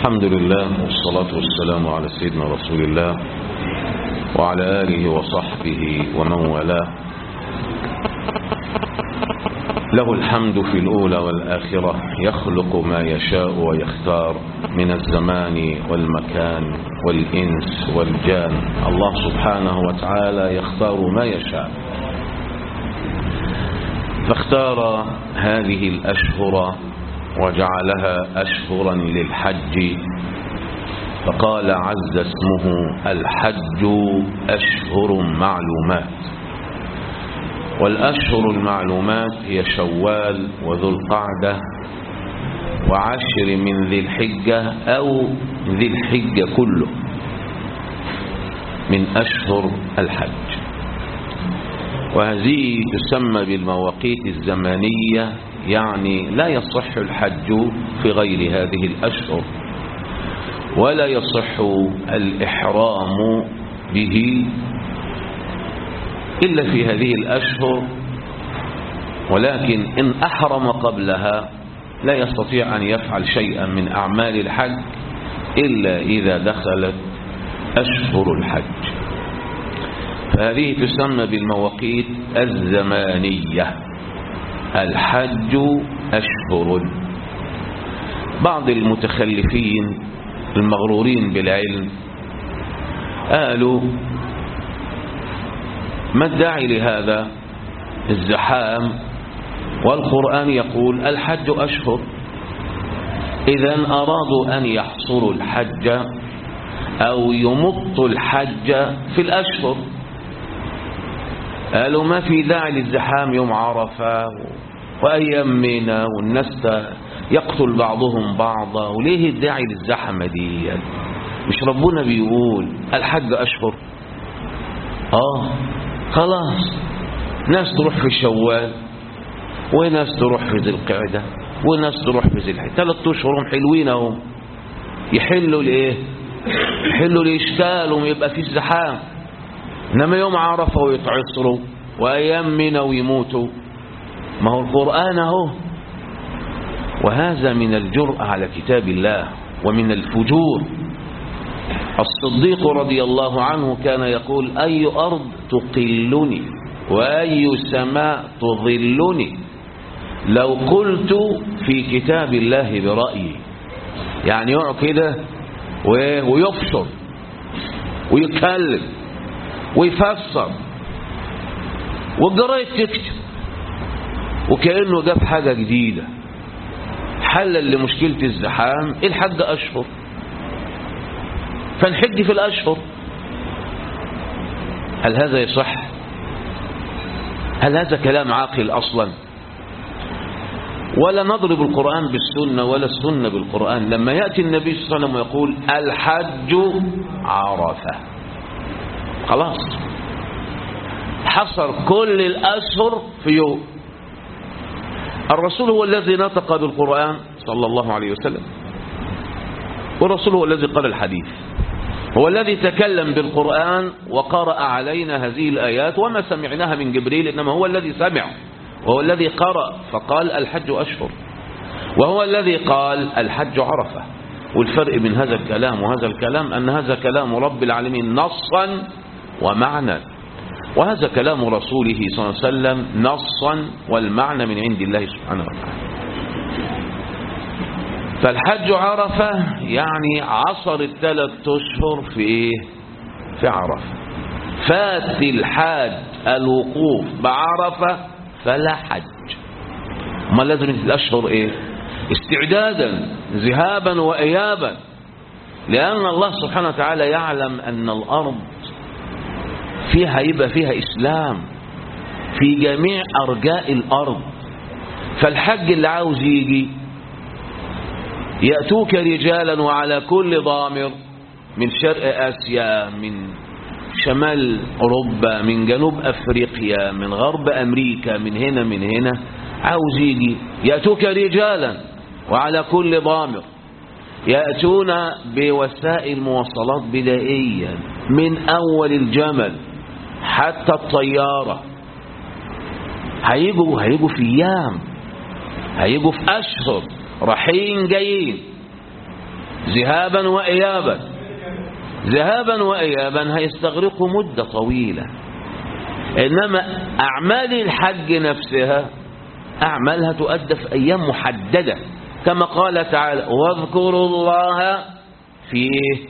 الحمد لله والصلاة والسلام على سيدنا رسول الله وعلى آله وصحبه ومن والاه له الحمد في الأولى والآخرة يخلق ما يشاء ويختار من الزمان والمكان والإنس والجان الله سبحانه وتعالى يختار ما يشاء فاختار هذه الأشهر وجعلها أشهرا للحج فقال عز اسمه الحج أشهر معلومات والأشهر المعلومات هي شوال وذو القعدة وعشر من ذي الحجة أو ذي الحجة كله من أشهر الحج وهذه تسمى بالمواقيت الزمانية يعني لا يصح الحج في غير هذه الأشهر ولا يصح الإحرام به إلا في هذه الأشهر ولكن إن أحرم قبلها لا يستطيع أن يفعل شيئا من أعمال الحج إلا إذا دخلت أشهر الحج فهذه تسمى بالمواقيت الزمانية الحج أشهر بعض المتخلفين المغرورين بالعلم قالوا ما الداعي لهذا الزحام والقرآن يقول الحج أشهر إذا أرادوا أن يحصروا الحج أو يمطوا الحج في الأشهر قالوا ما في داعي للزحام يوم عرفة وأيام منا والناس يقتل بعضهم بعضا وليه الداعي للزحمة دي مش ربنا بيقول الحج أشهر آه خلاص ناس تروح في شوال وناس تروح في ذي القعدة وناس تروح في ذي الحجة ثلاث أشهرهم حلوين اهم يحلوا لإيه يحلوا لإشكالهم يبقى في الزحام إنما يوم عرفة ويتعصروا وأيام منا ويموتوا ما هو القرآن اهو وهذا من الجرأة على كتاب الله ومن الفجور الصديق رضي الله عنه كان يقول أي أرض تقلني وأي سماء تظلني لو قلت في كتاب الله برأيي يعني يقعد كده ويفسر ويتكلم ويفسر والجرايد تكتب وكأنه جاب حاجة جديدة حلا لمشكلة الزحام الحج أشهر فنحج في الأشهر هل هذا يصح هل هذا كلام عاقل أصلا ولا نضرب القرآن بالسنة ولا السنة بالقرآن لما يأتي النبي صلى الله عليه وسلم ويقول الحج عرفة خلاص حصر كل الأشهر في يوم الرسول هو الذي نطق بالقرآن صلى الله عليه وسلم والرسول هو الذي قال الحديث هو الذي تكلم بالقرآن وقرأ علينا هذه الآيات وما سمعناها من جبريل إنما هو الذي سمع وهو الذي قرأ فقال الحج أشهر وهو الذي قال الحج عرفة والفرق بين هذا الكلام وهذا الكلام أن هذا كلام رب العالمين نصا ومعنى وهذا كلام رسوله صلى الله عليه وسلم نصا والمعنى من عند الله سبحانه وتعالى فالحج عرفة يعني عصر الثلاث أشهر في إيه؟ في عرفة فات الحاج الوقوف بعرفة فلا حج ما لازم الأشهر إيه استعدادا ذهابا وإيابا لأن الله سبحانه وتعالى يعلم أن الأرض فيها يبقى فيها إسلام في جميع أرجاء الأرض فالحج اللي عاوز يجي يأتوك رجالا وعلى كل ضامر من شرق آسيا من شمال أوروبا من جنوب أفريقيا من غرب أمريكا من هنا من هنا عاوز يجي يأتوك رجالا وعلى كل ضامر يأتون بوسائل مواصلات بدائية من أول الجمل حتى الطيارة هيجوا هيجوا في أيام هيجوا في أشهر رايحين جايين ذهابا وإيابا ذهابا وإيابا هيستغرقوا مدة طويلة إنما أعمال الحج نفسها أعمالها تؤدى في أيام محددة كما قال تعالى واذكروا الله في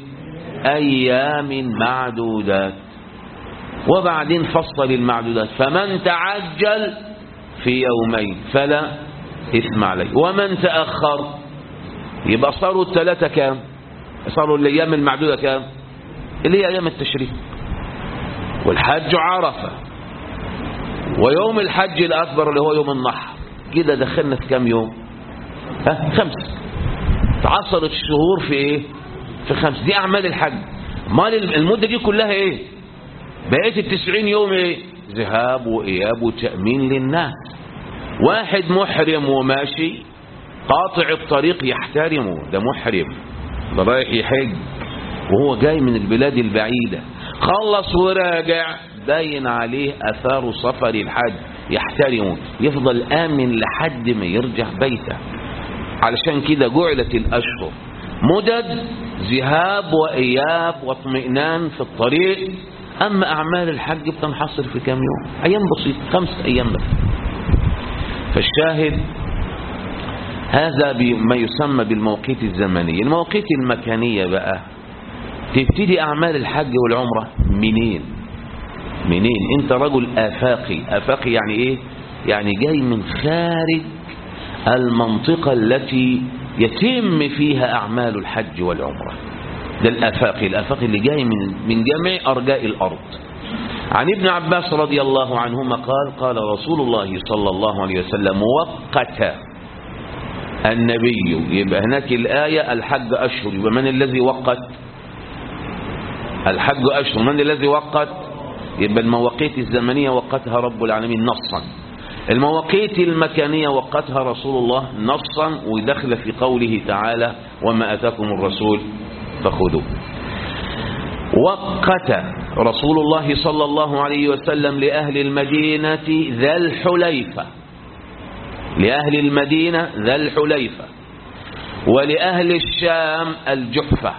أيام معدودات وبعدين فصل المعدودات فمن تعجل في يومين فلا إثم عليه ومن تأخر يبقى صاروا الثلاثة كام صاروا الأيام المعدودة كام اللي هي أيام التشريق والحج عرفة ويوم الحج الأكبر اللي هو يوم النحر كده دخلنا في كام يوم ها خمس تعصرت الشهور في ايه في خمس دي أعمال الحج مال المدة دي كلها ايه بقيت التسعين يوم ايه ذهاب وإياب وتأمين للناس واحد محرم وماشي قاطع الطريق يحترمه ده محرم ده رايح يحج وهو جاي من البلاد البعيدة خلص وراجع باين عليه أثار سفر الحج يحترمه يفضل آمن لحد ما يرجع بيته علشان كده جعلت الأشهر مدد ذهاب وإياب واطمئنان في الطريق أما أعمال الحج بتنحصر في كام يوم أيام بسيطة خمس أيام بس فالشاهد هذا بما يسمى بالموقيت الزمني المواقيت المكانية بقى تبتدي أعمال الحج والعمرة منين منين انت رجل آفاقي آفاقي يعني ايه يعني جاي من خارج المنطقة التي يتم فيها أعمال الحج والعمرة ده الآفاقي الآفاقي اللي جاي من من جميع أرجاء الأرض عن ابن عباس رضي الله عنهما قال قال رسول الله صلى الله عليه وسلم وقت النبي يبقى هناك الآية الحج أشهر يبقى من الذي وقت الحج أشهر من الذي وقت يبقى المواقيت الزمنية وقتها رب العالمين نصا المواقيت المكانية وقتها رسول الله نصا ودخل في قوله تعالى وما أتاكم الرسول فخذوه وقت رسول الله صلى الله عليه وسلم لأهل المدينة ذا الحليفة لأهل المدينة ذا الحليفة ولأهل الشام الجحفة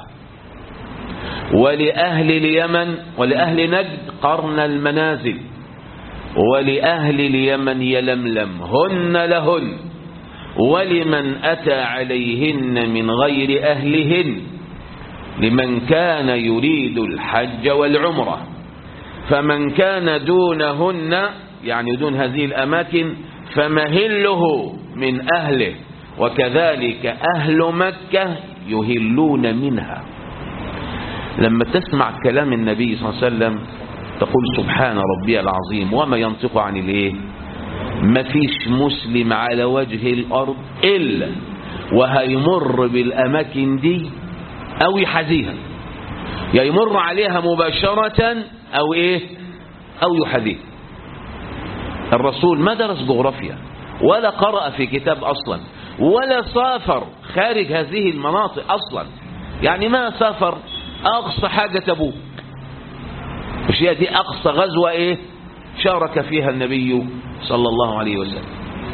ولأهل اليمن ولأهل نجد قرن المنازل ولأهل اليمن يلملم هن لهن ولمن أتى عليهن من غير أهلهن لمن كان يريد الحج والعمرة فمن كان دونهن يعني دون هذه الأماكن فمهله من أهله وكذلك أهل مكة يهلون منها لما تسمع كلام النبي صلى الله عليه وسلم تقول سبحان ربي العظيم وما ينطق عن الايه ما فيش مسلم على وجه الأرض إلا وهيمر بالأماكن دي أو يحذيها يا يمر عليها مباشرة أو إيه أو يحذيها الرسول ما درس جغرافيا ولا قرأ في كتاب أصلا ولا سافر خارج هذه المناطق أصلا يعني ما سافر أقصى حاجة تبوك مش هي دي أقصى غزوة إيه شارك فيها النبي صلى الله عليه وسلم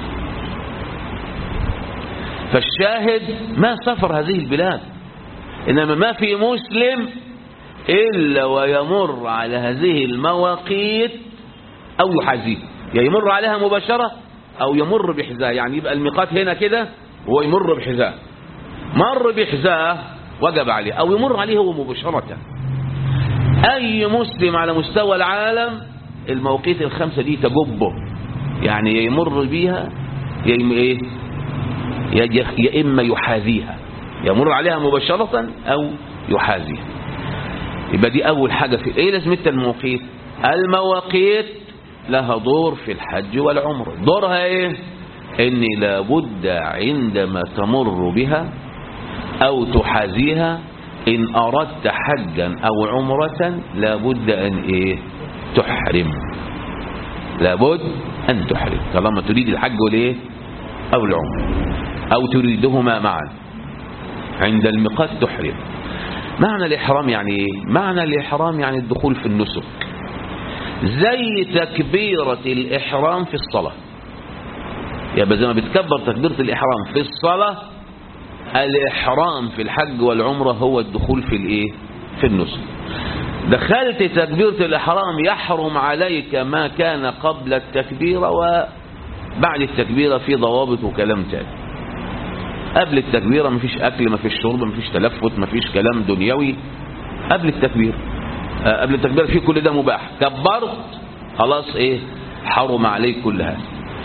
فالشاهد ما سافر هذه البلاد إنما ما في مسلم إلا ويمر على هذه المواقيت أو يحازيه يا يمر عليها مباشرة أو يمر بحذاء يعني يبقى الميقات هنا كده وهو يمر بحذاء مر بحذاء وجب عليه أو يمر عليه هو مباشرة أي مسلم على مستوى العالم المواقيت الخمسة دي تجبه يعني يا يمر بيها يا إما إيه يا يا إما يحاذيها يمر عليها مباشرة أو يحاذيها يبقى دي أول حاجة في إيه لازمتها المواقيت المواقيت لها دور في الحج والعمر دورها إيه إن لابد عندما تمر بها أو تحاذيها إن أردت حجا أو عمرة لابد أن إيه تحرم لابد أن تحرم طالما تريد الحج والإيه أو العمر أو تريدهما معا عند الميقات تحرم معنى الإحرام يعني إيه معنى الإحرام يعني الدخول في النسك زي تكبيرة الإحرام في الصلاة يبقى زي ما بتكبر تكبيرة الإحرام في الصلاة الإحرام في الحج والعمرة هو الدخول في الإيه في النسك دخلت تكبيرة الإحرام يحرم عليك ما كان قبل التكبيرة وبعد التكبيرة في ضوابط وكلام تاني قبل التكبيرة مفيش أكل مفيش شرب مفيش تلفت مفيش كلام دنيوي قبل التكبير آه، قبل التكبير في كل ده مباح كبرت خلاص ايه حرم عليك كل هذا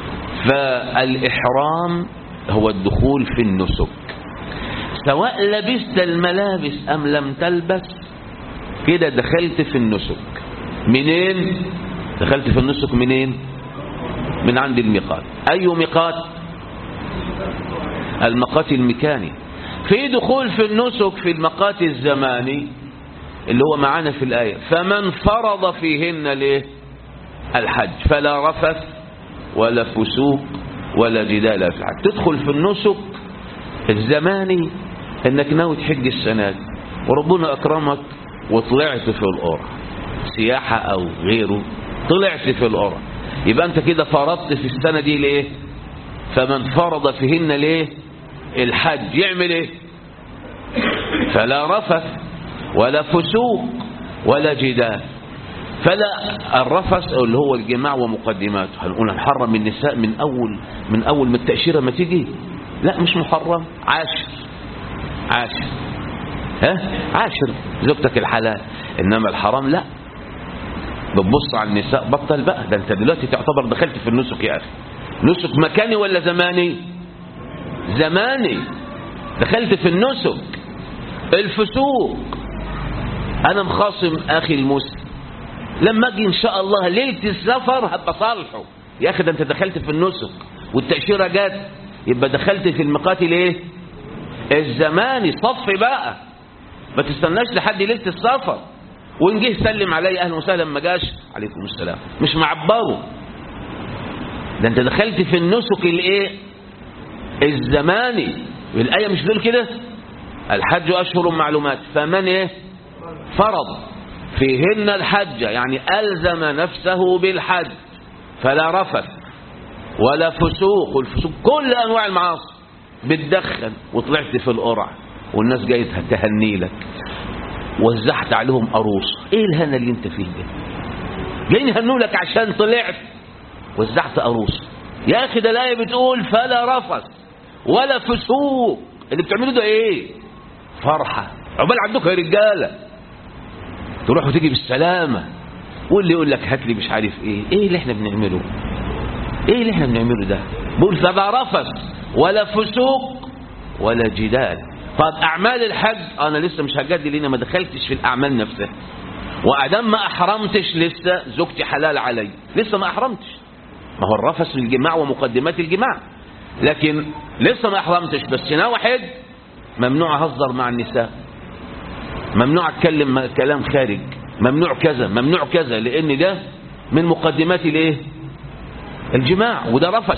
فالإحرام هو الدخول في النسك سواء لبست الملابس أم لم تلبس كده دخلت في النسك منين دخلت في النسك منين من عند الميقات أي ميقات المقات المكاني في دخول في النسك في المقات الزماني اللي هو معانا في الآية فمن فرض فيهن ليه الحج فلا رفث ولا فسوق ولا جدال في الحج تدخل في النسك الزماني انك ناوي تحج السنة دي وربنا اكرمك وطلعت في القرى سياحة او غيره طلعت في القرى يبقى انت كده فرضت في السنة دي ليه فمن فرض فيهن ليه الحج يعمل ايه فلا رفث ولا فسوق ولا جدال فلا الرفث اللي هو الجماع ومقدماته هنقول هنحرم النساء من اول من اول ما التاشيره ما تيجي لا مش محرم عاشر عاشر ها عاشر زوجتك الحلال انما الحرام لا بتبص على النساء بطل بقى ده انت دلوقتي تعتبر دخلت في النسك يا اخي نسك مكاني ولا زماني زماني دخلت في النسك الفسوق انا مخاصم اخي المسلم لما اجي ان شاء الله ليله السفر هبقى صالحه يا اخي ده انت دخلت في النسك والتاشيره جت يبقى دخلت في المقاتل ايه الزماني صف بقى ما تستناش لحد ليله السفر وان جه سلم علي اهلا وسهلا ما جاش عليكم السلام مش معبره ده انت دخلت في النسك الايه الزماني الايه مش بتقول كده الحج اشهر معلومات فمن ايه فرض فيهن الحج يعني الزم نفسه بالحج فلا رفث ولا فسوق والفسوق كل انواع المعاصي بتدخن وطلعت في القرع والناس جايه تهني لك وزعت عليهم قروص ايه الهنا اللي انت فيه ده جايين يهنوا لك عشان طلعت وزعت قروص يا اخي ده الايه بتقول فلا رفث ولا فسوق اللي بتعمله ده ايه فرحه عقبال عندكم يا رجاله تروح وتيجي بالسلامه واللي يقول لك هات لي مش عارف ايه ايه اللي احنا بنعمله ايه اللي احنا بنعمله ده بقول فلا رفث ولا فسوق ولا جدال طب اعمال الحج انا لسه مش هجدد لان ما دخلتش في الاعمال نفسها وادام ما احرمتش لسه زوجتي حلال علي لسه ما احرمتش ما هو الرفث في الجماع ومقدمات الجماع لكن لسه ما احرمتش بس ناوي حج ممنوع اهزر مع النساء ممنوع اتكلم كلام خارج ممنوع كذا ممنوع كذا لان ده من مقدمات الايه الجماع وده رفث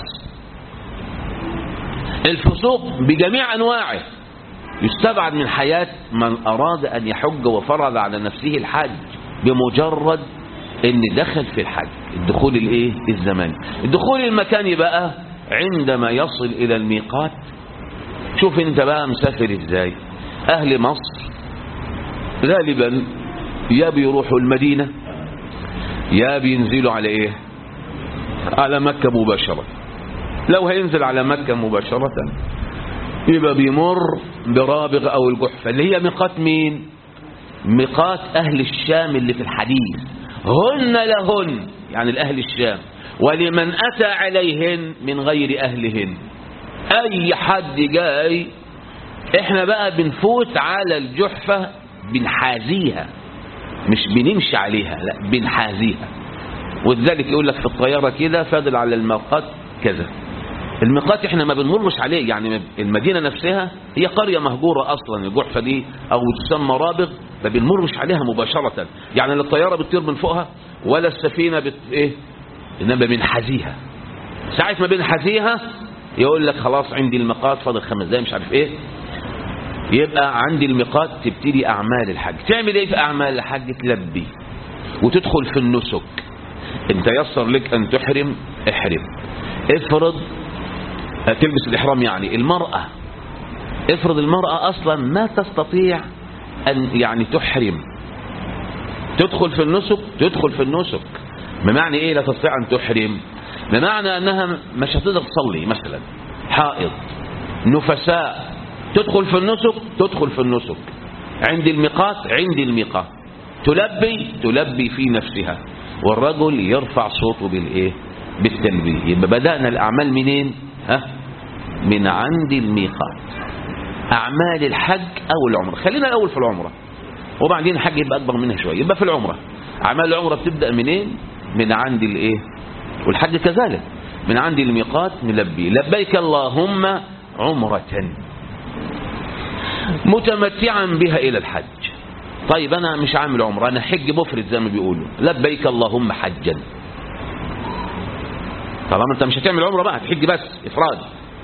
الفسوق بجميع انواعه يستبعد من حياة من أراد أن يحج وفرض على نفسه الحج بمجرد أن دخل في الحج الدخول الإيه الزماني الدخول المكاني بقى عندما يصل إلى الميقات شوف أنت بقى مسافر إزاي أهل مصر غالبا يا بيروحوا المدينة يا بينزلوا على إيه على مكة مباشرة لو هينزل على مكة مباشرة يبقى بيمر برابغ او الجحفة اللي هي ميقات مين ميقات اهل الشام اللي في الحديث هن لهن يعني الاهل الشام ولمن اتى عليهن من غير اهلهن اي حد جاي احنا بقى بنفوت على الجحفة بنحازيها مش بنمشي عليها لا بنحازيها ولذلك يقول لك في الطيارة كده فاضل على الموقات كذا الميقات احنا ما بنمرش عليه يعني المدينة نفسها هي قرية مهجورة اصلا الجحفة دي او تسمى رابغ ما بنمرش عليها مباشرة يعني لا الطيارة بتطير من فوقها ولا السفينة بت ايه انما بنحازيها ساعة ما بنحازيها يقول لك خلاص عندي الميقات فاضل خمس دقايق مش عارف ايه يبقى عندي الميقات تبتدي اعمال الحج تعمل ايه في اعمال الحج تلبي وتدخل في النسك ان تيسر لك ان تحرم احرم افرض تلبس الإحرام يعني المرأة افرض المرأة أصلا ما تستطيع أن يعني تحرم تدخل في النسك تدخل في النسك بمعنى إيه لا تستطيع أن تحرم بمعنى أنها مش هتقدر تصلي مثلا حائض نفساء تدخل في النسك تدخل في النسك عند الميقات عند الميقات تلبي تلبي في نفسها والرجل يرفع صوته بالايه بالتلبيه يبقى بدأنا الأعمال منين ها من عند الميقات أعمال الحج أو العمرة خلينا الأول في العمرة وبعدين الحج يبقى أكبر منها شوية يبقى في العمرة أعمال العمرة بتبدأ منين من عند الإيه والحج كذلك من عند الميقات نلبي لبيك اللهم عمرة متمتعا بها إلى الحج طيب أنا مش عامل عمرة أنا حج مفرد زي ما بيقولوا لبيك اللهم حجا طالما أنت مش هتعمل عمرة بقى هتحج بس إفراد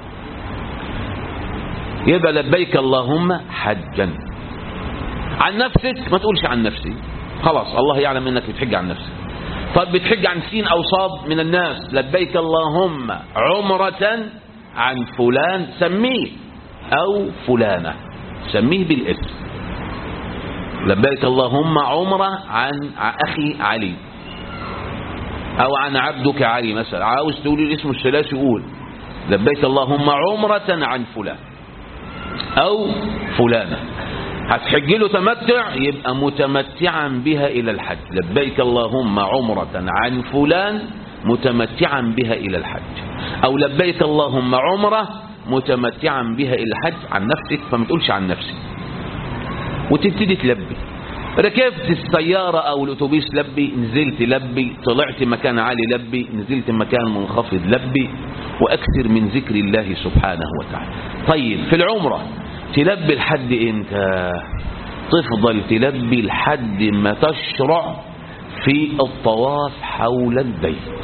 يبقى لبيك اللهم حجا عن نفسك ما تقولش عن نفسي خلاص الله يعلم انك بتحج عن نفسك طب بتحج عن سين او صاد من الناس لبيك اللهم عمرة عن فلان سميه او فلانة سميه بالاسم لبيك اللهم عمرة عن اخي علي او عن عبدك علي مثلا عاوز تقول الاسم الثلاثي قول لبيك اللهم عمرة عن فلان او فلانة هتحج له تمتع يبقى متمتعا بها الى الحج لبيك اللهم عمرة عن فلان متمتعا بها الى الحج او لبيك اللهم عمرة متمتعا بها الى الحج عن نفسك فما تقولش عن نفسك وتبتدي تلبي ركبت السيارة او الاتوبيس لبي نزلت لبي طلعت مكان عالي لبي نزلت مكان منخفض لبي واكثر من ذكر الله سبحانه وتعالى طيب في العمرة تلبي لحد امتى تفضل تلبي لحد ما تشرع في الطواف حول البيت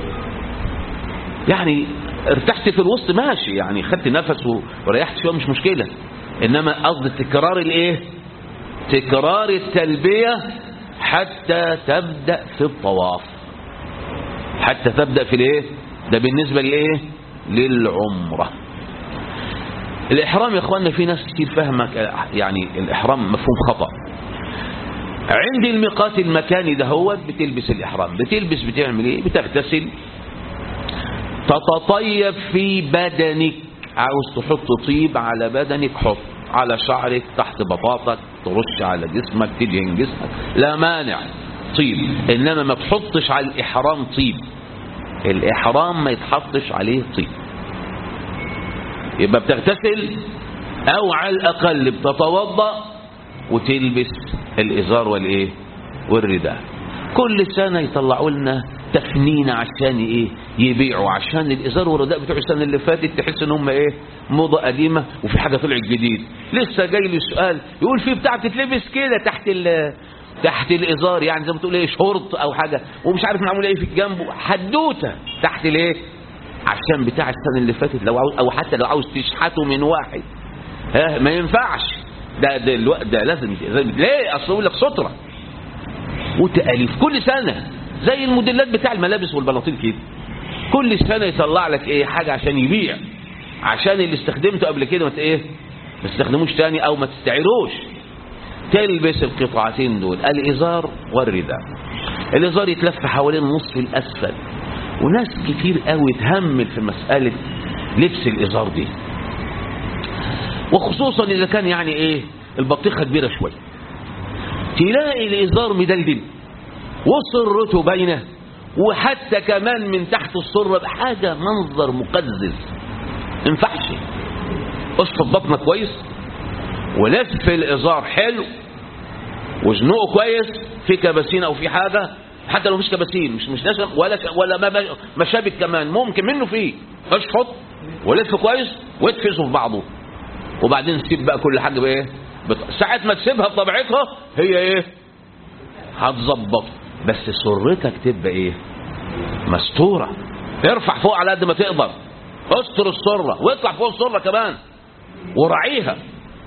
يعني ارتحت في الوسط ماشي يعني خدت نفس وريحت شويه مش مشكله انما قصد تكرار الايه تكرار التلبيه حتى تبدا في الطواف حتى تبدا في الايه ده بالنسبه لايه للعمره الإحرام يا أخواننا في ناس كتير فاهمة يعني الإحرام مفهوم خطأ عند الميقات المكاني ده هو بتلبس الإحرام بتلبس بتعمل إيه بتغتسل تتطيب في بدنك عاوز تحط طيب على بدنك حط على شعرك تحت بطاطك ترش على جسمك تدهن جسمك لا مانع طيب إنما ما تحطش على الإحرام طيب الإحرام ما يتحطش عليه طيب يبقى بتغتسل او على الاقل بتتوضا وتلبس الازار والايه والرداء كل سنه يطلعوا لنا تفنين عشان ايه يبيعوا عشان الازار والرداء بتوع السنه اللي فاتت تحس ان هم ايه موضه قديمه وفي حاجه طلعت جديد لسه جاي لي سؤال يقول في بتاع تتلبس كده تحت ال تحت الازار يعني زي ما تقول ايه شورت او حاجه ومش عارف معمول ايه في جنبه حدوته تحت الايه عشان بتاع السنة اللي فاتت لو عاوز او حتى لو عاوز تشحته من واحد ها ما ينفعش ده ده الوقت ده لازم ليه اصل يقول لك ستره وتاليف كل سنه زي الموديلات بتاع الملابس والبناطيل كده كل سنه يطلع لك ايه حاجه عشان يبيع عشان اللي استخدمته قبل كده ما ايه ما تستخدموش تاني او ما تستعيروش تلبس القطعتين دول الازار والرداء الازار يتلف حوالين النصف الاسفل وناس كتير قوي تهمل في مسألة لبس الإزار دي وخصوصا إذا كان يعني إيه البطيخة كبيرة شوية تلاقي الإزار مدلدل وصرته باينة وحتى كمان من تحت الصرة حاجة منظر مقزز ينفعش اشفط بطنك كويس ولف الإزار حلو وزنقه كويس في كباسين أو في حاجة حتى لو مش كباسين مش مش نشم ولا ولا مشابك كمان ممكن منه فيه اشفط ولف كويس واتفزه في بعضه وبعدين سيب بقى كل حاجه بايه بط... ساعه ما تسيبها بطبيعتها هي ايه هتظبط بس سرتك تبقى ايه مستوره ارفع فوق على قد ما تقدر استر السره واطلع فوق السره كمان وراعيها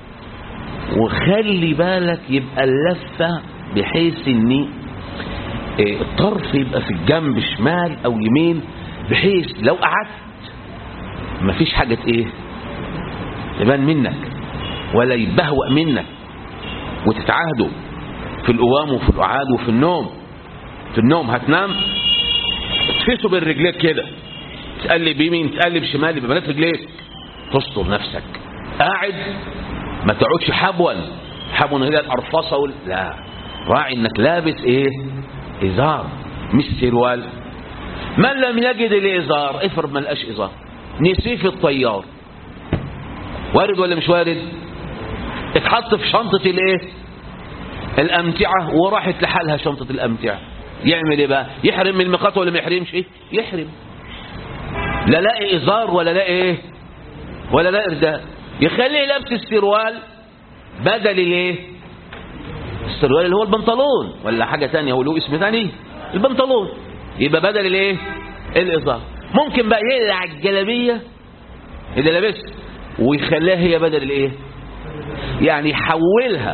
وخلي بالك يبقى اللفه بحيث ان الطرف يبقى في الجنب شمال او يمين بحيث لو قعدت مفيش حاجة ايه تبان منك ولا يبهوأ منك وتتعاهدوا في القوام وفي القعاد وفي النوم في النوم هتنام تفسه بين رجليك كده تقلب يمين تقلب شمال يبقى بنات رجليك تستر نفسك قاعد ما تقعدش حبوا حبوا هي القرفصه وال... لا راعي انك لابس ايه ازار مش سروال من لم يجد الازار افرض ما لقاش ازار نسيه في الطيار وارد ولا مش وارد اتحط في شنطه الايه الامتعه وراحت لحالها شنطه الامتعه يعمل ايه بقى يحرم من الميقات ولا ما يحرمش ايه يحرم لا لاقي ازار ولا لاقي ايه ولا لاقي رداء يخليه لابس السروال بدل الايه السروال اللي هو البنطلون ولا حاجه ثانيه هو له اسم ثاني البنطلون يبقى بدل الايه الازار ممكن بقى يقلع الجلابيه اللي لابسها ويخليها هي بدل الايه يعني يحولها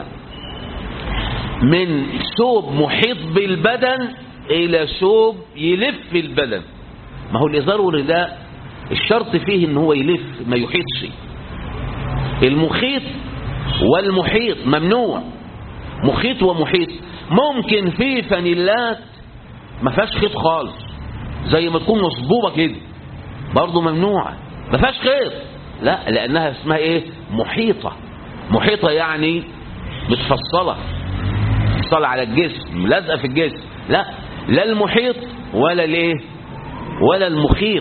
من ثوب محيط بالبدن الى ثوب يلف البدن ما هو الازار والرداء الشرط فيه ان هو يلف ما يحيطش المخيط والمحيط ممنوع مخيط ومحيط ممكن في فانيلات ما فيهاش خيط خالص زي ما تكون مصبوبه كده برضه ممنوعه ما فيهاش خيط لا لانها اسمها ايه محيطه محيطه يعني متفصله متفصله على الجسم لازقه في الجسم لا لا المحيط ولا الايه ولا المخيط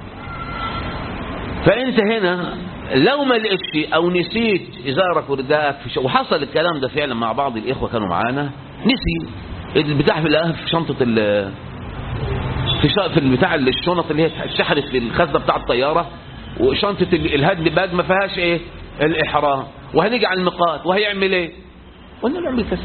فانت هنا لو ما لقيتش او نسيت ازارك ورداءك في ش... وحصل الكلام ده فعلا مع بعض الاخوه كانوا معانا نسي البتاع في الأهل في شنطه ال في ش... في البتاع الشنط اللي هي اتشحنت في الخزنه بتاع الطياره وشنطه ال- الهاند باج ما فيهاش ايه الاحرام وهنيجي على الميقات وهيعمل ايه قلنا له اعمل كذا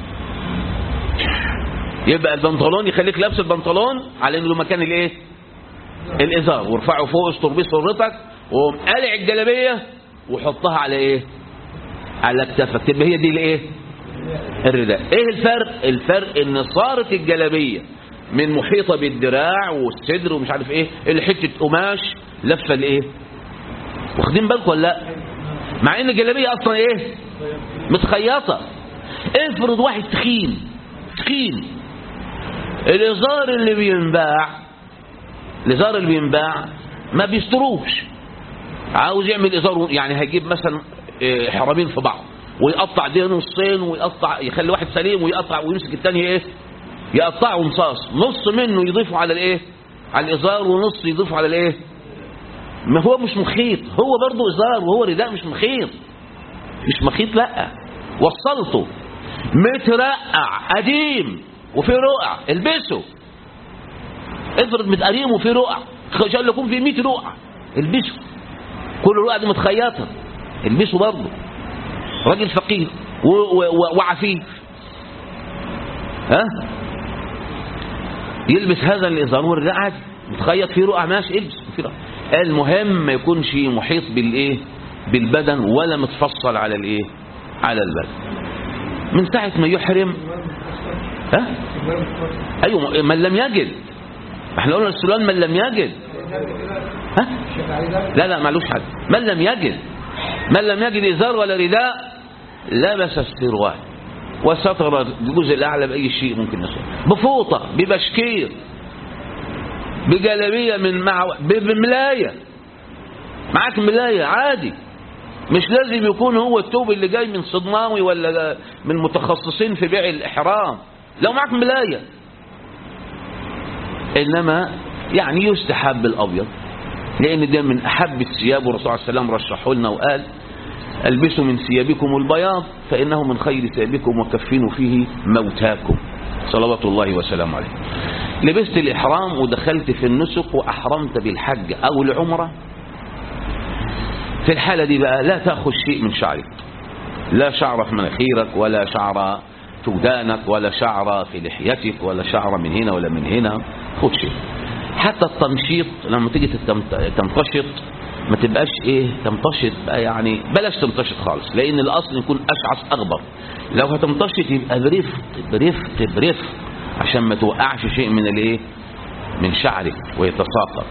يبقى البنطلون يخليك لابس البنطلون على انه مكان الايه الازار وارفعه فوق استر بيه سرتك وقوم قالع الجلابيه وحطها على ايه على كتفك تبقى هي دي الايه الرداء ايه الفرق الفرق ان صارت الجلابيه من محيطه بالدراع والصدر ومش عارف ايه اللي حته قماش لفه الايه واخدين بالكم ولا لا مع ان الجلابيه اصلا ايه متخيطه افرض واحد تخين تخين الازار اللي بينباع الازار اللي بينباع ما بيستروش عاوز يعمل ازار يعني هيجيب مثلا إيه، حرامين في بعض ويقطع ده نصين ويقطع يخلي واحد سليم ويقطع ويمسك الثاني ايه يقطعه نصاص نص منه يضيفه على الايه على الازار ونص يضيفه على الايه ما هو مش مخيط هو برضه ازار وهو رداء مش مخيط مش مخيط لا وصلته مترقع قديم وفي رقع البسه افرض متقريم وفي رقع ان شاء الله يكون في 100 رقع البسه كل الرقع دي متخيطه البسه برضه راجل فقير و- و- و- وعفيف ها يلبس هذا الازار والرداء عادي متخيط فيه رقع ماشي البس في رقع. المهم ما يكونش محيط بالايه بالبدن ولا متفصل على الايه على البدن من ساعه ما يحرم ها ايوه من لم يجد ما احنا قلنا السلال من لم يجد ها لا لا معلوش حاجه من لم يجد من لم يجد ازار ولا رداء لبس السروال وستر الجزء الاعلى باي شيء ممكن يصير بفوطه ببشكير بجلابيه من مع ب- بملايه معاك ملايه عادي مش لازم يكون هو التوب اللي جاي من صدماوي ولا من متخصصين في بيع الاحرام لو معاك ملايه انما يعني يستحب الابيض لان ده من احب الثياب والرسول عليه السلام رشحه لنا وقال البسوا من ثيابكم البياض فانه من خير ثيابكم وكفنوا فيه موتاكم صلوات الله وسلامه عليه لبست الاحرام ودخلت في النسك واحرمت بالحج او العمره في الحاله دي بقى لا تاخذ شيء من شعرك لا شعر في مناخيرك ولا شعر في ودانك ولا شعر في لحيتك ولا شعر من هنا ولا من هنا خد شيء حتى التمشيط لما تيجي تتم- تمتشط ما تبقاش ايه تمتشط بقى يعني بلاش تمتشط خالص لان الاصل يكون اشعث اغبر لو هتمتشط يبقى برفق برفق برفق عشان ما توقعش شيء من الايه من شعرك ويتساقط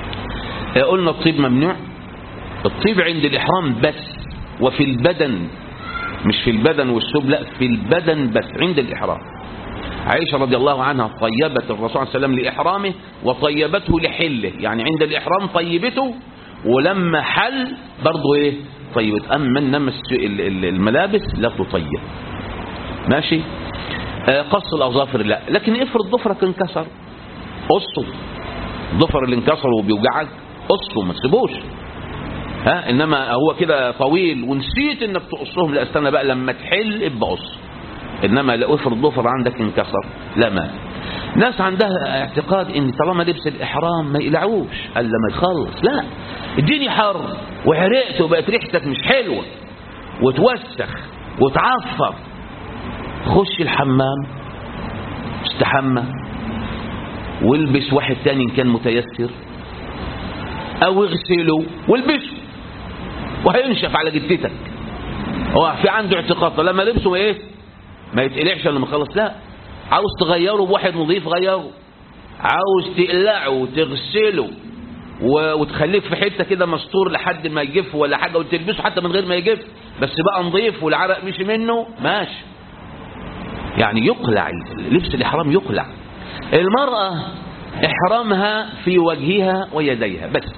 آه، قلنا الطيب ممنوع الطيب عند الإحرام بس وفي البدن مش في البدن والثوب لا في البدن بس عند الإحرام عائشة رضي الله عنها طيبت الرسول صلى الله عليه وسلم لإحرامه وطيبته لحله يعني عند الإحرام طيبته ولما حل برضه إيه طيبت أما إنما الملابس لا تطيب ماشي آه قص الأظافر لا لكن افرض ضفرك انكسر قصه الضفر اللي انكسر وبيوجعك قصه ما تسيبوش ها انما هو كده طويل ونسيت انك تقصهم لا استنى بقى لما تحل ابقى قص انما لو افرض ضفر عندك انكسر لا ما ناس عندها اعتقاد ان طالما لبس الاحرام ما يقلعوش قال لما يخلص لا الدنيا حر وعرقت وبقت ريحتك مش حلوه وتوسخ وتعفر خش الحمام استحمى والبس واحد تاني ان كان متيسر او اغسله والبسه وهينشف على جدتك هو في عنده اعتقاد لما لبسه ايه ما يتقلعش لما خلص لا عاوز تغيره بواحد نظيف غيره عاوز تقلعه وتغسله وتخليه في حته كده مستور لحد ما يجف ولا حاجه وتلبسه حتى من غير ما يجف بس بقى نظيف والعرق مشي منه ماشي يعني يقلع لبس الاحرام يقلع المراه احرامها في وجهها ويديها بس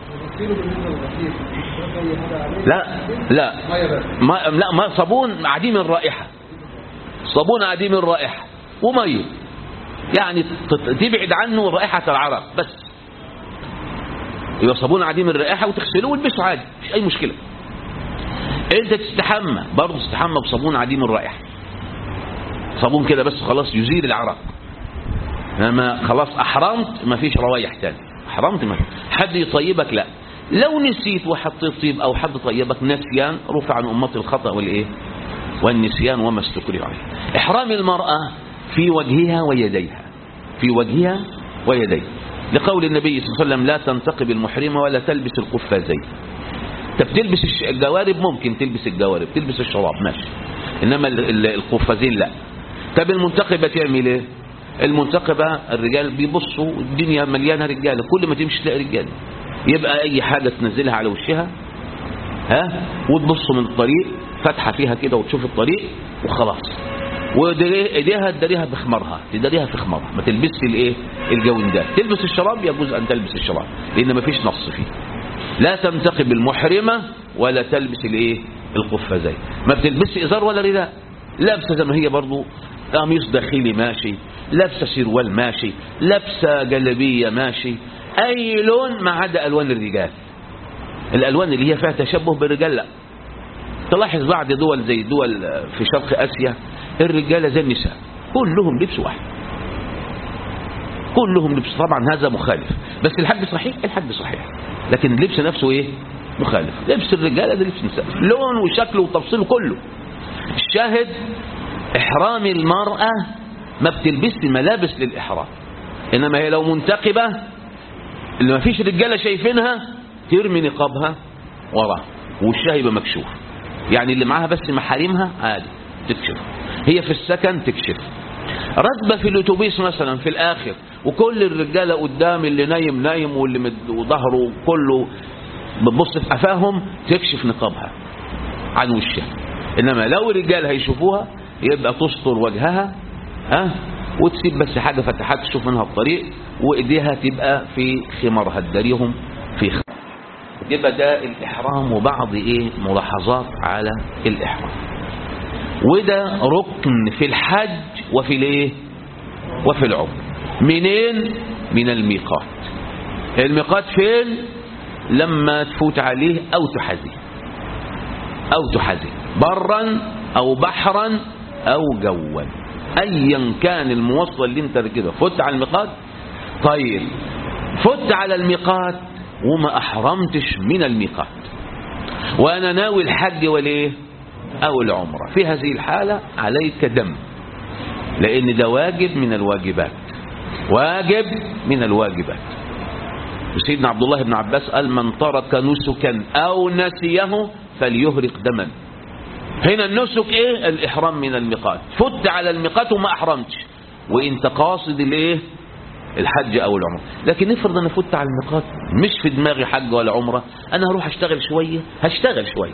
لا لا ما لا ما صابون عديم الرائحه صابون عديم الرائحه وميه يعني تبعد عنه رائحه العرق بس يبقى صابون عديم الرائحه وتغسله والبسه عادي مش اي مشكله انت تستحمى برضه تستحمى بصابون عديم الرائحه صابون كده بس خلاص يزيل العرق لما خلاص احرمت مفيش روايح تاني احرمت ما حد يطيبك لا لو نسيت وحطيت طيب او حد طيبك نسيان رفع عن امتي الخطا والايه والنسيان وما استكره عليه احرام المراه في وجهها ويديها في وجهها ويديها لقول النبي صلى الله عليه وسلم لا تنتقب المحرمه ولا تلبس القفازين طب تلبس الجوارب ممكن تلبس الجوارب تلبس الشراب ماشي انما القفازين لا طب المنتقبه تعمل ايه المنتقبة الرجال بيبصوا الدنيا مليانة رجالة كل ما تمشي تلاقي رجالة يبقى أي حاجة تنزلها على وشها ها وتبص من الطريق فتحة فيها كده وتشوف الطريق وخلاص وايديها تداريها بخمارها تداريها في خمارها ما تلبسش الايه الجوندات تلبس الشراب يجوز ان تلبس الشراب لان ما فيش نص فيه لا تنتقب المحرمة ولا تلبس الايه القفازين ما بتلبسش ازار ولا رداء لابسه زي ما هي برضو قميص داخلي ماشي لابسه سروال ماشي لابسه جلابيه ماشي اي لون ما عدا الوان الرجال الالوان اللي هي فيها تشبه بالرجال لا تلاحظ بعض دول زي دول في شرق اسيا الرجاله زي النساء كلهم لبس واحد كلهم لبس طبعا هذا مخالف بس الحد صحيح الحد صحيح لكن اللبس نفسه ايه مخالف لبس الرجاله ده لبس النساء لون وشكله وتفصيله كله الشاهد احرام المراه ما بتلبسش ملابس للإحرام إنما هي لو منتقبة اللي ما فيش رجالة شايفينها ترمي نقابها وراه وشها يبقى مكشوف يعني اللي معاها بس محارمها عادي تكشف هي في السكن تكشف راكبه في الاتوبيس مثلا في الاخر وكل الرجاله قدام اللي نايم نايم واللي مد وظهره كله بتبص في قفاهم تكشف نقابها عن وشها انما لو الرجال هيشوفوها يبقى تستر وجهها ها وتسيب بس حاجة فتحات تشوف منها الطريق وايديها تبقى في خمارها تداريهم في خمار يبقى ده الإحرام وبعض إيه ملاحظات على الإحرام وده ركن في الحج وفي الايه وفي العمر منين من الميقات الميقات فين لما تفوت عليه أو تحذيه أو تحذيه برا أو بحرا أو جوا ايا كان المواصله اللي انت كده فت على الميقات طيب فت على الميقات وما احرمتش من الميقات وانا ناوي الحج والايه او العمره في هذه الحاله عليك دم لان ده واجب من الواجبات واجب من الواجبات وسيدنا عبد الله بن عباس قال من ترك نسكا او نسيه فليهرق دما هنا النسك ايه الاحرام من الميقات فت على الميقات وما احرمتش وانت قاصد الايه الحج او العمره لكن افرض انا فت على الميقات مش في دماغي حج ولا عمره انا هروح اشتغل شويه هشتغل شويه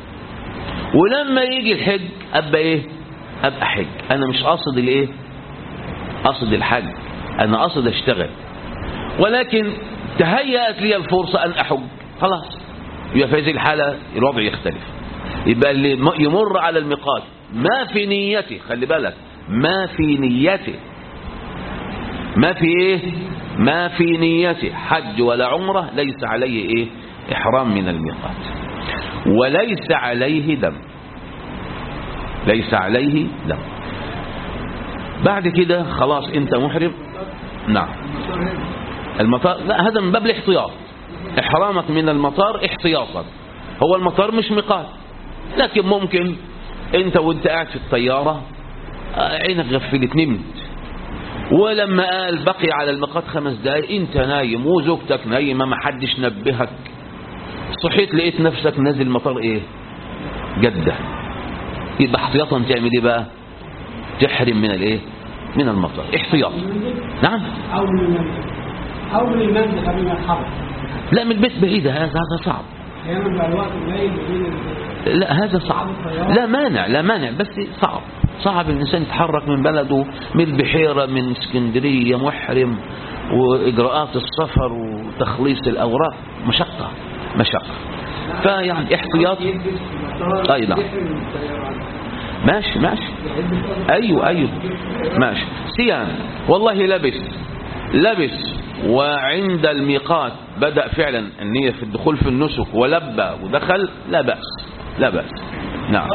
ولما يجي الحج ابقى ايه ابقى حج انا مش قاصد الايه قاصد الحج انا قاصد اشتغل ولكن تهيأت لي الفرصة ان احج خلاص يبقى في هذه الحالة الوضع يختلف يبقى اللي يمر على الميقات ما في نيته خلي بالك ما في نيته ما في ايه ما في نيته حج ولا عمره ليس عليه ايه احرام من الميقات وليس عليه دم ليس عليه دم بعد كده خلاص انت محرم نعم المطار لا هذا من باب الاحتياط احرامك من المطار احتياطا هو المطار مش ميقات لكن ممكن انت وانت قاعد في الطيارة عينك غفلت نمت ولما قال بقي على الميقات خمس دقايق انت نايم وزوجتك نايمه ما حدش نبهك صحيت لقيت نفسك نازل مطار ايه جدة يبقى احتياطا تعمل ايه بقى تحرم من الايه من المطار احتياط نعم أو من المنزل أو من المنزل قبل ما يتحرك لا من البيت بعيدة هذا هذا صعب أحيانا بقى الوقت قليل بين ال- لا هذا صعب لا مانع لا مانع بس صعب صعب الإنسان يتحرك من بلده من البحيرة من اسكندرية محرم وإجراءات السفر وتخليص الأوراق مشقة مشقة فيعني احتياط أي نعم ماشي ماشي أيوه أيوه ماشي صيام والله لبس لبس وعند الميقات بدأ فعلا النية في الدخول في النسك ولبى ودخل لا بأس لا بأس نعم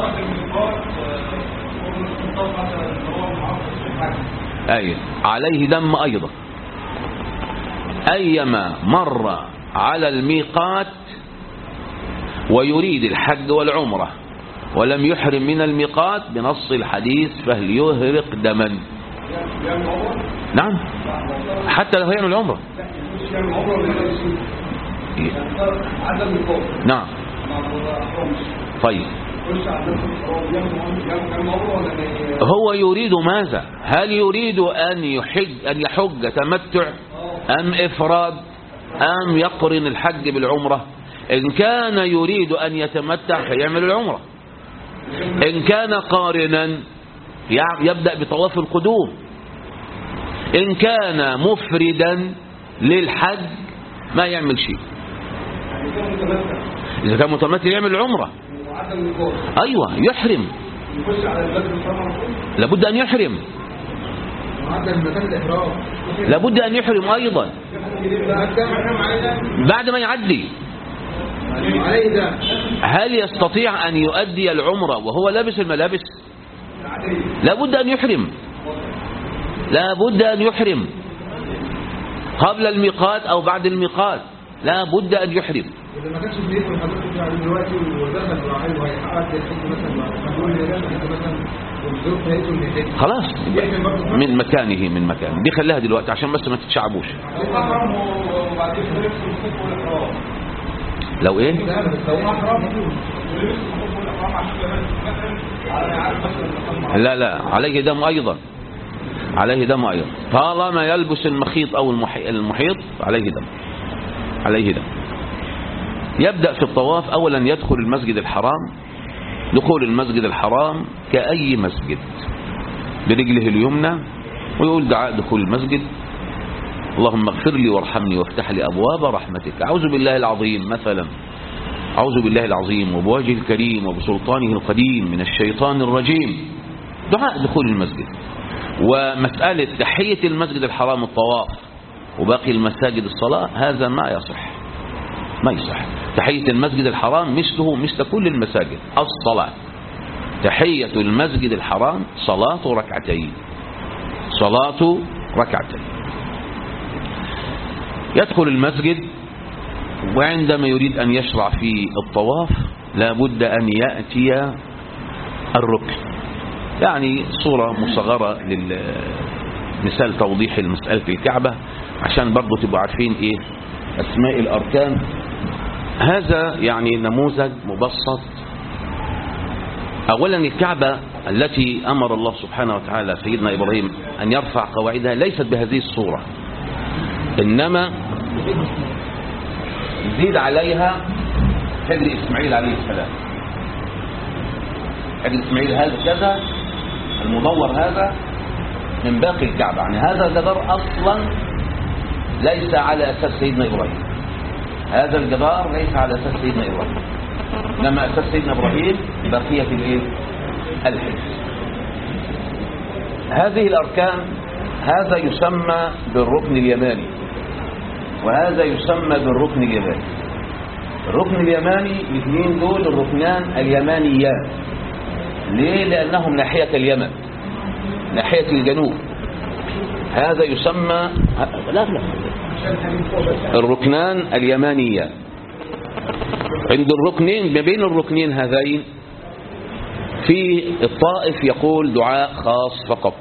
أي عليه دم أيضا أيما مر على الميقات ويريد الحج والعمرة ولم يحرم من الميقات بنص الحديث فهل يهرق دما نعم حتى لو هي من العمرة نعم طيب هو يريد ماذا هل يريد أن يحج أن يحج تمتع أم إفراد أم يقرن الحج بالعمرة إن كان يريد أن يتمتع فيعمل العمرة إن كان قارنا يع- يبدأ بطواف القدوم إن كان مفردا للحج ما يعمل شيء إذا كان متمتع يعمل العمرة أيوة يحرم لابد أن يحرم لابد أن يحرم أيضا بعد ما يعدي هل يستطيع أن يؤدي العمرة وهو لابس الملابس لابد أن يحرم لابد أن يحرم قبل الميقات أو بعد الميقات لابد أن يحرم إذا ما كانش بيدخل حضرتك يعني دلوقتي ودخل وعايز وهيحقق الحج مثلا هنقول إن ده الحج مثلا والظروف هيئته إن يحج خلاص من مكانه من مكانه دي خليها دلوقتي عشان بس ما تتشعبوش لو ايه لا لا عليه دم ايضا عليه دم ايضا طالما يلبس المخيط او المحي- المحيط عليه دم عليه دم يبدأ في الطواف اولا يدخل المسجد الحرام دخول المسجد الحرام كأي مسجد برجله اليمنى ويقول دعاء دخول المسجد اللهم اغفر لي وارحمني وافتح لي أبواب رحمتك أعوذ بالله العظيم مثلا أعوذ بالله العظيم وبوجه الكريم وبسلطانه القديم من الشيطان الرجيم دعاء دخول المسجد ومسألة تحية المسجد الحرام الطواف وباقي المساجد الصلاة هذا ما يصح ما يصح تحية المسجد الحرام مثله مثل كل المساجد الصلاة تحية المسجد الحرام صلاة ركعتين صلاة ركعتين يدخل المسجد وعندما يريد أن يشرع في الطواف لا بد أن يأتي الركن يعني صورة مصغرة للمثال توضيح المسألة في الكعبة عشان برضو تبقوا عارفين ايه أسماء الأركان هذا يعني نموذج مبسط أولا الكعبة التي أمر الله سبحانه وتعالى سيدنا إبراهيم أن يرفع قواعدها ليست بهذه الصورة إنما يزيد عليها حجر إسماعيل عليه السلام حجر إسماعيل هذا كذا المدور هذا من باقي الكعبة يعني هذا الجدار أصلا ليس على أساس سيدنا إبراهيم هذا الجدار ليس على أساس سيدنا إبراهيم لما أساس سيدنا إبراهيم بقية الإيه؟ الحجر هذه الأركان هذا يسمى بالركن اليماني وهذا يسمى بالركن اليماني الركن اليماني الاثنين دول الركنان اليمانيان ليه لأنهم ناحية اليمن ناحية الجنوب هذا يسمى لا لا الركنان اليمانيان عند الركنين ما بين الركنين هذين في الطائف يقول دعاء خاص فقط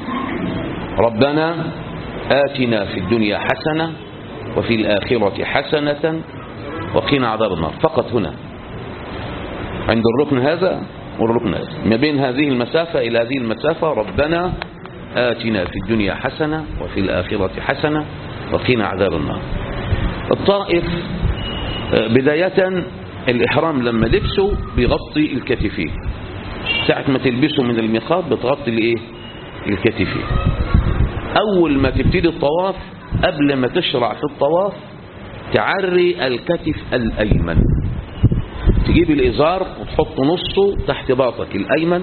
ربنا آتنا في الدنيا حسنة وفي الآخرة حسنة وقنا عذاب النار فقط هنا عند الركن هذا والركن هذا ما بين هذه المسافة إلى هذه المسافة ربنا آتنا في الدنيا حسنة وفي الآخرة حسنة وقنا عذاب النار الطائف بداية الإحرام لما لبسه بيغطي الكتفين ساعة ما تلبسه من الميقات بتغطي الايه الكتفين أول ما تبتدي الطواف قبل ما تشرع في الطواف تعري الكتف الأيمن تجيب الإزار وتحط نصه تحت باطك الأيمن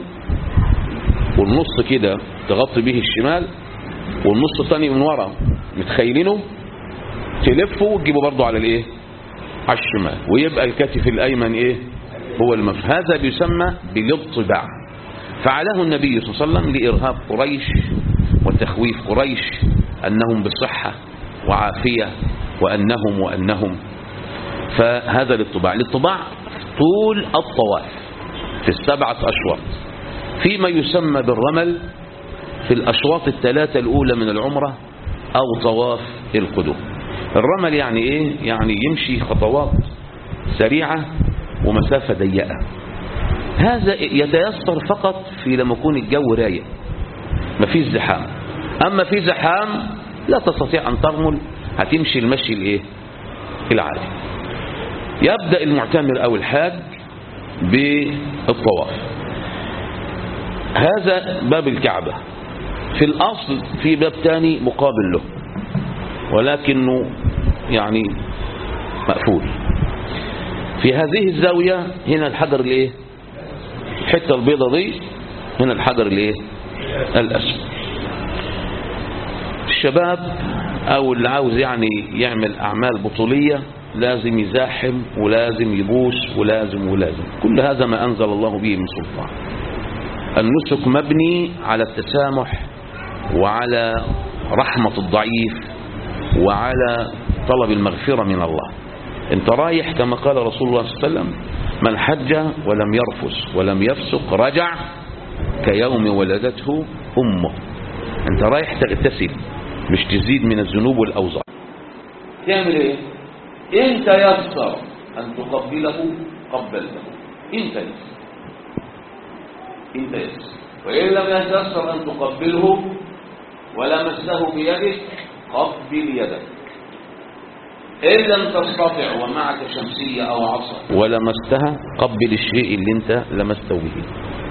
والنص كده تغطي به الشمال والنص الثاني من ورا متخيلينه تلفه وتجيبه برضه على الايه على الشمال ويبقى الكتف الأيمن ايه هو المفروض هذا بيسمى بالاطباع فعله النبي صلى الله عليه وسلم لإرهاب قريش وتخويف قريش أنهم بصحة وعافية وأنهم وأنهم فهذا الاطباع الاطباع طول الطواف في السبعة أشواط فيما يسمى بالرمل في الأشواط الثلاثة الأولى من العمرة أو طواف القدوم الرمل يعني إيه؟ يعني يمشي خطوات سريعة ومسافة ضيقة هذا يتيسر فقط في لما يكون الجو رايق مفيش زحام أما في زحام لا تستطيع أن ترمل هتمشي المشي الايه العادي يبدأ المعتمر أو الحاج بالطواف هذا باب الكعبة في الأصل في باب تاني مقابل له ولكنه يعني مقفول في هذه الزاوية هنا الحجر الايه الحتة البيضة دي هنا الحجر الايه الأسود الشباب او اللي عاوز يعني يعمل اعمال بطولية لازم يزاحم ولازم يبوس ولازم ولازم كل هذا ما انزل الله به من سلطان النسك مبني على التسامح وعلى رحمة الضعيف وعلى طلب المغفرة من الله انت رايح كما قال رسول الله صلى الله عليه وسلم من حج ولم يرفس ولم يفسق رجع كيوم ولدته امه انت رايح تغتسل مش تزيد من الذنوب والأوزار تعمل ايه انت يسر ان تقبله قبلته انت يسر انت يسر وإن لم يتيسر أن تقبله ولمسه بيدك قبل يدك إن لم تستطع ومعك شمسية أو عصا ولمستها قبل الشيء اللي انت لمسته به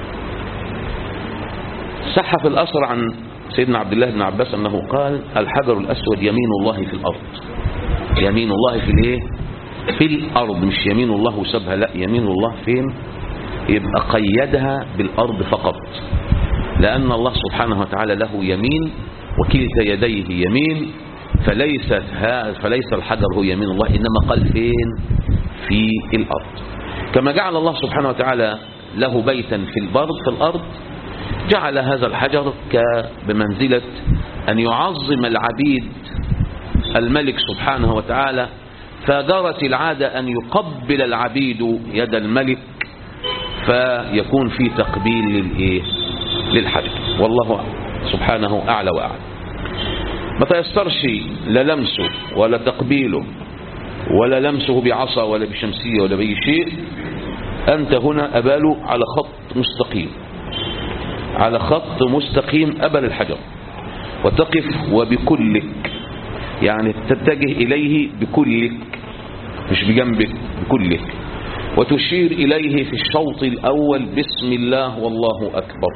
صح في الأثر عن سيدنا عبد الله بن عباس أنه قال الحجر الأسود يمين الله في الأرض يمين الله في الايه في الأرض مش يمين الله وسابها لا يمين الله فين يبقى قيدها بالأرض فقط لأن الله سبحانه وتعالى له يمين وكلتا يديه يمين فليست ها فليس الحجر هو يمين الله إنما قال فين في الأرض كما جعل الله سبحانه وتعالى له بيتا في البرد في الأرض جعل هذا الحجر بمنزلة أن يعظم العبيد الملك سبحانه وتعالى فجرت العادة أن يقبل العبيد يد الملك فيكون في تقبيل للإيه للحجر والله سبحانه أعلى وأعلى ما تيسرش لا لمسه ولا تقبيله ولا لمسه بعصا ولا بشمسية ولا بأي شيء أنت هنا أباله على خط مستقيم على خط مستقيم أبل الحجر وتقف وبكلك يعني تتجه إليه بكلك مش بجنبك بكلك وتشير إليه في الشوط الأول بسم الله والله أكبر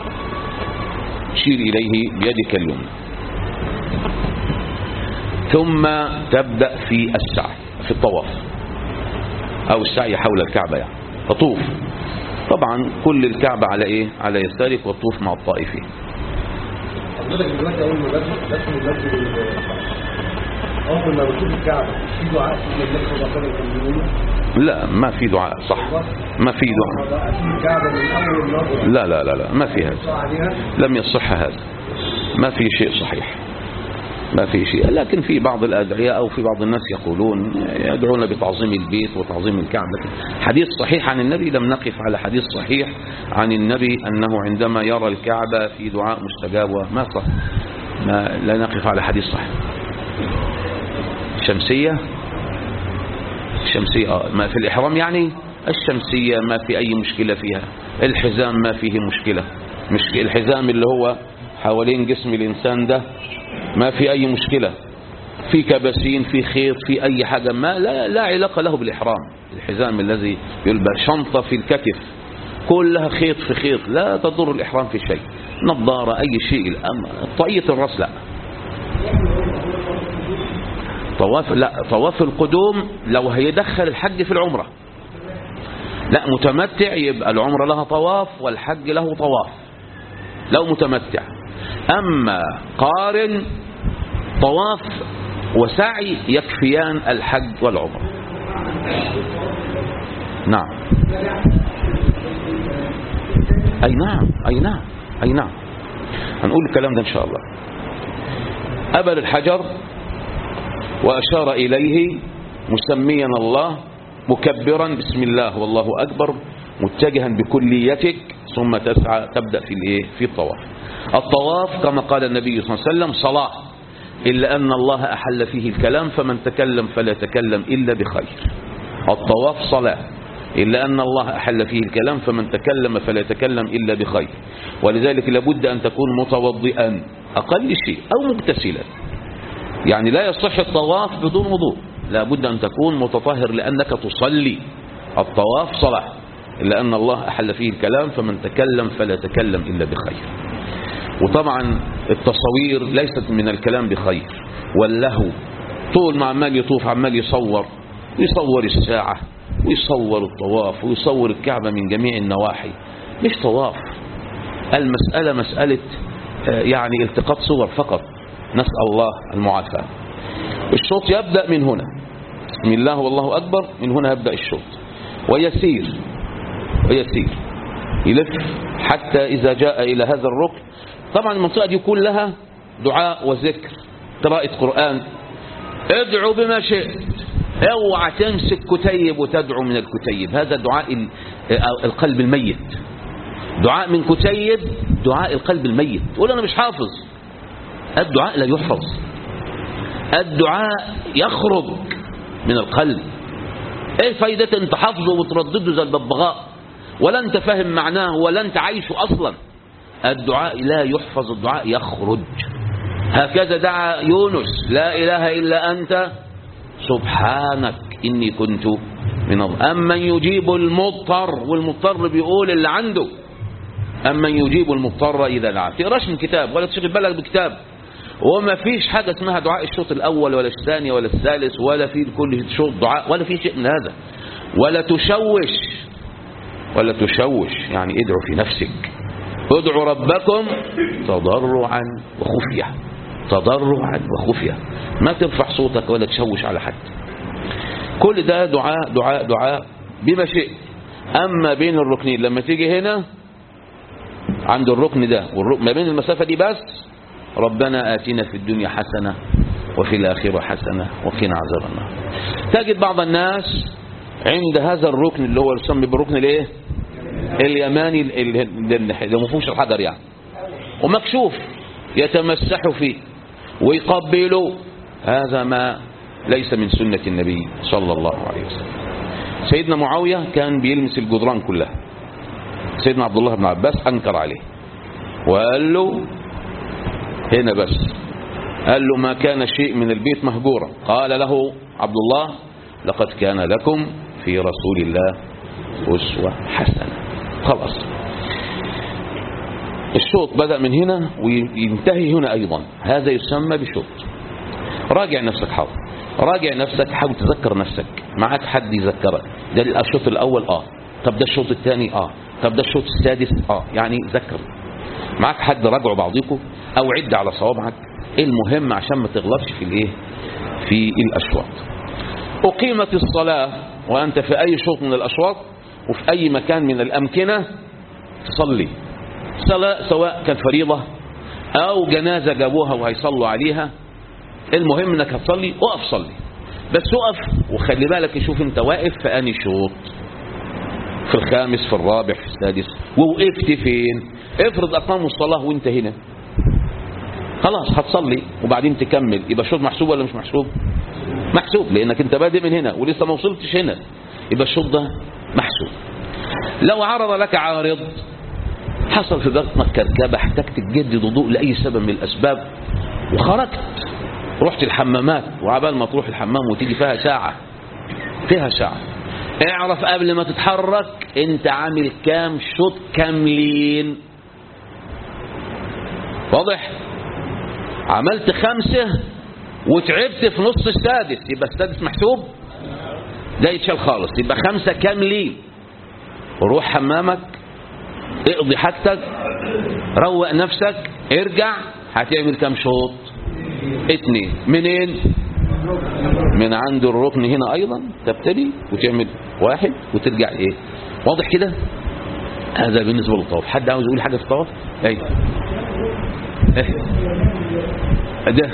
تشير إليه بيدك اليمنى ثم تبدأ في السعي في الطواف أو السعي حول الكعبة يعني تطوف طبعا كل الكعبة على إيه على يسارك والطوف مع الطائفين حضرتك دلوقتي اول ما بدخل بدخل المسجد ال- اول ما بشوف الكعبه في دعاء في النبي صلى الله عليه وسلم كان بيقوله لا ما في دعاء صح ما في دعاء دعاء في الكعبه من اول نظره لا لا لا لا ما في هذا صح عليها لم يصح هذا ما في شيء صحيح ما في شيء لكن في بعض الأدعياء أو في بعض الناس يقولون يدعون بتعظيم البيت وتعظيم الكعبة لكن حديث صحيح عن النبي لم نقف على حديث صحيح عن النبي أنه عندما يرى الكعبة في دعاء مستجاب وما صح ما لا نقف على حديث صحيح شمسية الشمسية آه، ما في الإحرام يعني الشمسية ما في أي مشكلة فيها الحزام ما فيه مشكلة مش الحزام اللي هو حوالين جسم الإنسان ده ما في أي مشكلة في كباسين في خيط في أي حاجة ما لا, لا علاقة له بالإحرام الحزام الذي يلبس شنطة في الكتف كلها خيط في خيط لا تضر الإحرام في شيء نظارة أي شيء الأمر طاقية الرأس لا طواف لا طواف القدوم لو هيدخل الحج في العمرة لا متمتع يبقى العمرة لها طواف والحج له طواف لو متمتع أما قارن طواف وسعي يكفيان الحج والعمرة نعم أي نعم أي نعم أي نعم هنقول الكلام ده إن شاء الله أبل الحجر وأشار إليه مسميا الله مكبرا بسم الله والله أكبر متجها بكليتك ثم تسعى تبدأ في الايه في الطواف الطواف كما قال النبي صلى الله عليه وسلم صلاة إلا أن الله أحل فيه الكلام فمن تكلم فلا يتكلم إلا بخير الطواف صلاة إلا أن الله أحل فيه الكلام فمن تكلم فلا يتكلم إلا بخير ولذلك لابد أن تكون متوضئا أقل شيء أو مغتسلا يعني لا يصح الطواف بدون وضوء لا بد أن تكون متطهر لأنك تصلي الطواف صلاة إلا أن الله أحل فيه الكلام فمن تكلم فلا تكلم إلا بخير وطبعا التصوير ليست من الكلام بخير واللهو طول ما عمال يطوف عمال يصور ويصور الساعة ويصور الطواف ويصور الكعبة من جميع النواحي مش طواف المسألة مسألة آه، يعني التقاط صور فقط نسأل الله المعافاة الشوط يبدأ من هنا بسم الله والله أكبر من هنا يبدأ الشوط ويسير ويسير يلف حتى إذا جاء إلى هذا الركن طبعا المنطقة دي كلها دعاء وذكر قراءة قرآن ادعو بما شئت اوعى تمسك كتيب وتدعو من الكتيب هذا دعاء ال- القلب الميت دعاء من كتيب دعاء القلب الميت تقول انا مش حافظ الدعاء لا يحفظ الدعاء يخرج من القلب ايه فايدة انت حافظه وتردده زي الببغاء ولا انت فاهم معناه ولا انت عايشه اصلا الدعاء لا يحفظ الدعاء يخرج هكذا دعا يونس لا اله الا انت سبحانك اني كنت من الظالمين امن يجيب المضطر والمضطر بيقول اللي عنده أمن يجيب المضطر إذا دعاه تقراش من كتاب ولا تشغل بالك بكتاب وما فيش حاجة اسمها دعاء الشوط الأول ولا الثاني ولا الثالث ولا في كل شوط دعاء ولا في شيء من هذا ولا تشوش ولا تشوش يعني ادعوا في نفسك ادعوا ربكم تضرعا وخفية تضرعا وخفية ما ترفع صوتك ولا تشوش على حد كل ده دعاء دعاء دعاء بما شئت أما بين الركنين لما تيجي هنا عند الركن ده والركن ما بين المسافة دي بس ربنا آتنا في الدنيا حسنة وفي الآخرة حسنة وقنا عذاب النار تجد بعض الناس عند هذا الركن اللي هو يسمى بالركن الايه اليماني اللي اللي ما فيهوش الحجر يعني ومكشوف يتمسح فيه ويقبله هذا ما ليس من سنة النبي صلى الله عليه وسلم سيدنا معاوية كان بيلمس الجدران كلها سيدنا عبد الله بن عباس أنكر عليه وقال له هنا بس قال له ما كان شيء من البيت مهجورا قال له عبد الله لقد كان لكم في رسول الله أسوة حسنة خلاص الشوط بدأ من هنا وينتهي هنا أيضا هذا يسمى بشوط راجع نفسك حاول راجع نفسك حاول تذكر نفسك معك حد يذكرك ده الشوط الأول آه طب ده الشوط الثاني آه طب ده الشوط السادس آه يعني ذكر معك حد راجعوا بعضكم أو عد على صوابعك المهم عشان ما تغلطش في الايه في الأشواط أقيمت الصلاة وأنت في أي شوط من الأشواط وفي أي مكان من الأمكنة تصلي صلاة سواء كانت فريضة أو جنازة جابوها وهيصلوا عليها المهم انك هتصلي اقف صلي بس اقف وخلي بالك شوف انت واقف في اني شوط في الخامس في الرابع في السادس ووقفت فين افرض اقاموا الصلاة وانت هنا خلاص هتصلي وبعدين تكمل يبقى الشوط محسوب ولا مش محسوب محسوب لانك انت بادئ من هنا ولسه ما وصلتش هنا يبقى الشوط ده محسوب لو عرض لك عارض حصل في بطنك كركبه احتجت تجدد وضوء لاي سبب من الاسباب وخرجت رحت الحمامات وعبال ما تروح الحمام وتيجي فيها ساعة فيها ساعة اعرف قبل ما تتحرك انت عامل كام شوط كاملين واضح عملت خمسة وتعبت في نص السادس يبقى السادس محسوب ده يتشال خالص يبقى خمسة كاملين روح حمامك اقضي حاجتك روق نفسك ارجع هتعمل كام شوط اتنين منين من عند الركن هنا ايضا تبتدي وتعمل واحد وترجع ايه واضح كده هذا بالنسبة للطواف حد عاوز يقول حاجة في الطواف اي ايه ده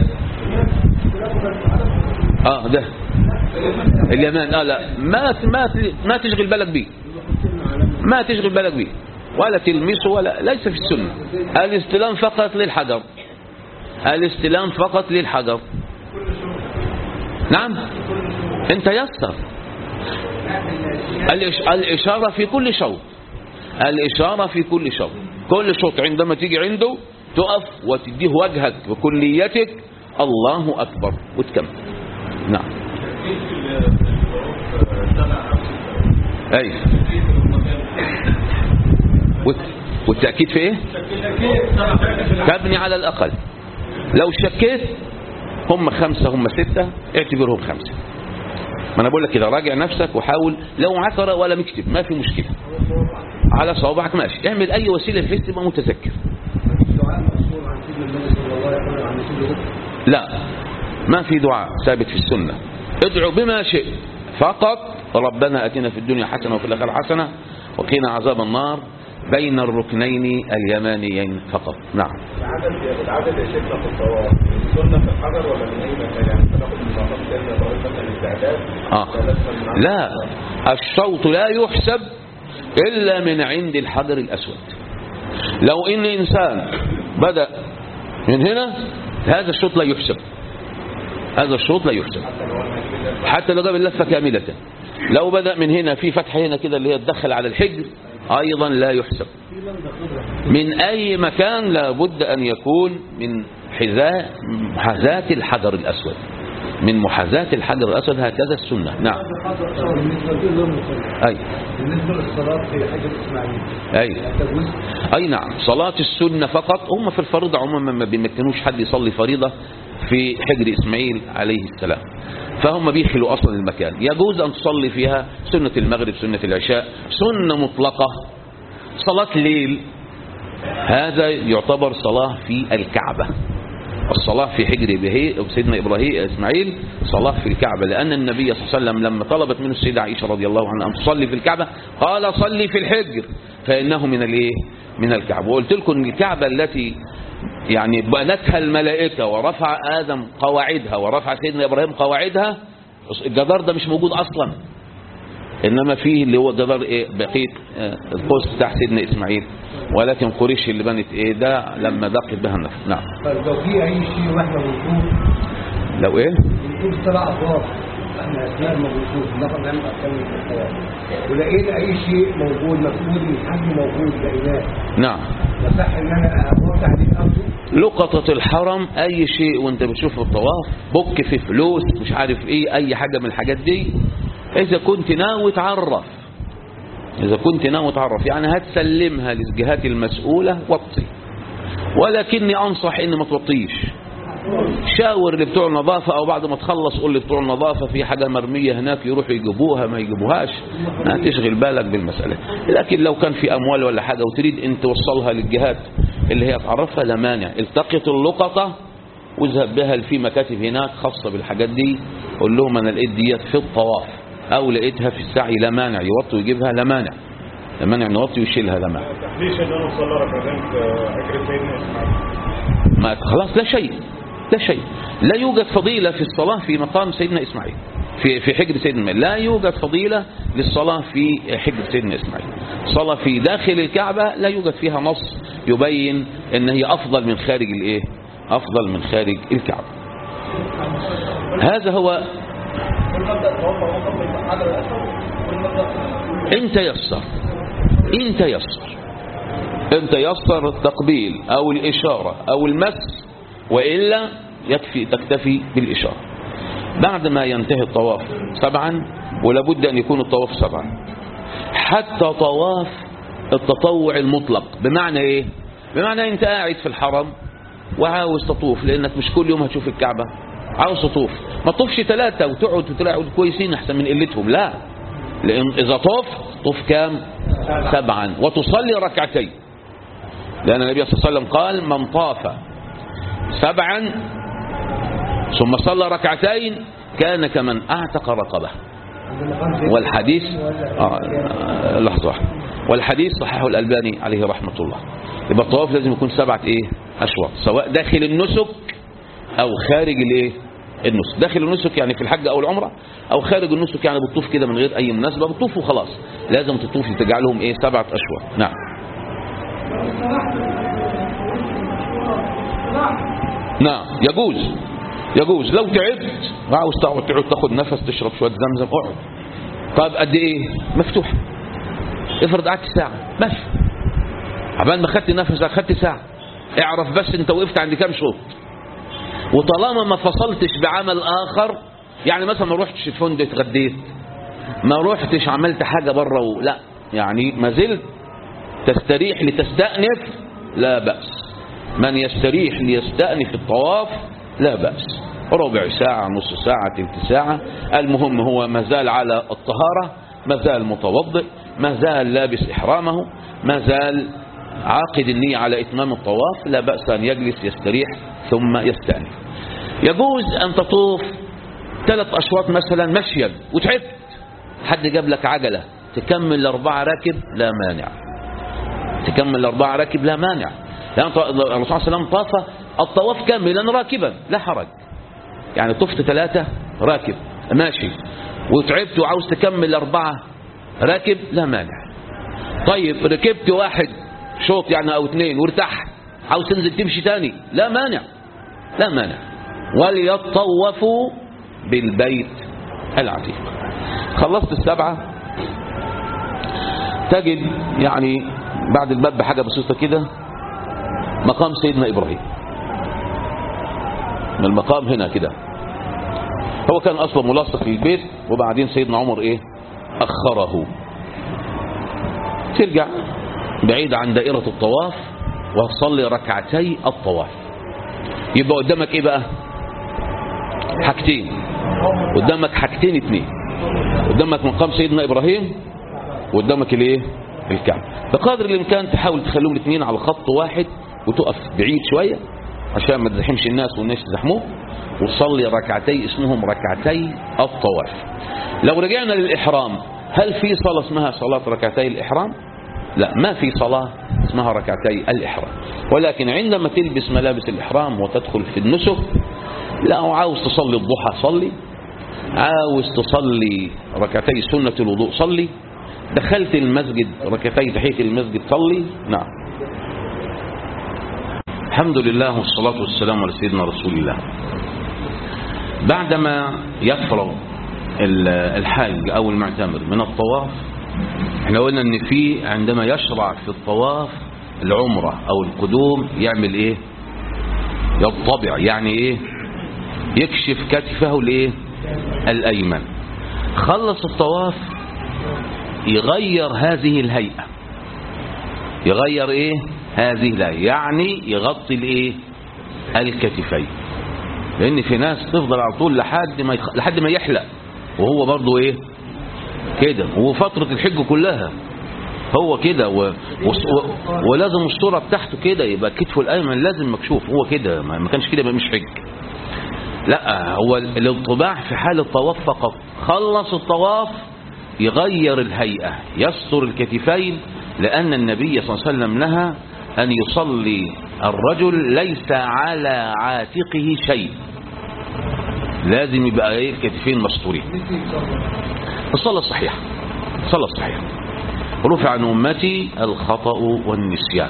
اه ده اليمان اه لا ما ما ما تشغل بالك بيه ما تشغل بالك بيه ولا تلمسه ولا ليس في السنة الاستلام فقط للحجر الاستلام فقط للحجر نعم انت يسر الإش... الإشارة في كل شوط الإشارة في كل شوط كل شوط عندما تيجي عنده تقف وتديه وجهك بكليتك الله أكبر وتكمل نعم أي والتأكيد في ايه تبني على الأقل لو شكيت هم خمسة هم ستة اعتبرهم خمسة ما انا بقول لك كده راجع نفسك وحاول لو عثر ولا مكتب ما في مشكلة على صوابعك ماشي اعمل اي وسيلة بحيث تبقى متذكر لا ما في دعاء ثابت في السنة ادعو بما شئت فقط ربنا اتنا في الدنيا حسنة وفي الاخره حسنة وقنا عذاب النار بين الركنين اليمانيين فقط نعم العدد العدد يا شيخنا في الطواف السنة في الحجر ولا من أي مكان يعني تاخد من مقام سنة طويل مثلا الاستعداد آه. لا الشوط لا يحسب إلا من عند الحجر الأسود لو إن إنسان بدأ من هنا هذا الشوط لا يحسب هذا الشوط لا يحسب حتى لو جاب اللفة كاملة لو بدأ من هنا في فتحة هنا كده اللي هي تدخل على الحجر أيضا لا يحسب من أي مكان لابد أن يكون من حذاء محاذاة الحجر الأسود من محاذاة الحجر الأسود هكذا السنة نعم أي بالنسبة للصلاة في حجر إسماعيل أي تجوز أي نعم صلاة السنة فقط هم في الفريضة عموما ما بيمكنوش حد يصلي فريضة في حجر إسماعيل عليه السلام فهم بيخلوا أصلا المكان يجوز أن تصلي فيها سنة المغرب سنة العشاء سنة مطلقة صلاة ليل هذا يعتبر صلاة في الكعبة الصلاة في حجر به سيدنا إبراهيم إسماعيل صلاة في الكعبة لأن النبي صلى الله عليه وسلم لما طلبت منه السيدة عائشة رضي الله عنها أن تصلي في الكعبة قال صلي في الحجر فإنه من الإيه من الكعبة وقلت لكم إن الكعبة التي يعني بنتها الملائكة ورفع آدم قواعدها ورفع سيدنا إبراهيم قواعدها الجدار ده مش موجود أصلا إنما فيه اللي هو جدار إيه بقية آه، القوس بتاع سيدنا إسماعيل ولكن قريش اللي بنت إيه ده لما ضاقت بها النفس نعم طيب لو في أي شيء وإحنا بنشوف لو إيه بنشوف سبع أطراف احنا أثناء ما بنشوف ناخد نعمل أركان في الحياة ولقينا أي شيء موجود مفقود من حد موجود لقيناه نعم فصح إن أنا أبص عليه أرجو لقطة الحرم اي شيء وانت بتشوف الطواف بك في فلوس مش عارف ايه اي حاجة من الحاجات دي إذا كنت ناوي تعرف إذا كنت ناوي تعرف يعني هتسلمها للجهات المسؤولة وطي ولكني أنصح إن ما توطيش شاور اللي بتوع النظافة أو بعد ما تخلص قول لبتوع النظافة في حاجة مرمية هناك يروحوا يجيبوها ما يجيبوهاش ما تشغل بالك بالمسألة لكن لو كان في أموال ولا حاجة وتريد أن توصلها للجهات اللي هي تعرفها لا مانع التقط اللقطة واذهب بها في مكاتب هناك خاصة بالحاجات دي قول لهم أنا لقيت ديت في الطواف أو لقيتها في السعي لا مانع يوطي ويجيبها لا مانع لا مانع نوطي ويشيلها لا مانع ليش ان انا اصلي ركعتين في حجر سيدنا اسماعيل ما خلاص لا شيء لا شيء لا يوجد فضيلة في الصلاة في مقام سيدنا إسماعيل في في حجر سيدنا إسماعيل لا يوجد فضيلة للصلاة في حجر سيدنا إسماعيل صلاة في داخل الكعبة لا يوجد فيها نص يبين ان هي أفضل من خارج الإيه أفضل من خارج الكعبة هذا هو إن تيسر إن تيسر إن تيسر التقبيل أو الإشارة أو المس وإلا يكفي تكتفي بالإشارة بعد ما ينتهي الطواف سبعا ولابد أن يكون الطواف سبعا حتى طواف التطوع المطلق بمعنى إيه بمعنى أنت قاعد في الحرم وعاوز تطوف لأنك مش كل يوم هتشوف الكعبة عاوز تطوف ما تطوفش ثلاثة وتقعد وتلاقوا كويسين أحسن من قلتهم لا لأن إذا طوف طوف كام سبعا وتصلي ركعتين لأن النبي صلى الله عليه وسلم قال من طاف سبعا ثم صلى ركعتين كان كمن أعتق رقبه والحديث آه آه، لحظة واحدة والحديث صححه الألباني عليه رحمة الله يبقى الطواف لازم يكون سبعة إيه أشواط سواء داخل النسك أو خارج الإيه النسك داخل النسك يعني في الحج أو العمرة أو خارج النسك يعني بتطوف كده من غير أي مناسبة بتطوف وخلاص لازم تطوف تجعلهم إيه سبعة أشواط نعم نعم يجوز يجوز لو تعبت عاوز تقعد تقعد تاخد نفس تشرب شويه زمزم اقعد طيب قد ايه مفتوح افرض قعدت ساعه ماشي عبال ما خدت نفسك خدت ساعه اعرف بس انت وقفت عند كام شوط وطالما ما فصلتش بعمل اخر يعني مثلا ما روحتش الفندق اتغديت ما روحتش عملت حاجه بره و... لا يعني ما زلت تستريح لتستأنف لا بأس من يستريح ليستأنف الطواف لا بأس ربع ساعة نص ساعة تلت ساعة المهم هو ما زال على الطهارة ما زال متوضئ ما زال لابس إحرامه ما زال عاقد النية على إتمام الطواف لا بأس أن يجلس يستريح ثم يستأنف يجوز أن تطوف ثلاث أشواط مثلا مشيا وتعبت حد جاب لك عجلة تكمل الأربعة راكب لا مانع تكمل الأربعة راكب لا مانع لأن الرسول صلى الله عليه وسلم طاف الطواف كاملا راكبا لا حرج يعني طفت ثلاثة راكب ماشي وتعبت وعاوز تكمل أربعة راكب لا مانع طيب ركبت واحد شوط يعني أو اثنين وارتحت عاوز تنزل تمشي تاني لا مانع لا مانع وليطوفوا بالبيت العتيق خلصت السبعة تجد يعني بعد الباب بحاجة بسيطة كده مقام سيدنا إبراهيم من المقام هنا كده هو كان أصلا ملاصق في البيت وبعدين سيدنا عمر إيه أخره ترجع بعيد عن دائرة الطواف وتصلي ركعتي الطواف يبقى قدامك إيه بقى حاجتين قدامك حاجتين اتنين قدامك مقام سيدنا إبراهيم وقدامك الايه الكعبة بقدر الامكان تحاول تخليهم الاثنين على خط واحد وتقف بعيد شوية عشان ما تزحمش الناس والناس يزحموه وتصلي ركعتي اسمهم ركعتي الطواف لو رجعنا للإحرام هل في صلاة اسمها صلاة ركعتي الإحرام لا ما في صلاة اسمها ركعتي الإحرام ولكن عندما تلبس ملابس الإحرام وتدخل في النسك لا عاوز تصلي الضحى صلي عاوز تصلي ركعتي سنة الوضوء صلي دخلت المسجد ركعتي تحية المسجد صلي نعم الحمد لله والصلاة والسلام على سيدنا رسول الله بعدما يفرغ الحاج أو المعتمر من الطواف احنا قلنا ان في عندما يشرع في الطواف العمرة أو القدوم يعمل ايه يطبع يعني ايه يكشف كتفه الايه الأيمن خلص الطواف يغير هذه الهيئة يغير ايه هذه الهيئة يعني يغطي الايه الكتفين لان في ناس تفضل على طول لحد ما يخ... لحد ما يحلق وهو برضه ايه كده وفترة الحج كلها هو كده و... و... و... ولازم الصورة بتاعته كده يبقى كتفه الأيمن لازم مكشوف هو كده ما ما كانش كده يبقى مش حج لا هو الانطباع في حال الطواف فقط خلص الطواف يغير الهيئة يستر الكتفين لأن النبي صلى الله عليه وسلم نهى أن يصلي الرجل ليس على عاتقه شيء لازم يبقى ايه الكتفين مستورين الصلاة الصحيحة الصلاة الصحيحة رفع عن أمتي الخطأ والنسيان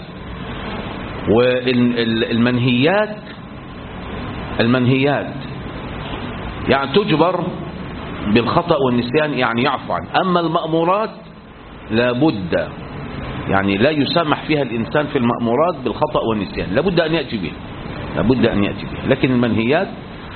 والمنهيات المنهيات يعني تجبر بالخطأ والنسيان يعني يعفو عنه أما المأمورات لابد يعني لا يسامح فيها الإنسان في المأمورات بالخطأ والنسيان لابد أن يأتي به لابد أن يأتي به لكن المنهيات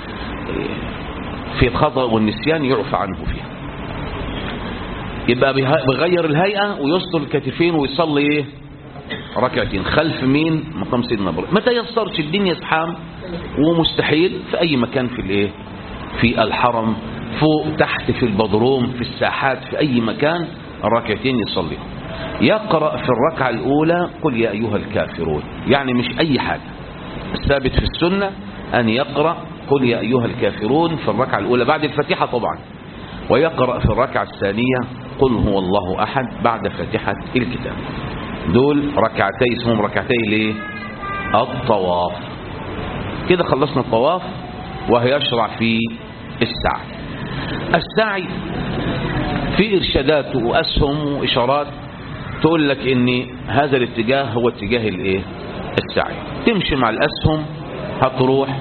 في الخطأ والنسيان يعفى عنه فيها يبقى بيه- بيغير الهيئة ويسطر الكتفين ويصلي ايه ركعتين خلف مين مقام سيدنا ابراهيم ما تيسرش الدنيا زحام ومستحيل في اي مكان في الايه في الحرم فوق تحت في البدروم في الساحات في اي مكان الركعتين يصلي يقرأ في الركعة الاولى قل يا ايها الكافرون يعني مش اي حاجة الثابت في السنة ان يقرأ قل يا ايها الكافرون في الركعة الاولى بعد الفاتحة طبعا ويقرأ في الركعة الثانية قل هو الله أحد بعد فاتحة الكتاب دول ركعتي اسمهم ركعتي ليه الطواف كده خلصنا الطواف وهيشرع في السعي السعي في إرشادات وأسهم وإشارات تقول لك ان هذا الاتجاه هو اتجاه الايه السعي تمشي مع الأسهم هتروح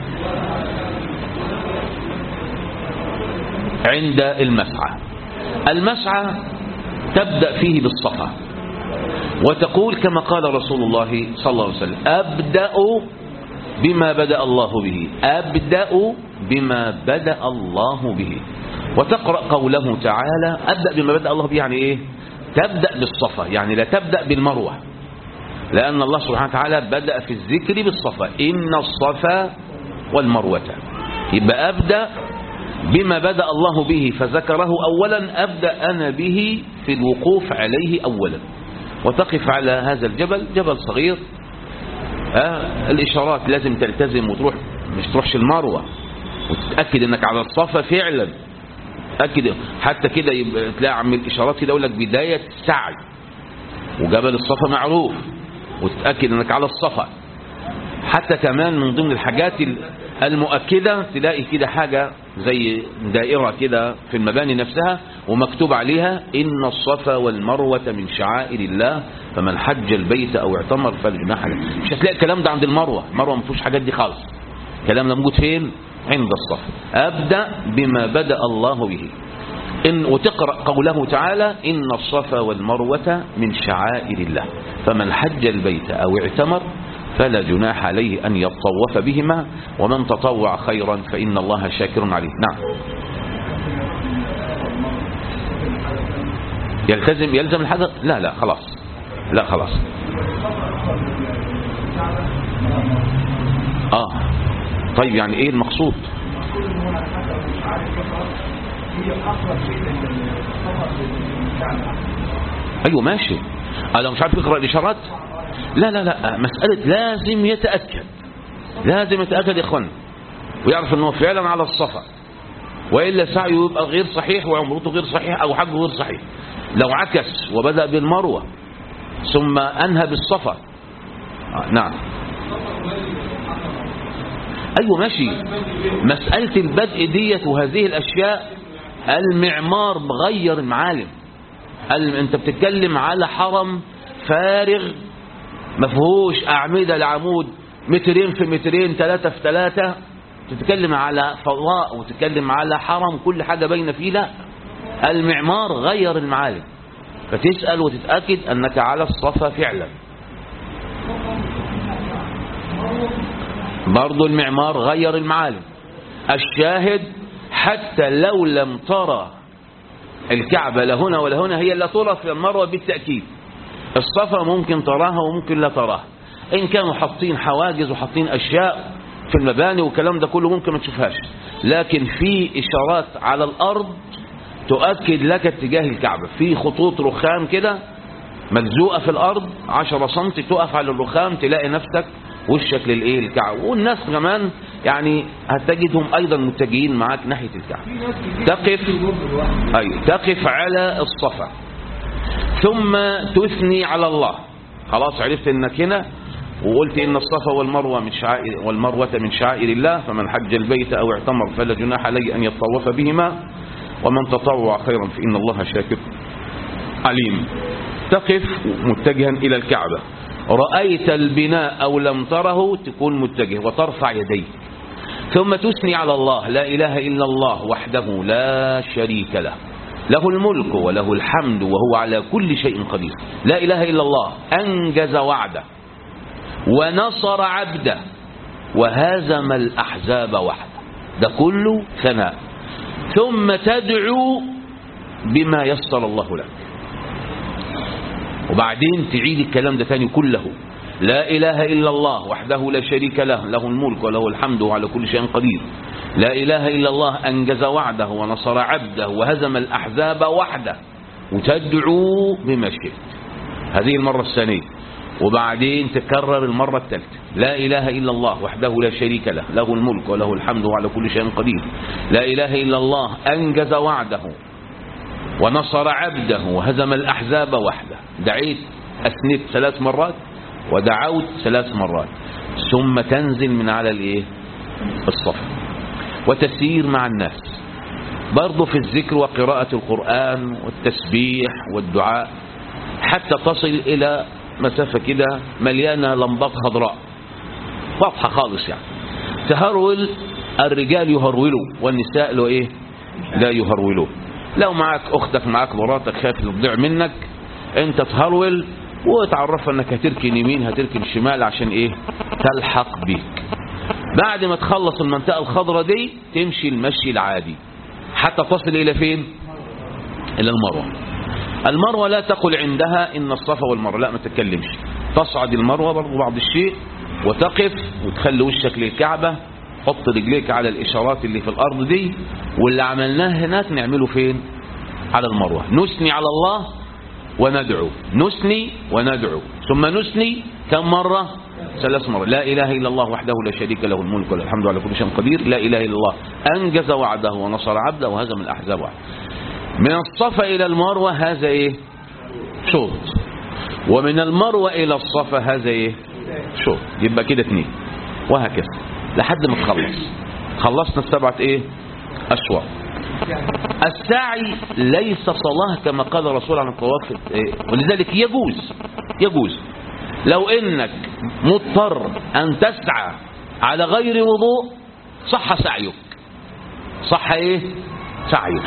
عند المسعى المسعى تبدأ فيه بالصفا وتقول كما قال رسول الله صلى الله عليه وسلم أبدأ بما بدأ الله به أبدأ بما بدأ الله به وتقرأ قوله تعالى أبدأ بما بدأ الله به يعني إيه تبدأ بالصفا يعني لا تبدأ بالمروة لأن الله سبحانه وتعالى بدأ في الذكر بالصفا إن الصفا والمروة يبقى أبدأ بما بدأ الله به فذكره أولا أبدأ أنا به في الوقوف عليه أولا وتقف على هذا الجبل جبل صغير آه الإشارات لازم تلتزم وتروح مش تروحش المروة وتتأكد أنك على الصفا فعلا أكد حتى كده يبقى تلاقي عم الإشارات كده يقول لك بداية سعي وجبل الصفا معروف وتتأكد أنك على الصفا حتى كمان من ضمن الحاجات المؤكدة تلاقي كده حاجة زي دائرة كده في المباني نفسها ومكتوب عليها إن الصفا والمروة من شعائر الله فمن حج البيت أو اعتمر فالجناح عليه مش هتلاقي الكلام ده عند المروة المروة ما فيهوش حاجات دي خالص الكلام ده موجود فين عند الصفا أبدأ بما بدأ الله به إن وتقرأ قوله تعالى إن الصفا والمروة من شعائر الله فمن حج البيت أو اعتمر فلا جناح عليه أن يطوف بهما ومن تطوع خيرا فإن الله شاكر عليه نعم يلتزم يلزم الحذر لا لا خلاص لا خلاص آه طيب يعني ايه المقصود ايوه ماشي انا مش عارف يقرا الاشارات لا لا لا مسألة لازم يتأكد لازم يتأكد يا اخوان ويعرف انه فعلا على الصفا وإلا سعيه يبقى غير صحيح وعمرته غير صحيح أو حجه غير صحيح لو عكس وبدأ بالمروة ثم أنهى بالصفا آه نعم أيوة ماشي مسألة البدء ديت وهذه الأشياء المعمار مغير المعالم انت بتتكلم على حرم فارغ ما فيهوش أعمدة لعمود مترين في مترين ثلاثة في ثلاثة تتكلم على فضاء وتتكلم على حرم كل حاجة بين فيه لا المعمار غير المعالم فتسأل وتتأكد أنك على الصفا فعلا برضو المعمار غير المعالم الشاهد حتى لو لم ترى الكعبة لا هنا ولا هنا هي لا ترى في المروة بالتأكيد الصفا ممكن تراها وممكن لا تراها إن كانوا حاطين حواجز وحاطين أشياء في المباني والكلام ده كله ممكن ما تشوفهاش لكن في إشارات على الأرض تؤكد لك اتجاه الكعبة في خطوط رخام كده ملزوقة في الأرض 10 سم تقف على الرخام تلاقي نفسك وشك للإيه الكعبة والناس كمان يعني هتجدهم أيضا متجهين معاك ناحية الكعبة في ناس كتير تقف بتمر لوحدها. أي تقف على الصفا ثم تثني على الله خلاص عرفت انك هنا وقلت ان الصفا والمروه من شعائر والمروه من شعائر الله فمن حج البيت او اعتمر فلا جناح عليه ان يطوف بهما ومن تطوع خيرا فان الله شاكر عليم تقف متجها الى الكعبه رايت البناء او لم تره تكون متجه وترفع يديك ثم تثني على الله لا إله إلا الله وحده لا شريك له له الملك وله الحمد وهو على كل شيء قدير لا إله إلا الله أنجز وعده ونصر عبده وهزم الأحزاب وحده ده كله ثناء ثم تدعو بما يسر الله لك وبعدين تعيد الكلام ده تاني كله لا إله إلا الله وحده لا شريك له له الملك وله الحمد وعلى كل شيء قدير لا إله إلا الله أنجز وعده ونصر عبده وهزم الأحزاب وحده وتدعو بما شئت هذه المرة الثانية وبعدين تكرر المرة الثالثة لا إله إلا الله وحده لا شريك له له الملك وله الحمد وعلى كل شيء قدير لا إله إلا الله أنجز وعده ونصر عبده وهزم الأحزاب وحده دعيت أثنيت ثلاث مرات ودعوت ثلاث مرات ثم تنزل من على الايه الصف وتسير مع الناس برضه في الذكر وقراءة القرآن والتسبيح والدعاء حتى تصل إلى مسافة كده مليانة لمبات خضراء واضحة خالص يعني تهرول الرجال يهرولوا والنساء لو ايه لا يهرولوا لو معك اختك معك مراتك خايف تضيع منك انت تهرول وتعرفها انك هتركن يمين هتركن شمال عشان ايه تلحق بيك بعد ما تخلص المنطقة الخضراء دي تمشي المشي العادي حتى تصل الى فين الى المروة المروة لا تقل عندها ان الصفا والمروة لا ما تتكلمش تصعد المروة برضو بعض الشيء وتقف وتخلي وشك للكعبة حط رجليك على الاشارات اللي في الارض دي واللي عملناه هناك نعمله فين على المروة نثني على الله وندعو نثني وندعو ثم نثني كم مرة ثلاث مرات لا إله إلا الله وحده لا شريك له الملك وله الحمد على كل شيء قدير لا إله إلا الله أنجز وعده ونصر عبده وهزم الأحزاب وحده من الصفا إلى المروة هذا إيه شوط ومن المروة إلى الصفا هذا إيه شوط يبقى كده اتنين وهكذا لحد ما تخلص خلصنا السبعة إيه أشواط السعي ليس صلاة كما قال الرسول عن الطواف إيه؟ ولذلك يجوز يجوز لو انك مضطر ان تسعى على غير وضوء صح سعيك صح ايه سعيك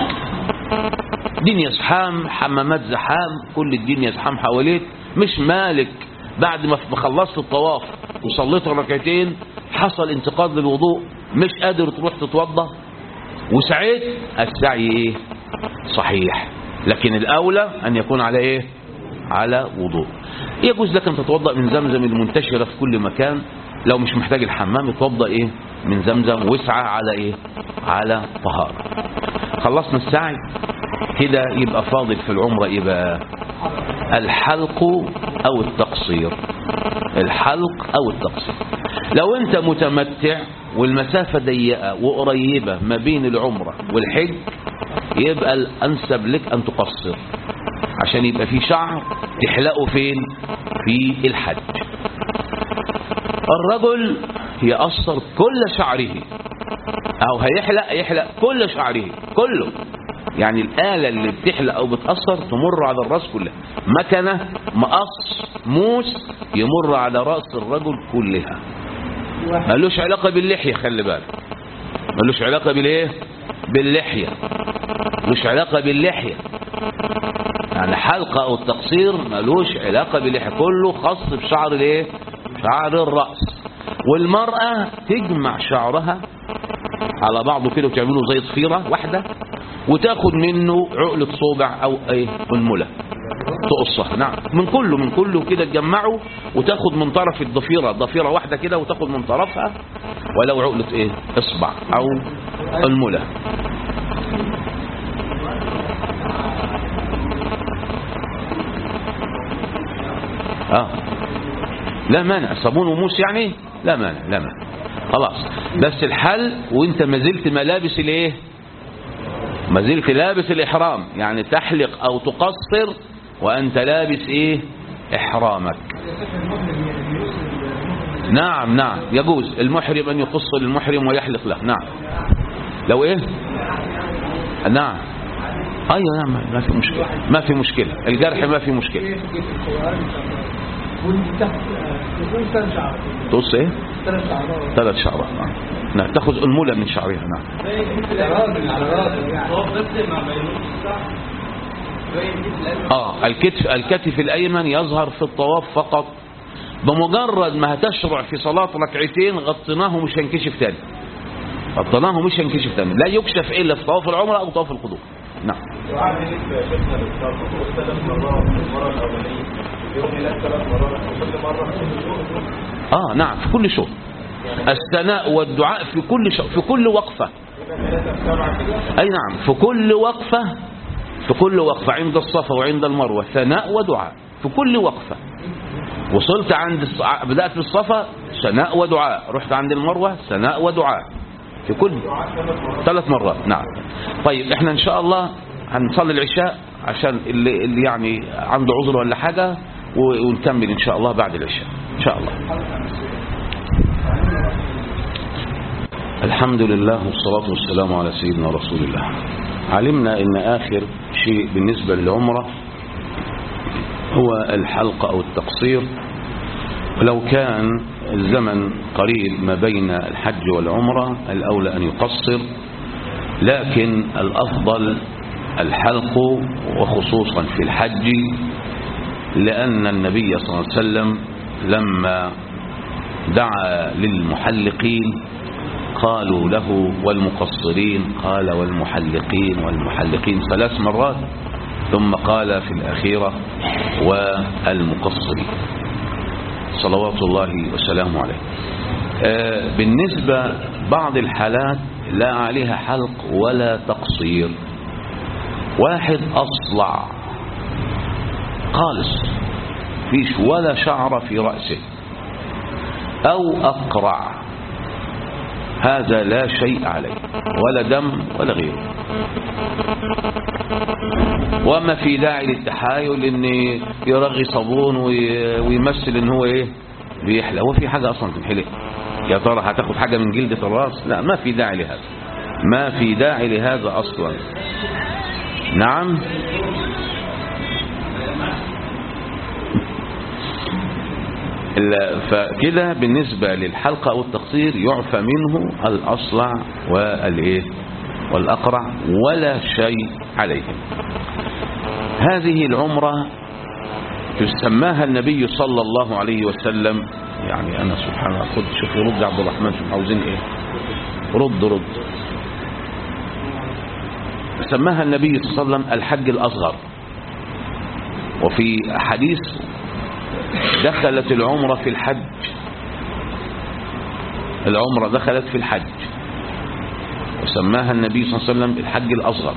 دنيا زحام حمامات زحام كل الدنيا زحام حواليك مش مالك بعد ما خلصت الطواف وصليت ركعتين حصل انتقاد للوضوء مش قادر تروح تتوضا وسعيت السعي ايه صحيح لكن الاولى ان يكون على ايه على وضوء يجوز لك ان تتوضا من زمزم المنتشره في كل مكان لو مش محتاج الحمام يتوضا ايه من زمزم واسعى على ايه على طهاره خلصنا السعي كده يبقى فاضل في العمره يبقى الحلق او التقصير الحلق او التقصير لو انت متمتع والمسافة ضيقة وقريبة ما بين العمرة والحج يبقى الأنسب لك أن تقصر عشان يبقى في شعر تحلقه فين في الحج الرجل يقصر كل شعره أو هيحلق يحلق كل شعره كله يعني الآلة اللي بتحلق أو بتقصر تمر على الرأس كلها مكنة مقص موس يمر على رأس الرجل كلها ملوش علاقة باللحية خلي بالك ملوش علاقة بالايه باللحية ملوش علاقة باللحية يعني حلقة او التقصير ملوش علاقة باللحية كله خاص بشعر الايه شعر الرأس والمرأة تجمع شعرها على بعضه كده وتعمله زي ضفيرة واحدة وتاخد منه عقلة صوبع او ايه انملة تقصها نعم من كله من كله كده تجمعه وتاخد من طرف الضفيرة ضفيرة واحدة كده وتاخد من طرفها ولو عقلة ايه اصبع او انملة اه لا مانع صابون وموس يعني لا مانع لا مانع خلاص بس الحل وانت ما زلت ملابس الايه ما زلت لابس الاحرام يعني تحلق او تقصر وانت لابس ايه احرامك نعم نعم يجوز المحرم ان يقص للمحرم ويحلق له نعم لو ايه نعم ايوه نعم ما في مشكله ما في مشكله الجرح ما في مشكله وانت تحت يكون ثلاث شعر تقص ايه ثلاث شعرات ثلاث شعرات نعم نعم تاخذ انمله من شعرها نعم على راجل على راجل يعني اه الكتف الكتف الايمن يظهر في الطواف فقط بمجرد ما هتشرع في صلاة ركعتين غطيناه مش هينكشف تاني غطيناه مش هينكشف تاني لا يكشف الا في طواف العمره او طواف القدوم نعم وعامل شيخنا للصرف ثلاث مرات المرة الأولانية يوم هناك ثلاث مرات كل مرة كل شهر اه نعم في كل شغل الثناء والدعاء في كل شغل في كل وقفة اي نعم في كل وقفة في كل وقفة عند الصفا وعند المروة ثناء ودعاء في كل وقفة وصلت عند الص- بدأت في الصفا ثناء ودعاء رحت عند المروة ثناء ودعاء في كل ثلاث مرات نعم طيب احنا ان شاء الله هنصلي العشاء عشان اللي, اللي يعني عنده عذر ولا حاجة و- ونكمل ان شاء الله بعد العشاء ان شاء الله الحمد لله والصلاة والسلام على سيدنا رسول الله علمنا ان اخر شيء بالنسبة للعمرة هو الحلق او التقصير ولو كان الزمن قريب ما بين الحج والعمرة الأولى أن يقصر لكن الأفضل الحلق وخصوصا في الحج لأن النبي صلى الله عليه وسلم لما دعا للمحلقين قالوا له والمقصرين قال والمحلقين والمحلقين ثلاث مرات ثم قال في الأخيرة والمقصرين صلوات الله وسلامه عليه آه، بالنسبة بعض الحالات لا عليها حلق ولا تقصير واحد أصلع خالص فيش ولا شعر في رأسه أو أقرع هذا لا شيء عليه ولا دم ولا غيره وما في داعي للتحايل ان يرغي صابون وي- ويمثل ان هو ايه بيحلق هو في حاجة اصلا تنحلق يا ترى هتاخد حاجة من جلدة الراس لا ما في داعي لهذا ما في داعي لهذا اصلا نعم ال- فكده بالنسبة للحلقة أو التقصير يعفى منه الأصلع والإيه والأقرع ولا شيء عليهم هذه العمرة تسماها النبي صلى الله عليه وسلم يعني أنا سبحان الله خد شوف رد عبد الرحمن شوف عاوزين إيه رد رد سماها النبي صلى الله عليه وسلم الحج الأصغر وفي حديث دخلت العمرة في الحج العمرة دخلت في الحج وسماها النبي صلى الله عليه وسلم الحج الأصغر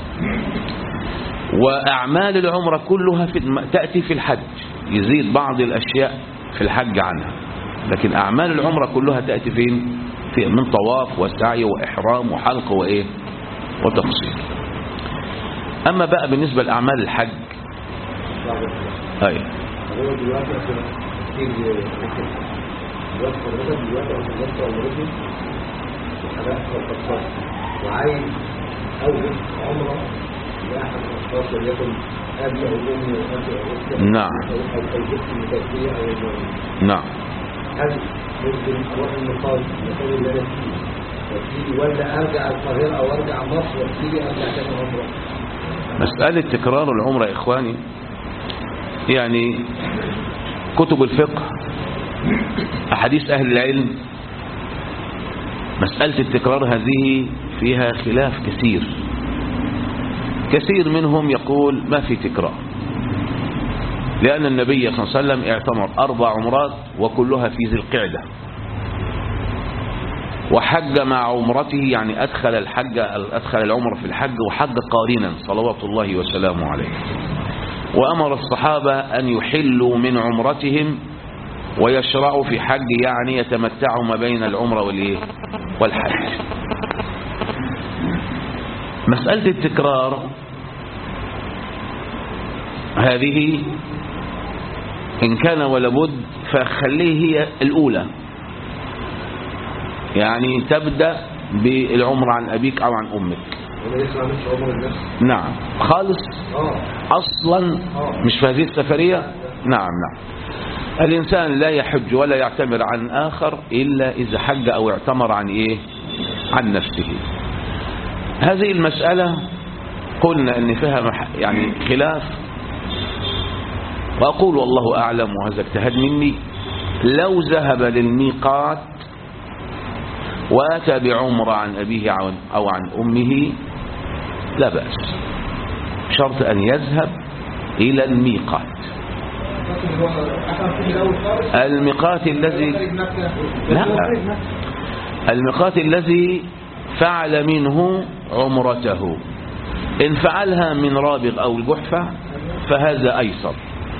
وأعمال العمرة كلها في تأتي في الحج يزيد بعض الأشياء في الحج عنها لكن أعمال العمرة كلها تأتي فين في من طواف وسعي وإحرام وحلق وإيه وتقصير أما بقى بالنسبة لأعمال الحج أيوه هو دلوقتي عشان تيجي ممكن دلوقتي حضرتك دلوقتي عشان تبقى عمرتي وحضرتك فكرت وعايز أوجد عمرة لأحد الأشخاص وليكن أبي أو أمي أو أخي أو أختي نعم. أو أو أو جدتي المتوفية أو ال- نعم هل ممكن أروح المقام المكان اللي أنا فيه وأبتدي ولا أرجع القاهرة أو أرجع مصر وأبتدي أرجع تاني عمرة مسألة تكرار العمرة يا إخواني يعني كتب الفقه أحاديث أهل العلم مسألة التكرار هذه فيها خلاف كثير كثير منهم يقول ما في تكرار لأن النبي صلى الله عليه وسلم اعتمر أربع عمرات وكلها في ذي القعدة وحج مع عمرته يعني أدخل الحج أدخل العمر في الحج وحج قارنا صلوات الله وسلامه عليه وأمر الصحابة أن يحلوا من عمرتهم ويشرعوا في حج يعني يتمتعوا ما بين العمرة والإيه والحج مسألة التكرار هذه إن كان ولابد فخليه هي الأولى يعني تبدأ بالعمر عن أبيك أو عن أمك وانا لسه ما عملتش عمر النفس نعم خالص اه أصلا مش في هذه السفرية نعم نعم الإنسان لا يحج ولا يعتمر عن آخر إلا إذا حج أو اعتمر عن إيه عن نفسه هذه المسألة قلنا أن فيها مح- يعني خلاف وأقول والله أعلم وهذا اجتهاد مني لو ذهب للميقات وأتى بعمر عن أبيه عن- أو عن أمه لا بأس شرط أن يذهب إلى الميقات لكن هو احنا في الاول خالص الميقات الذي خارج مكه لا. خارج مكة. الميقات الذي فعل منه عمرته إن فعلها من رابغ أو الجحفة فهذا أيسر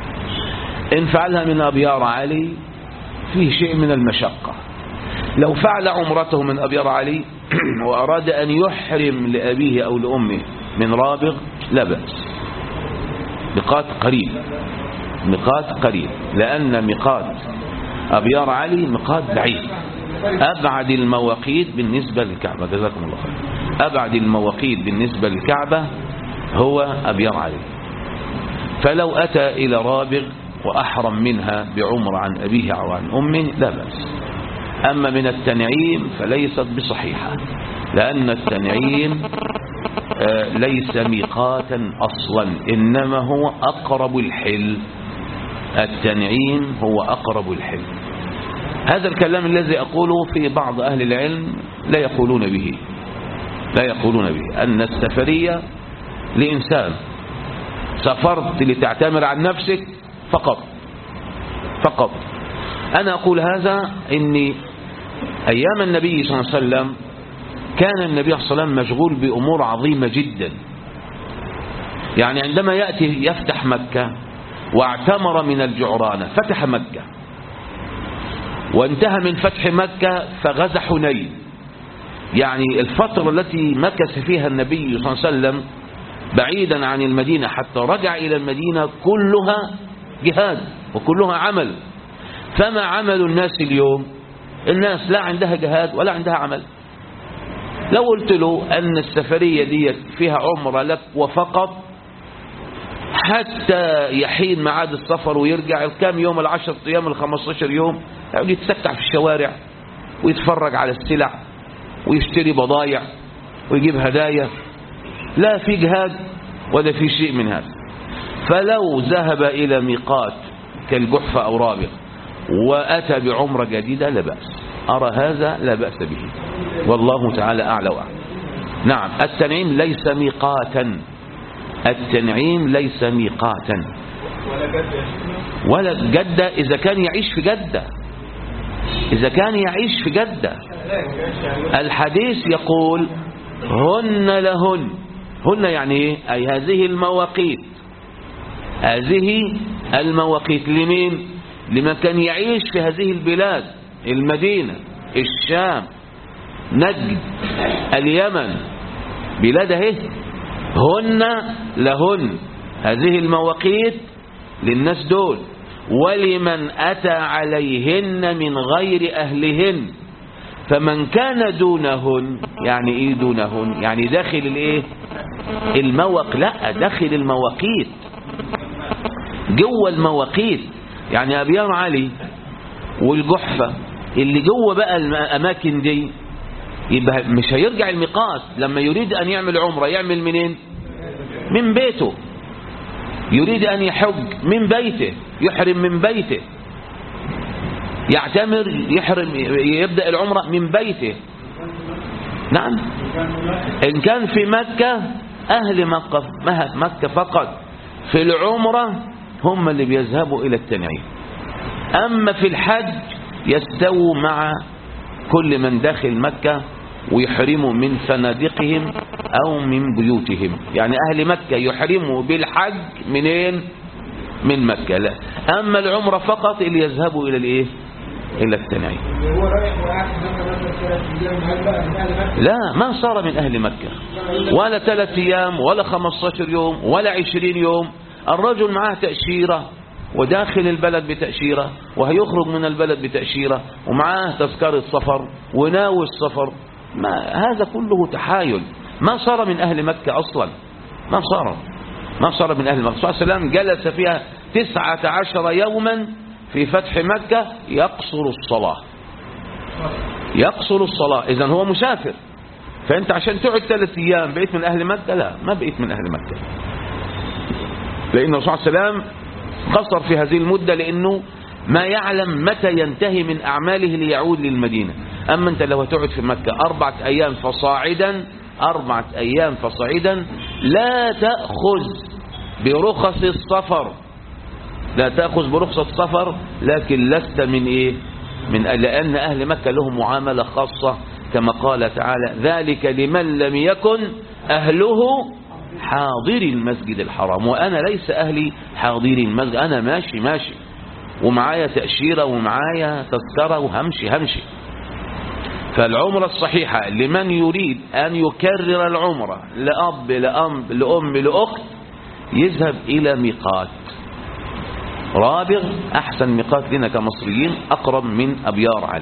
إن فعلها من أبيار علي فيه شيء من المشقة لو فعل عمرته من أبيار علي وأراد أن يحرم لأبيه أو لأمه من رابغ لا بأس ميقات قريب ميقات قريب لأن ميقات أبيار علي ميقات بعيد أبعد المواقيت بالنسبة للكعبة جزاكم الله خير أبعد المواقيت بالنسبة للكعبة هو أبيار علي فلو أتى إلى رابغ وأحرم منها بعمر عن أبيه أو عن أمه لا بأس أما من التنعيم فليست بصحيحة لأن التنعيم آه، ليس ميقاتا أصلا إنما هو أقرب الحل التنعيم هو أقرب الحل هذا الكلام الذي أقوله في بعض أهل العلم لا يقولون به لا يقولون به أن السفرية لإنسان سافرت لتعتمر عن نفسك فقط فقط أنا أقول هذا إني أيام النبي صلى الله عليه وسلم كان النبي صلى الله عليه وسلم مشغول بأمور عظيمة جدا يعني عندما يأتي يفتح مكة واعتمر من الجعرانة فتح مكة وانتهى من فتح مكة فغزا حنين يعني الفترة التي مكث فيها النبي صلى الله عليه وسلم بعيدا عن المدينة حتى رجع إلى المدينة كلها جهاد وكلها عمل فما عمل الناس اليوم الناس لا عندها جهاد ولا عندها عمل لو قلت له أن السفرية دي فيها عمرة لك وفقط حتى يحين معاد السفر ويرجع الكام يوم العشر أيام الخمستاشر يوم يقعد يتسكع في الشوارع ويتفرج على السلع ويشتري بضايع ويجيب هدايا لا في جهاد ولا في شيء من هذا فلو ذهب إلى ميقات كالجحفة أو رابغ وأتى بعمرة جديدة لا بأس أرى هذا لا بأس به والله تعالى أعلى وأعلم نعم التنعيم ليس ميقاتا التنعيم ليس ميقاتا ولا جد يا شيخنا ولا جدة إذا كان يعيش في جدة إذا كان يعيش في جدة الحديث يقول هن لهن هن يعني إيه؟ أي هذه المواقيت هذه المواقيت لمين لمن كان يعيش في هذه البلاد المدينة الشام نجد اليمن بلاد اهي هن لهن هذه المواقيت للناس دول ولمن أتى عليهن من غير أهلهن فمن كان دونهن يعني ايه دونهن يعني داخل الايه الموق لا داخل المواقيت جوه المواقيت يعني ابيار علي والجحفة اللي جوه بقى الاماكن دي يبقى مش هيرجع الميقات لما يريد ان يعمل عمره يعمل منين من بيته يريد ان يحج من بيته يحرم من بيته يعتمر يحرم يبدأ العمرة من بيته نعم إن كان في مكة أهل مكة, مكة فقط في العمرة هم اللي بيذهبوا إلى التنعيم أما في الحج يستووا مع كل من داخل مكة ويحرموا من فنادقهم أو من بيوتهم يعني أهل مكة يحرموا بالحج منين من مكة لا أما العمرة فقط اللي يذهبوا إلى الإيه إلى التنعيم هو رايح وقاعد في مكة مثلا ثلاث أيام هل بقى من أهل مكة؟ لا ما صار من أهل مكة ولا ثلاث أيام ولا خمسة يوم ولا عشرين يوم الرجل معاه تأشيرة وداخل البلد بتأشيرة وهيخرج من البلد بتأشيرة ومعاه تذكرة سفر وناوي السفر ما هذا كله تحايل ما صار من أهل مكة أصلا ما صار ما صار من أهل مكة صلى الله عليه وسلم جلس فيها تسعة عشر يوما في فتح مكة يقصر الصلاة يقصر الصلاة إذا هو مسافر فأنت عشان تقعد ثلاث أيام بقيت من أهل مكة لا ما بقيت من أهل مكة لأن الرسول صلى الله عليه وسلم قصر في هذه المدة لأنه ما يعلم متى ينتهي من أعماله ليعود للمدينة أما أنت لو هتقعد في مكة أربعة أيام فصاعدا أربعة أيام فصاعدا لا تأخذ برخص السفر لا تأخذ برخصة السفر لكن لست من إيه من لأن أهل مكة لهم معاملة خاصة كما قال تعالى ذلك لمن لم يكن أهله حاضر المسجد الحرام وأنا ليس أهلي حاضر المسجد أنا ماشي ماشي ومعايا تأشيرة ومعايا تذكرة وهمشي همشي فالعمرة الصحيحة لمن يريد أن يكرر العمرة لأب لأم لأم لأخت يذهب إلى ميقات رابغ أحسن ميقات لنا كمصريين أقرب من أبيار علي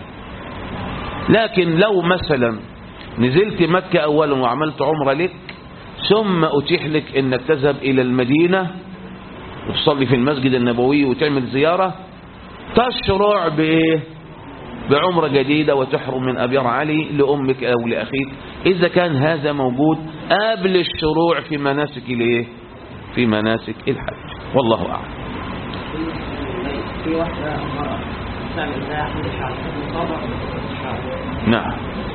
لكن لو مثلا نزلت مكة أولا وعملت عمرة لك ثم أتيح لك أنك تذهب إلى المدينة وتصلي في المسجد النبوي وتعمل زيارة تشرع بإيه بعمرة جديدة وتحرم من أبيار علي لأمك أو لأخيك إذا كان هذا موجود قبل الشروع في مناسك الإيه في مناسك الحج والله أعلم في واحدة امرأة تعمل لها عندها شعر مصابة شعر نعم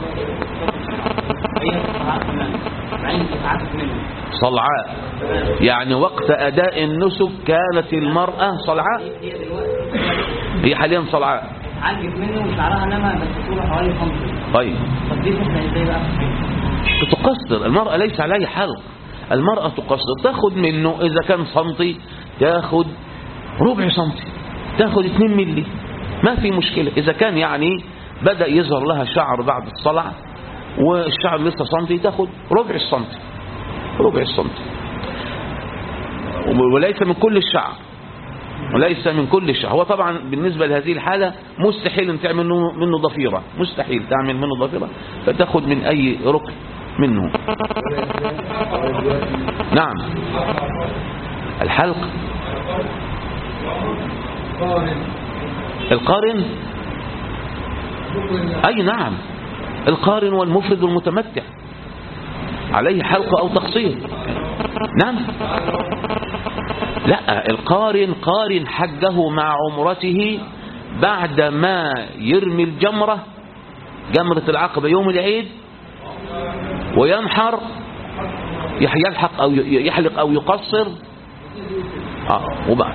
هي تتعاطف منه بعدين تتعاطف منه صلعاء يعني وقت أداء النسك كانت المرأة صلعاء هي دلوقتي هي حاليا صلعاء عجب منه وشعرها نما بس طوله حوالي خمسة طيب طب دي تبقى ازاي بقى؟ تقصر المرأة ليس عليها حلق المرأة تقصر تاخد منه إذا كان سنتي تاخد ربع سنتي تاخد 2 ملي ما في مشكلة إذا كان يعني بدأ يظهر لها شعر بعد الصلع والشعر لسه سنتي تاخد ربع السنتي ربع السنتي وليس من كل الشعر وليس من كل الشعر هو طبعا بالنسبة لهذه الحالة مستحيل ان تعمل منه, منه ضفيرة مستحيل تعمل منه ضفيرة فتاخد من أي ركن منه نعم الحلق القارن أي نعم القارن والمفرد والمتمتع عليه حلق أو تقصير نعم لا القارن قارن حجه مع عمرته بعد ما يرمي الجمرة جمرة العقبة يوم العيد وينحر يح- يلحق أو ي- يحلق أو يقصر آه وبعد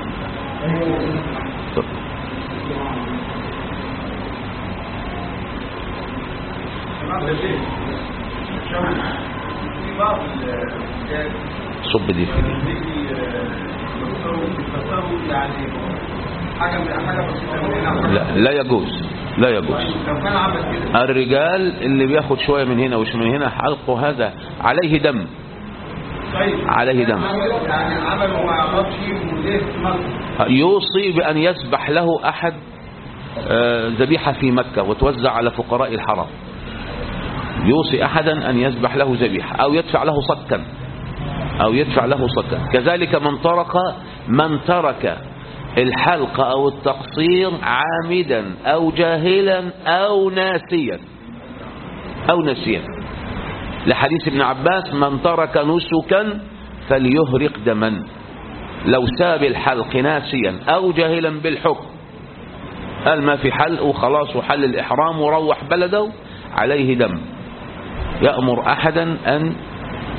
في بعض الرجال صب دي في دي بيجي بيفسروا يعني حاجه من حاجه بسيطه من هنا لا لا يجوز لا يجوز لو كان عمل كده الرجال اللي بياخد شوية من هنا وش من هنا حلقه هذا عليه دم طيب عليه دم يعني عمله ما يعرفش وليه في مصر يوصي بأن يسبح له أحد آه، ذبيحة في مكة وتوزع على فقراء الحرم يوصي أحدا أن يذبح له ذبيحة أو يدفع له صكا أو يدفع له صكا كذلك من ترك من ترك الحلق أو التقصير عامدا أو جاهلا أو ناسيا أو ناسيا لحديث ابن عباس من ترك نسكا فليهرق دما لو ساب الحلق ناسيا أو جاهلا بالحكم قال ما في حلق وخلاص وحل الإحرام وروح بلده عليه دم يأمر أحدا أن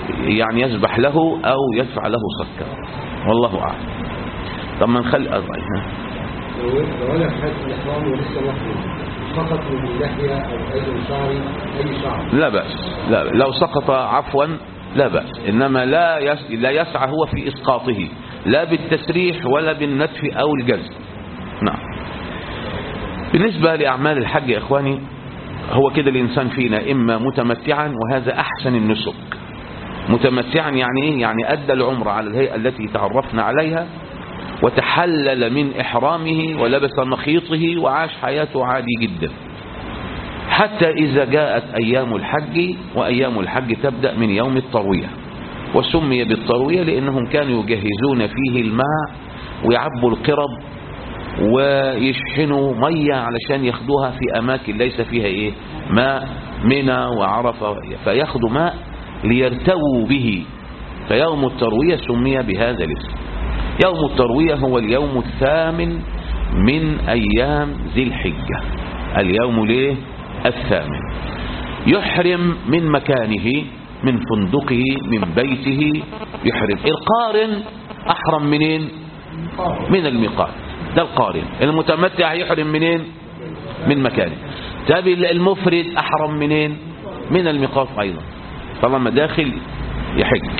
يعني يذبح له أو يدفع له صكة والله أعلم طب ما نخلي أربعين ها؟ لو لو انا في حاله الاحرام ولسه محرم سقط من اللحيه او اي شعر اي شعر لا بأس لا لو سقط عفوا لا بأس إنما لا يس لا يسعى هو في إسقاطه لا بالتسريح ولا بالنتف أو الجزم نعم بالنسبة لأعمال الحج يا إخواني هو كده الإنسان فينا إما متمتعا وهذا أحسن النسك متمتعا يعني إيه؟ يعني أدى العمر على الهيئة التي تعرفنا عليها وتحلل من إحرامه ولبس مخيطه وعاش حياته عادي جدا حتى إذا جاءت أيام الحج وأيام الحج تبدأ من يوم التروية وسمي بالتروية لأنهم كانوا يجهزون فيه الماء ويعبوا القرب ويشحنوا مية علشان ياخدوها في أماكن ليس فيها إيه ماء منى وعرفة فياخدوا ماء ليرتووا به فيوم التروية سمي بهذا الاسم يوم التروية هو اليوم الثامن من أيام ذي الحجة اليوم ليه الثامن يحرم من مكانه من فندقه من بيته يحرم القارن أحرم منين من الميقات ده القارن المتمتع يحرم منين من مكانه طب المفرد أحرم منين من الميقات أيضا طالما داخل يحج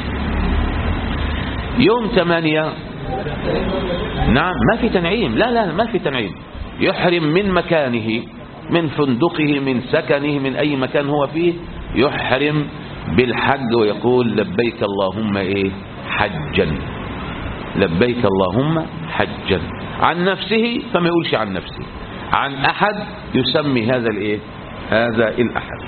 يوم ثمانية نعم ما في تنعيم لا لا ما في تنعيم يحرم من مكانه من فندقه من سكنه من أي مكان هو فيه يحرم بالحج ويقول لبيك اللهم إيه حجا لبيك اللهم حجا عن نفسه فما يقولش عن نفسه عن أحد يسمي هذا الإيه هذا الأحد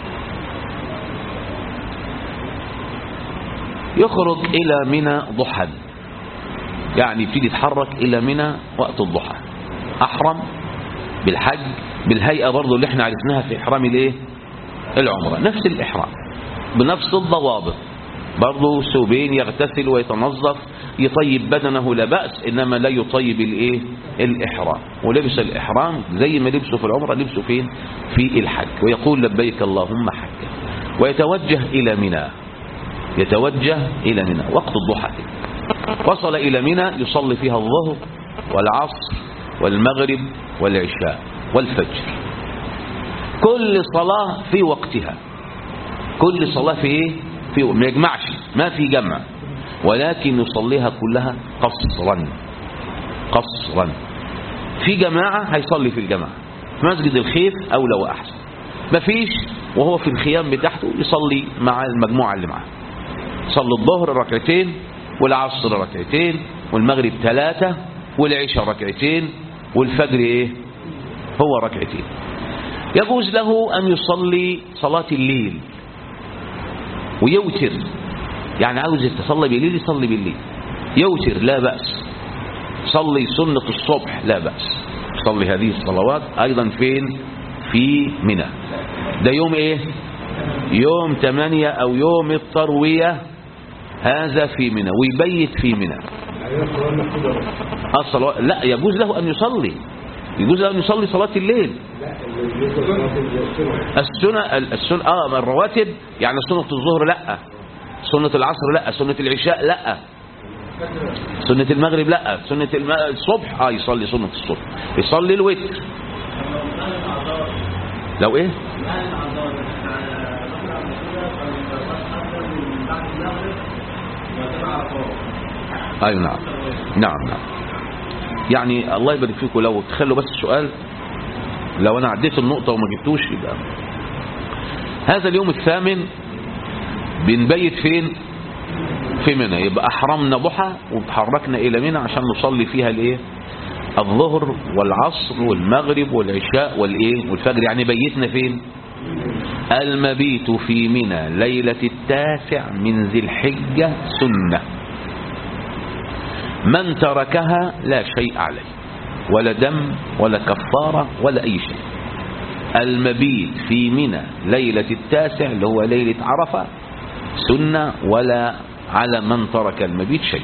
يخرج إلى منى ضحى يعني يبتدي يتحرك إلى منى وقت الضحى أحرم بالحج بالهيئة برضو اللي احنا عرفناها في إحرام الايه العمرة نفس الإحرام بنفس الضوابط برضو ثوبين يغتسل ويتنظف يطيب بدنه لا بأس إنما لا يطيب الايه الإحرام ولبس الإحرام زي ما لبسه في العمرة لبسه فين في الحج ويقول لبيك اللهم حجا ويتوجه إلى منى يتوجه إلى منى وقت الضحى وصل إلى منى يصلي فيها الظهر والعصر والمغرب والعشاء والفجر كل صلاة في وقتها كل صلاة في ايه في ما يجمعش ما في جمع ولكن يصليها كلها قصرا قصرا في جماعة هيصلي في الجماعة في مسجد الخيف أولى وأحسن ما فيش وهو في الخيام بتاعته يصلي مع المجموعة اللي معاه صلي الظهر ركعتين والعصر ركعتين والمغرب ثلاثة والعشاء ركعتين والفجر ايه هو ركعتين يجوز له أن يصلي صلاة الليل ويوتر يعني عاوز يتصلي بالليل يصلي بالليل يوتر لا بأس صلي سنة الصبح لا بأس صلي هذه الصلوات أيضا فين في منى ده يوم ايه يوم ثمانية أو يوم التروية هذا في منى ويبيت في منى يعني الصلاه مكتوبه بس الصلاة لا يجوز له أن يصلي يجوز له أن يصلي صلاة الليل لا اللي يوصل صلاه السنه السنة السنة اه الرواتب يعني سنة الظهر لا سنة العصر لا سنة العشاء لا سنة المغرب لا سنة الم... الصبح اه يصلي سنة الصبح يصلي الوتر لو ايه ايوه نعم نعم نعم يعني الله يبارك فيكم لو تخلوا بس السؤال لو انا عديت النقطة وما جبتوش يبقى هذا اليوم الثامن بنبيت فين في منى يبقى احرمنا ضحى وتحركنا الى منى عشان نصلي فيها الايه الظهر والعصر والمغرب والعشاء والايه والفجر يعني بيتنا فين المبيت في منى ليلة التاسع من ذي الحجة سنة من تركها لا شيء عليه ولا دم ولا كفارة ولا أي شيء المبيت في منى ليلة التاسع اللي هو ليلة عرفة سنة ولا على من ترك المبيت شيء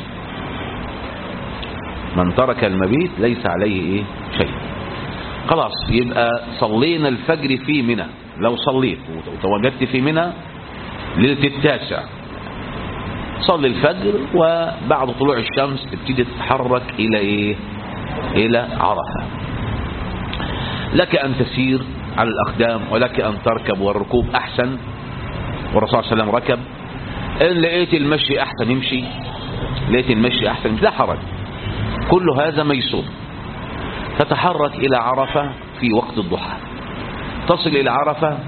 من ترك المبيت ليس عليه ايه شيء خلاص يبقى صلينا الفجر في منى لو صليت وتواجدت في منى ليلة التاسع تصلي الفجر وبعد طلوع الشمس تبتدي تتحرك إلى إيه إلى عرفة لك أن تسير على الأقدام ولك أن تركب والركوب أحسن والرسول صلى الله عليه وسلم ركب إن لقيت المشي أحسن يمشي لقيت المشي أحسن لا حرج كل هذا ميسور تتحرك إلى عرفة في وقت الضحى تصل إلى عرفة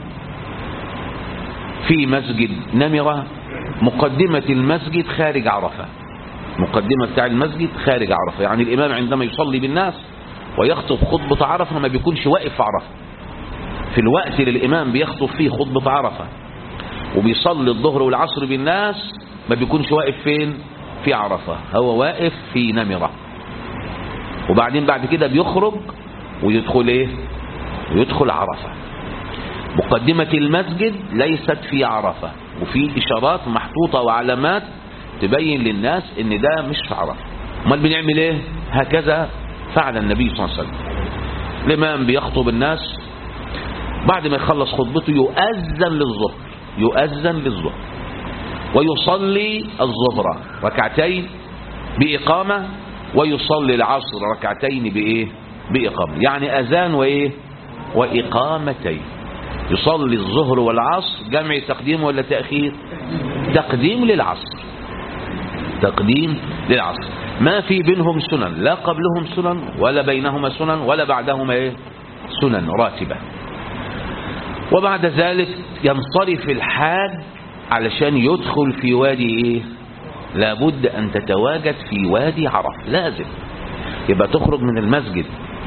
في مسجد نمرة مقدمة المسجد خارج عرفة مقدمة بتاع المسجد خارج عرفة يعني الإمام عندما يصلي بالناس ويخطب خطبة عرفة ما بيكونش واقف في عرفة في الوقت اللي الإمام بيخطب فيه خطبة عرفة وبيصلي الظهر والعصر بالناس ما بيكونش واقف فين في عرفة هو واقف في نمرة وبعدين بعد كده بيخرج ويدخل ايه ويدخل عرفة مقدمة المسجد ليست في عرفة وفي إشارات محطوطة وعلامات تبين للناس ان ده مش في عرفة امال بنعمل ايه هكذا فعل النبي صلى الله عليه وسلم الإمام بيخطب الناس بعد ما يخلص خطبته يؤذن للظهر يؤذن للظهر ويصلي الظهر ركعتين بإقامة ويصلي العصر ركعتين بإيه بإقامة يعني أذان وإيه وإقامتين يصلي الظهر والعصر جمع تقديم ولا تأخير تقديم للعصر تقديم للعصر ما في بينهم سنن لا قبلهم سنن ولا بينهما سنن ولا بعدهما ايه سنن راتبة وبعد ذلك ينصرف الحاج علشان يدخل في وادي ايه لابد ان تتواجد في وادي عرف لازم يبقى تخرج من المسجد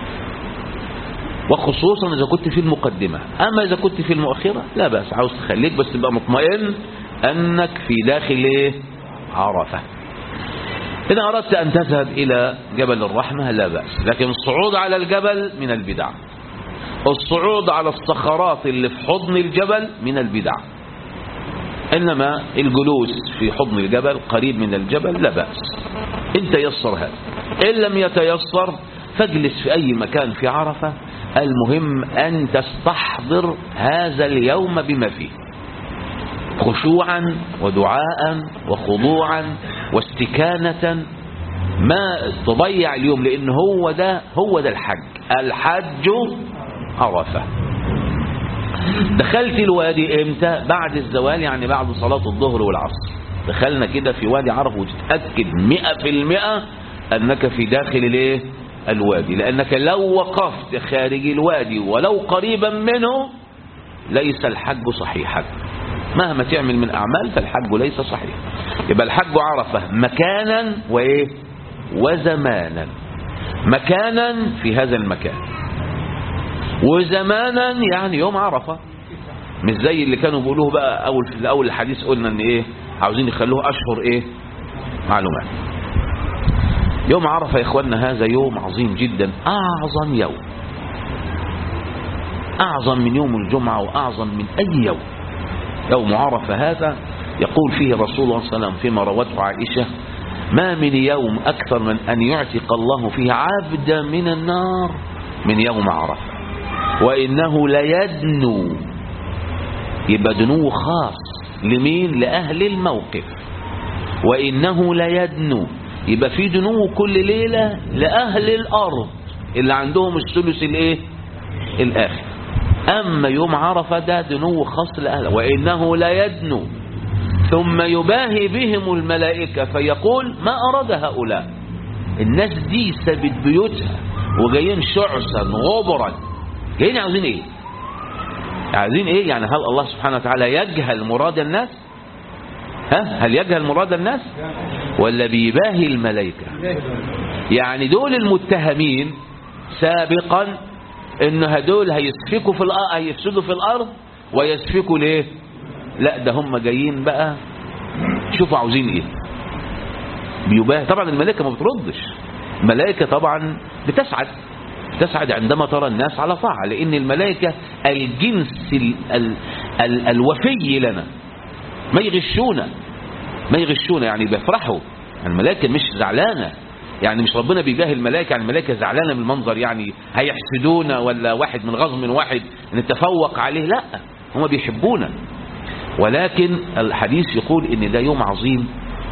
وخصوصا اذا كنت في المقدمة اما اذا كنت في المؤخرة لا بأس عاوز تخليك بس تبقى مطمئن انك في داخل ايه عرفة إذا أردت أن تذهب إلى جبل الرحمة لا بأس لكن الصعود على الجبل من البدع الصعود على الصخرات اللي في حضن الجبل من البدع إنما الجلوس في حضن الجبل قريب من الجبل لا بأس إن تيسر هذا إن لم يتيسر فاجلس في أي مكان في عرفة المهم أن تستحضر هذا اليوم بما فيه خشوعا ودعاء وخضوعا واستكانة ما تضيع اليوم لأن هو ده هو ده الحج الحج عرفة دخلت الوادي امتى بعد الزوال يعني بعد صلاة الظهر والعصر دخلنا كده في وادي عرفة وتتأكد مئة في المئة أنك في داخل الايه الوادي لأنك لو وقفت خارج الوادي ولو قريبا منه ليس الحج صحيحا مهما تعمل من أعمال فالحج ليس صحيح يبقى الحج عرفة مكانا وإيه وزمانا مكانا في هذا المكان وزمانا يعني يوم عرفة مش زي اللي كانوا بيقولوه بقى أول في الأول الحديث قلنا إن إيه عاوزين يخلوه أشهر إيه معلومات يوم عرفة يا إخواننا هذا يوم عظيم جدا أعظم يوم أعظم من يوم الجمعة وأعظم من أي يوم يوم عرفة هذا يقول فيه رسول الله صلى الله عليه وسلم فيما روته عائشة ما من يوم أكثر من أن يعتق الله فيه عبدا من النار من يوم عرفة وإنه ليدنو يبقى دنو خاص لمين لأهل الموقف وإنه ليدنو يبقى في دنو كل ليلة لأهل الأرض اللي عندهم الثلث الايه الآخر أما يوم عرفة ده دنو خاص لأهله وإنه لا يدنو ثم يباهي بهم الملائكة فيقول ما أراد هؤلاء الناس دي سابت بيوتها وجايين شعثا غبرا جايين عاوزين ايه عايزين ايه يعني هل الله سبحانه وتعالى يجهل مراد الناس ها هل يجهل مراد الناس ولا بيباهي الملائكة يعني دول المتهمين سابقا ان هدول هيسفكوا في الارض هيفسدوا في الارض ويسفكوا ليه لا ده هم جايين بقى شوفوا عاوزين ايه بيباهي طبعا الملائكه ما بتردش الملائكه طبعا بتسعد تسعد عندما ترى الناس على طاعه لان الملائكه الجنس ال ال ال الوفي لنا ما يغشونا ما يغشونا يعني بيفرحوا الملائكه مش زعلانه يعني مش ربنا بيجاهل الملائكه يعني الملائكه زعلانه من المنظر يعني هيحسدونا ولا واحد من غضب من واحد نتفوق عليه لا هم بيحبونا ولكن الحديث يقول ان ده يوم عظيم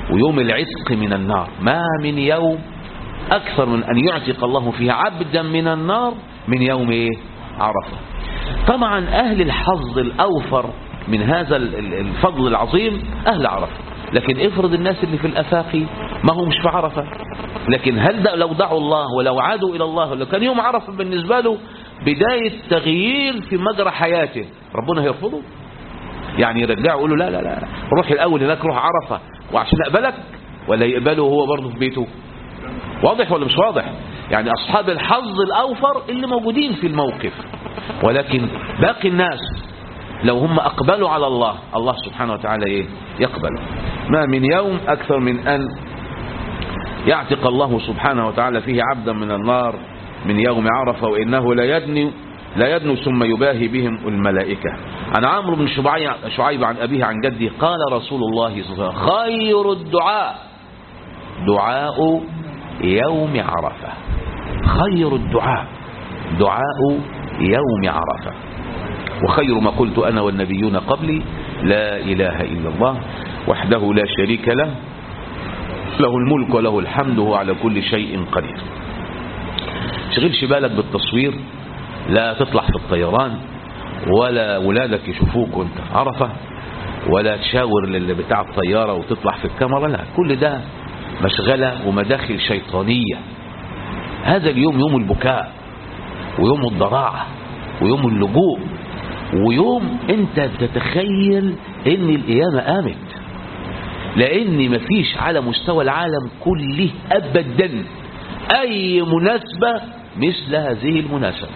ويوم العتق من النار ما من يوم أكثر من أن يعتق الله فيه عبدا من النار من يوم إيه عرفة طبعا أهل الحظ الأوفر من هذا ال- ال- الفضل العظيم أهل عرفة لكن افرض الناس اللي في الأفاق ما هم مش في عرفة لكن هل ده لو دعوا الله ولو عادوا إلى الله ولو كان يوم عرفة بالنسبة له بداية تغيير في مجرى حياته ربنا هيرفضه يعني يرجعه يقول له لا لا لا روح الأول هناك روح عرفة وعشان أقبلك ولا يقبله وهو برضه في بيته واضح ولا مش واضح يعني أصحاب الحظ الأوفر اللي موجودين في الموقف ولكن باقي الناس لو هم أقبلوا على الله الله سبحانه وتعالى إيه يقبل ما من يوم أكثر من أن يعتق الله سبحانه وتعالى فيه عبدا من النار من يوم عرفة وإنه لا يدني لا يدنو ثم يباهي بهم الملائكة عن عمرو بن شعيب شعيب عن أبيه عن جده قال رسول الله صلى الله عليه وسلم خير الدعاء دعاء يوم عرفة خير الدعاء دعاء يوم عرفة وخير ما قلت أنا والنبيون قبلي لا إله إلا الله وحده لا شريك له له الملك وله الحمد وهو على كل شيء قدير شغلش بالك بالتصوير لا تطلع في الطيران ولا ولادك يشوفوك وانت في عرفة ولا تشاور للي بتاع الطيارة وتطلع في الكاميرا لا كل ده مشغلة ومداخل شيطانية هذا اليوم يوم البكاء ويوم الضراعة ويوم اللجوء ويوم انت بتتخيل ان القيامة قامت لان مفيش على مستوى العالم كله ابدا اي مناسبة مثل هذه المناسبة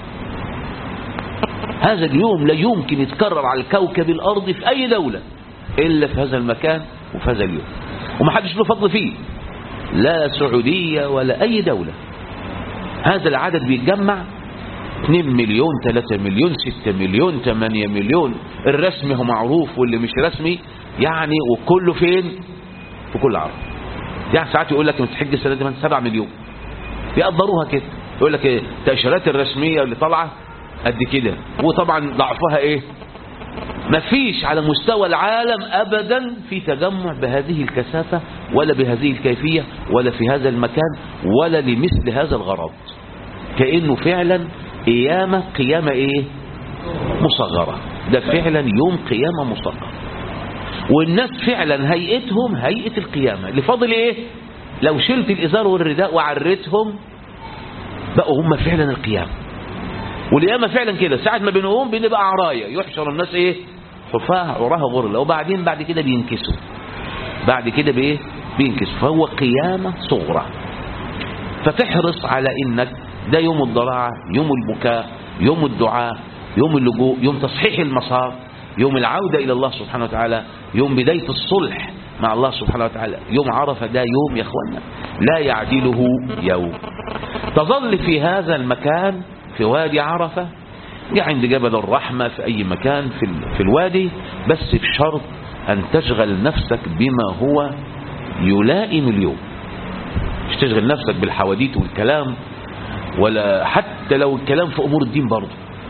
هذا اليوم لا يمكن يتكرر على الكوكب الارض في اي دولة الا في هذا المكان وفي هذا اليوم ومحدش له فضل فيه لا سعودية ولا اي دولة هذا العدد بيتجمع 2 مليون 3 مليون 6 مليون 8 مليون الرسمي هو معروف واللي مش رسمي يعني وكله فين في كل عرب يعني ساعات يقول لك متحج السنه دي 7 مليون يقدروها كده يقول لك ايه التاشيرات الرسميه اللي طالعه قد كده وطبعا ضعفها ايه مفيش على مستوى العالم ابدا في تجمع بهذه الكثافه ولا بهذه الكيفيه ولا في هذا المكان ولا لمثل هذا الغرض كانه فعلا قيامه قيامه ايه مصغره ده فعلا يوم قيامه مصغره والناس فعلا هيئتهم هيئه القيامه اللي فاضل ايه لو شلت الازار والرداء وعريتهم بقوا هم فعلا القيامه والقيامه فعلا كده ساعه ما بنقوم بنبقى عرايه يحشر الناس ايه حفاه عراها غرلا وبعدين بعد كده بينكسوا بعد كده بايه بينكسوا فهو قيامه صغرى فتحرص على انك ده يوم الضراعه يوم البكاء يوم الدعاء يوم اللجوء يوم تصحيح المسار يوم العودة إلى الله سبحانه وتعالى يوم بداية الصلح مع الله سبحانه وتعالى يوم عرفة ده يوم يا أخوانا لا يعدله يوم تظل في هذا المكان في وادي عرفة يا عند جبل الرحمة في أي مكان في, ال- في الوادي بس بشرط أن تشغل نفسك بما هو يلائم اليوم مش تشغل نفسك بالحواديت والكلام ولا حتى لو الكلام في أمور الدين برضه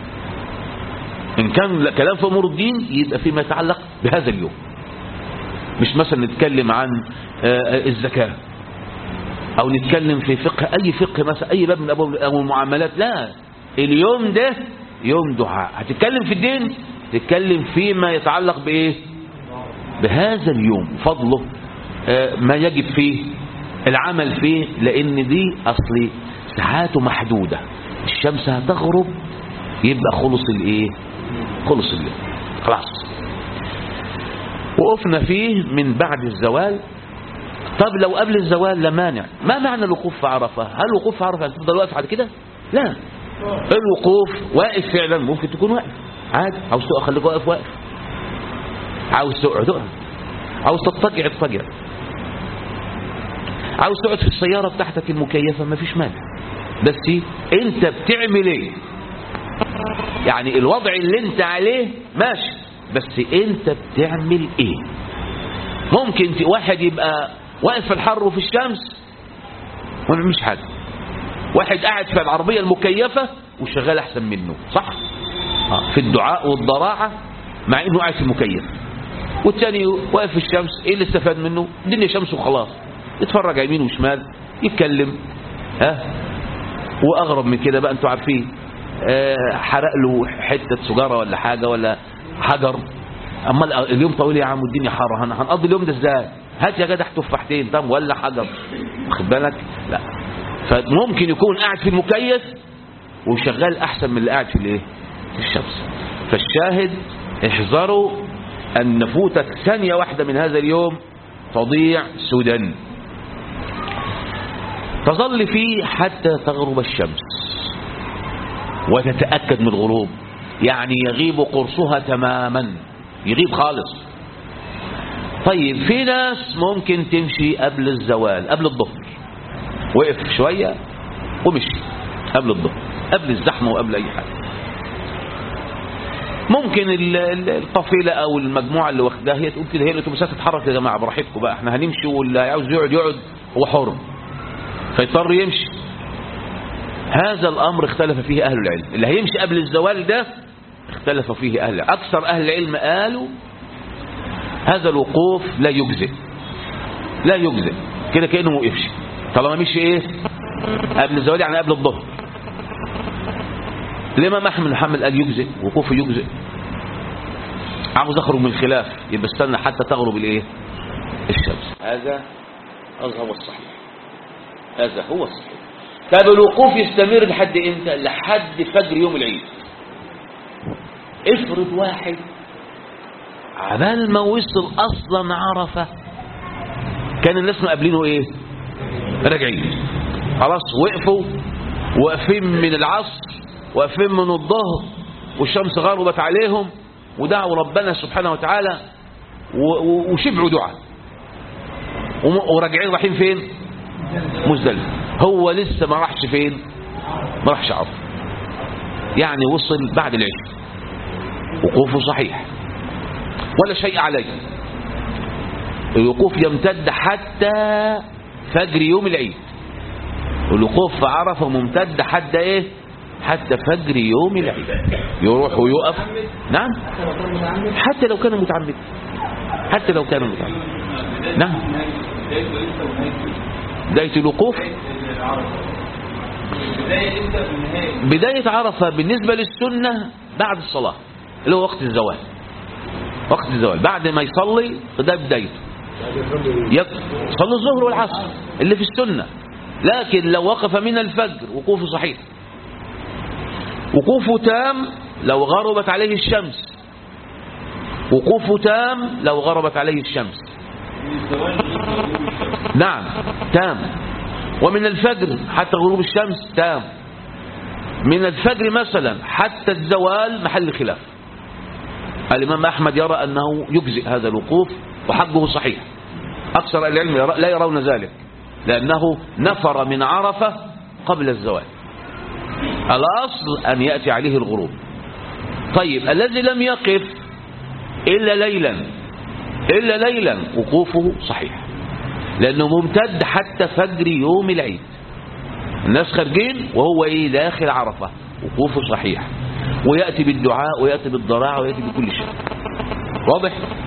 إن كان كلام في أمور الدين يبقى فيما يتعلق بهذا اليوم مش مثلا نتكلم عن آه، الزكاة أو نتكلم في فقه أي فقه مثلا أي باب من أبواب أو المعاملات لا اليوم ده يوم دعاء هتتكلم في الدين تتكلم فيما يتعلق بإيه بهذا اليوم فضله آه، ما يجب فيه العمل فيه لأن دي أصلي ساعاته محدودة الشمس هتغرب يبقى خلص الايه خلص اليوم خلاص وقفنا فيه من بعد الزوال طب لو قبل الزوال لا مانع ما معنى الوقوف في عرفة هل الوقوف في عرفة تفضل واقف على كده لا الوقوف واقف فعلا ممكن تكون واقف عادي عاوز تقف خليك واقف واقف عاوز تقعد اقعد عاوز تضطجع اضطجع عاوز تقعد في السيارة بتاعتك المكيفة مفيش مانع بس انت بتعمل ايه يعني الوضع اللي انت عليه ماشي بس انت بتعمل ايه ممكن ت- واحد يبقى واقف في الحر وفي الشمس وما بيعملش حاجه واحد قاعد في العربيه المكيفه وشغال احسن منه صح آه، في الدعاء والضراعه مع انه قاعد في المكيف والتاني واقف في الشمس ايه اللي استفاد منه الدنيا شمس وخلاص يتفرج يمين وشمال يتكلم ها واغرب من كده بقى انتوا عارفين آه، حرق له حته سجاره ولا حاجه ولا حجر اما اليوم طويل يا عم والدنيا حر هن- هنقضي اليوم ده ازاي هات يا جدع تفاحتين طب ولا حجر واخد بالك لا فممكن يكون قاعد في المكيف وشغال احسن من اللي قاعد في الايه في الشمس فالشاهد احذروا ان نفوتك ثانيه واحده من هذا اليوم تضيع سدى تظل فيه حتى تغرب الشمس وتتأكد من الغروب يعني يغيب قرصها تماما يغيب خالص طيب في ناس ممكن تمشي قبل الزوال قبل الظهر وقف شوية ومشي قبل الظهر قبل الزحمة وقبل أي حاجة ممكن ال- ال- القافلة أو المجموعة اللي واخداها هي تقول كده هي الأتوبيسات تتحرك يا جماعة براحتكم بقى احنا هنمشي واللي عاوز يقعد يقعد هو حر فيضطر يمشي هذا الأمر اختلف فيه أهل العلم اللي هيمشي قبل الزوال ده اختلف فيه أهل العلم. أكثر أهل العلم قالوا هذا الوقوف لا يجزئ لا يجزئ كده كأنه ما وقفش طالما مشي ايه قبل الزوال يعني قبل الظهر الإمام أحمد بن حنبل قال يجزئ وقوفه يجزئ عاوز أخرج من الخلاف يبقى استنى حتى تغرب الايه الشمس هذا هذا هو الصحيح هذا هو الصحيح طب الوقوف يستمر لحد امتى لحد فجر يوم العيد افرض واحد عبال ما وصل اصلا عرفه كان الناس مقابلينه ايه راجعين خلاص وقفوا واقفين من العصر واقفين من الظهر والشمس غربت عليهم ودعوا ربنا سبحانه وتعالى و- و- وشبعوا دعاء وم- وراجعين رايحين فين مزدلفه هو لسه ما راحش فين ما راحش عرفه يعني وصل بعد العشاء وقوفه صحيح ولا شيء عليه الوقوف يمتد حتى فجر يوم العيد الوقوف في عرفه ممتد حتى ايه حتى فجر يوم العيد يروح ويقف نعم حتى لو كان متعمد حتى لو كان متعمد نعم بداية الوقوف بداية عرفة بالنسبة للسنة بعد الصلاة اللي هو وقت الزوال وقت الزوال بعد ما يصلي ده بدايته يق- صلي الظهر والعصر اللي في السنة لكن لو وقف من الفجر وقوفه صحيح وقوفه تام لو غربت عليه الشمس وقوفه تام لو غربت عليه الشمس نعم تام ومن الفجر حتى غروب الشمس تام من الفجر مثلا حتى الزوال محل خلاف الإمام أحمد يرى أنه يجزئ هذا الوقوف وحقه صحيح أكثر العلم يرى لا يرون ذلك لأنه نفر من عرفة قبل الزوال الأصل أن يأتي عليه الغروب طيب الذي لم يقف إلا ليلا إلا ليلا وقوفه صحيح لأنه ممتد حتى فجر يوم العيد الناس خارجين وهو إيه داخل عرفة وقوفه صحيح ويأتي بالدعاء ويأتي بالضراعة ويأتي بكل شيء واضح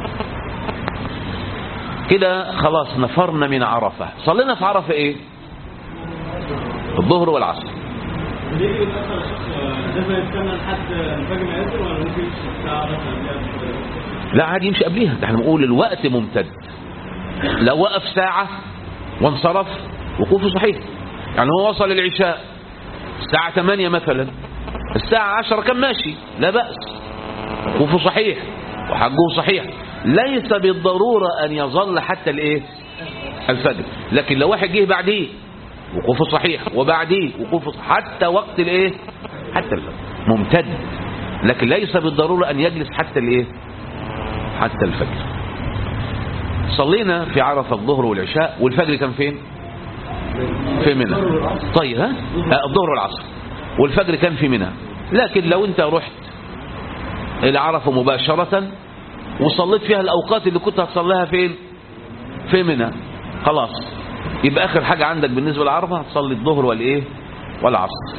كده خلاص نفرنا من عرفة صلينا في عرفة ايه الظهر والعصر ليه بيتأثر الشخص لازم يستنى لحد الفجر ما يأذن ولا ممكن يمشي الساعة مثلا قبلها؟ لا عادي يمشي قبليها ده احنا بنقول الوقت ممتد لو وقف ساعة وانصرف وقوفه صحيح يعني هو وصل العشاء الساعة 8 مثلا الساعة 10 كان ماشي لا بأس وقوفه صحيح وحقه صحيح ليس بالضرورة أن يظل حتى الايه الفجر لكن لو واحد جه بعديه وقوفه صحيح وبعديه وقوفه صحيح حتى وقت الايه حتى الفجر ممتد لكن ليس بالضرورة أن يجلس حتى الايه حتى الفجر صلينا في عرفة الظهر والعشاء والفجر كان فين في منى طيب ها آه، الظهر والعصر والفجر كان في منى لكن لو انت رحت الى عرفة مباشرة وصليت فيها الاوقات اللي كنت هتصليها فين في منى خلاص يبقى اخر حاجة عندك بالنسبة لعرفة هتصلي الظهر والايه والعصر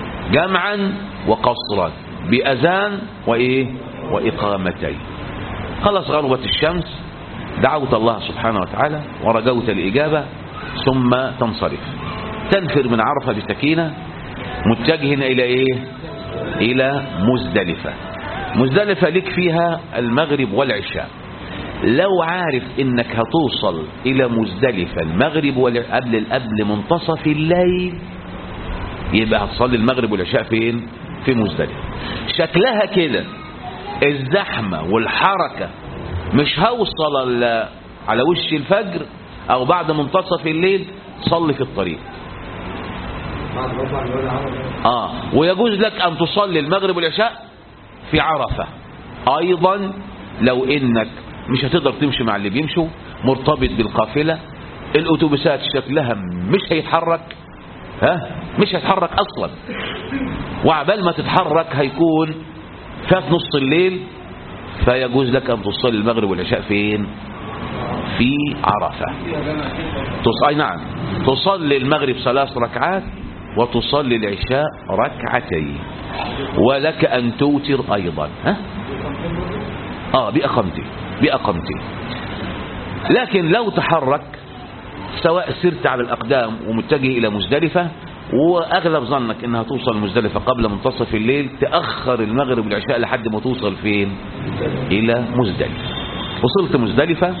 جمعا وقصرا باذان وايه واقامتين خلاص غربت الشمس دعوت الله سبحانه وتعالى ورجوت الإجابة ثم تنصرف تنفر من عرفة بسكينة متجه إلى إيه إلى مزدلفة مزدلفة لك فيها المغرب والعشاء لو عارف انك هتوصل الى مزدلفة المغرب ولا- قبل قبل منتصف الليل يبقى هتصلي المغرب والعشاء فين في مزدلفة شكلها كده الزحمة والحركة مش هوصل إلا على وش الفجر او بعد منتصف الليل صلي في الطريق بعد ما اطلع من وادي عرفه اه ويجوز لك ان تصلي المغرب والعشاء في عرفة ايضا لو انك مش هتقدر تمشي مع اللي بيمشوا مرتبط بالقافلة الاتوبيسات شكلها مش هيتحرك ها مش هيتحرك اصلا وعبال ما تتحرك هيكون فات نص الليل فيجوز لك ان تصلي المغرب والعشاء فين في عرفة تص... أي نعم تصلي المغرب ثلاث ركعات وتصلي العشاء ركعتين ولك أن توتر أيضا ها؟ آه بأقمتي بأقمتي لكن لو تحرك سواء سرت على الأقدام ومتجه إلى مزدلفة وأغلب ظنك إنها توصل مزدلفة قبل منتصف الليل تأخر المغرب والعشاء لحد ما توصل فين إلى مزدلفة وصلت مزدلفة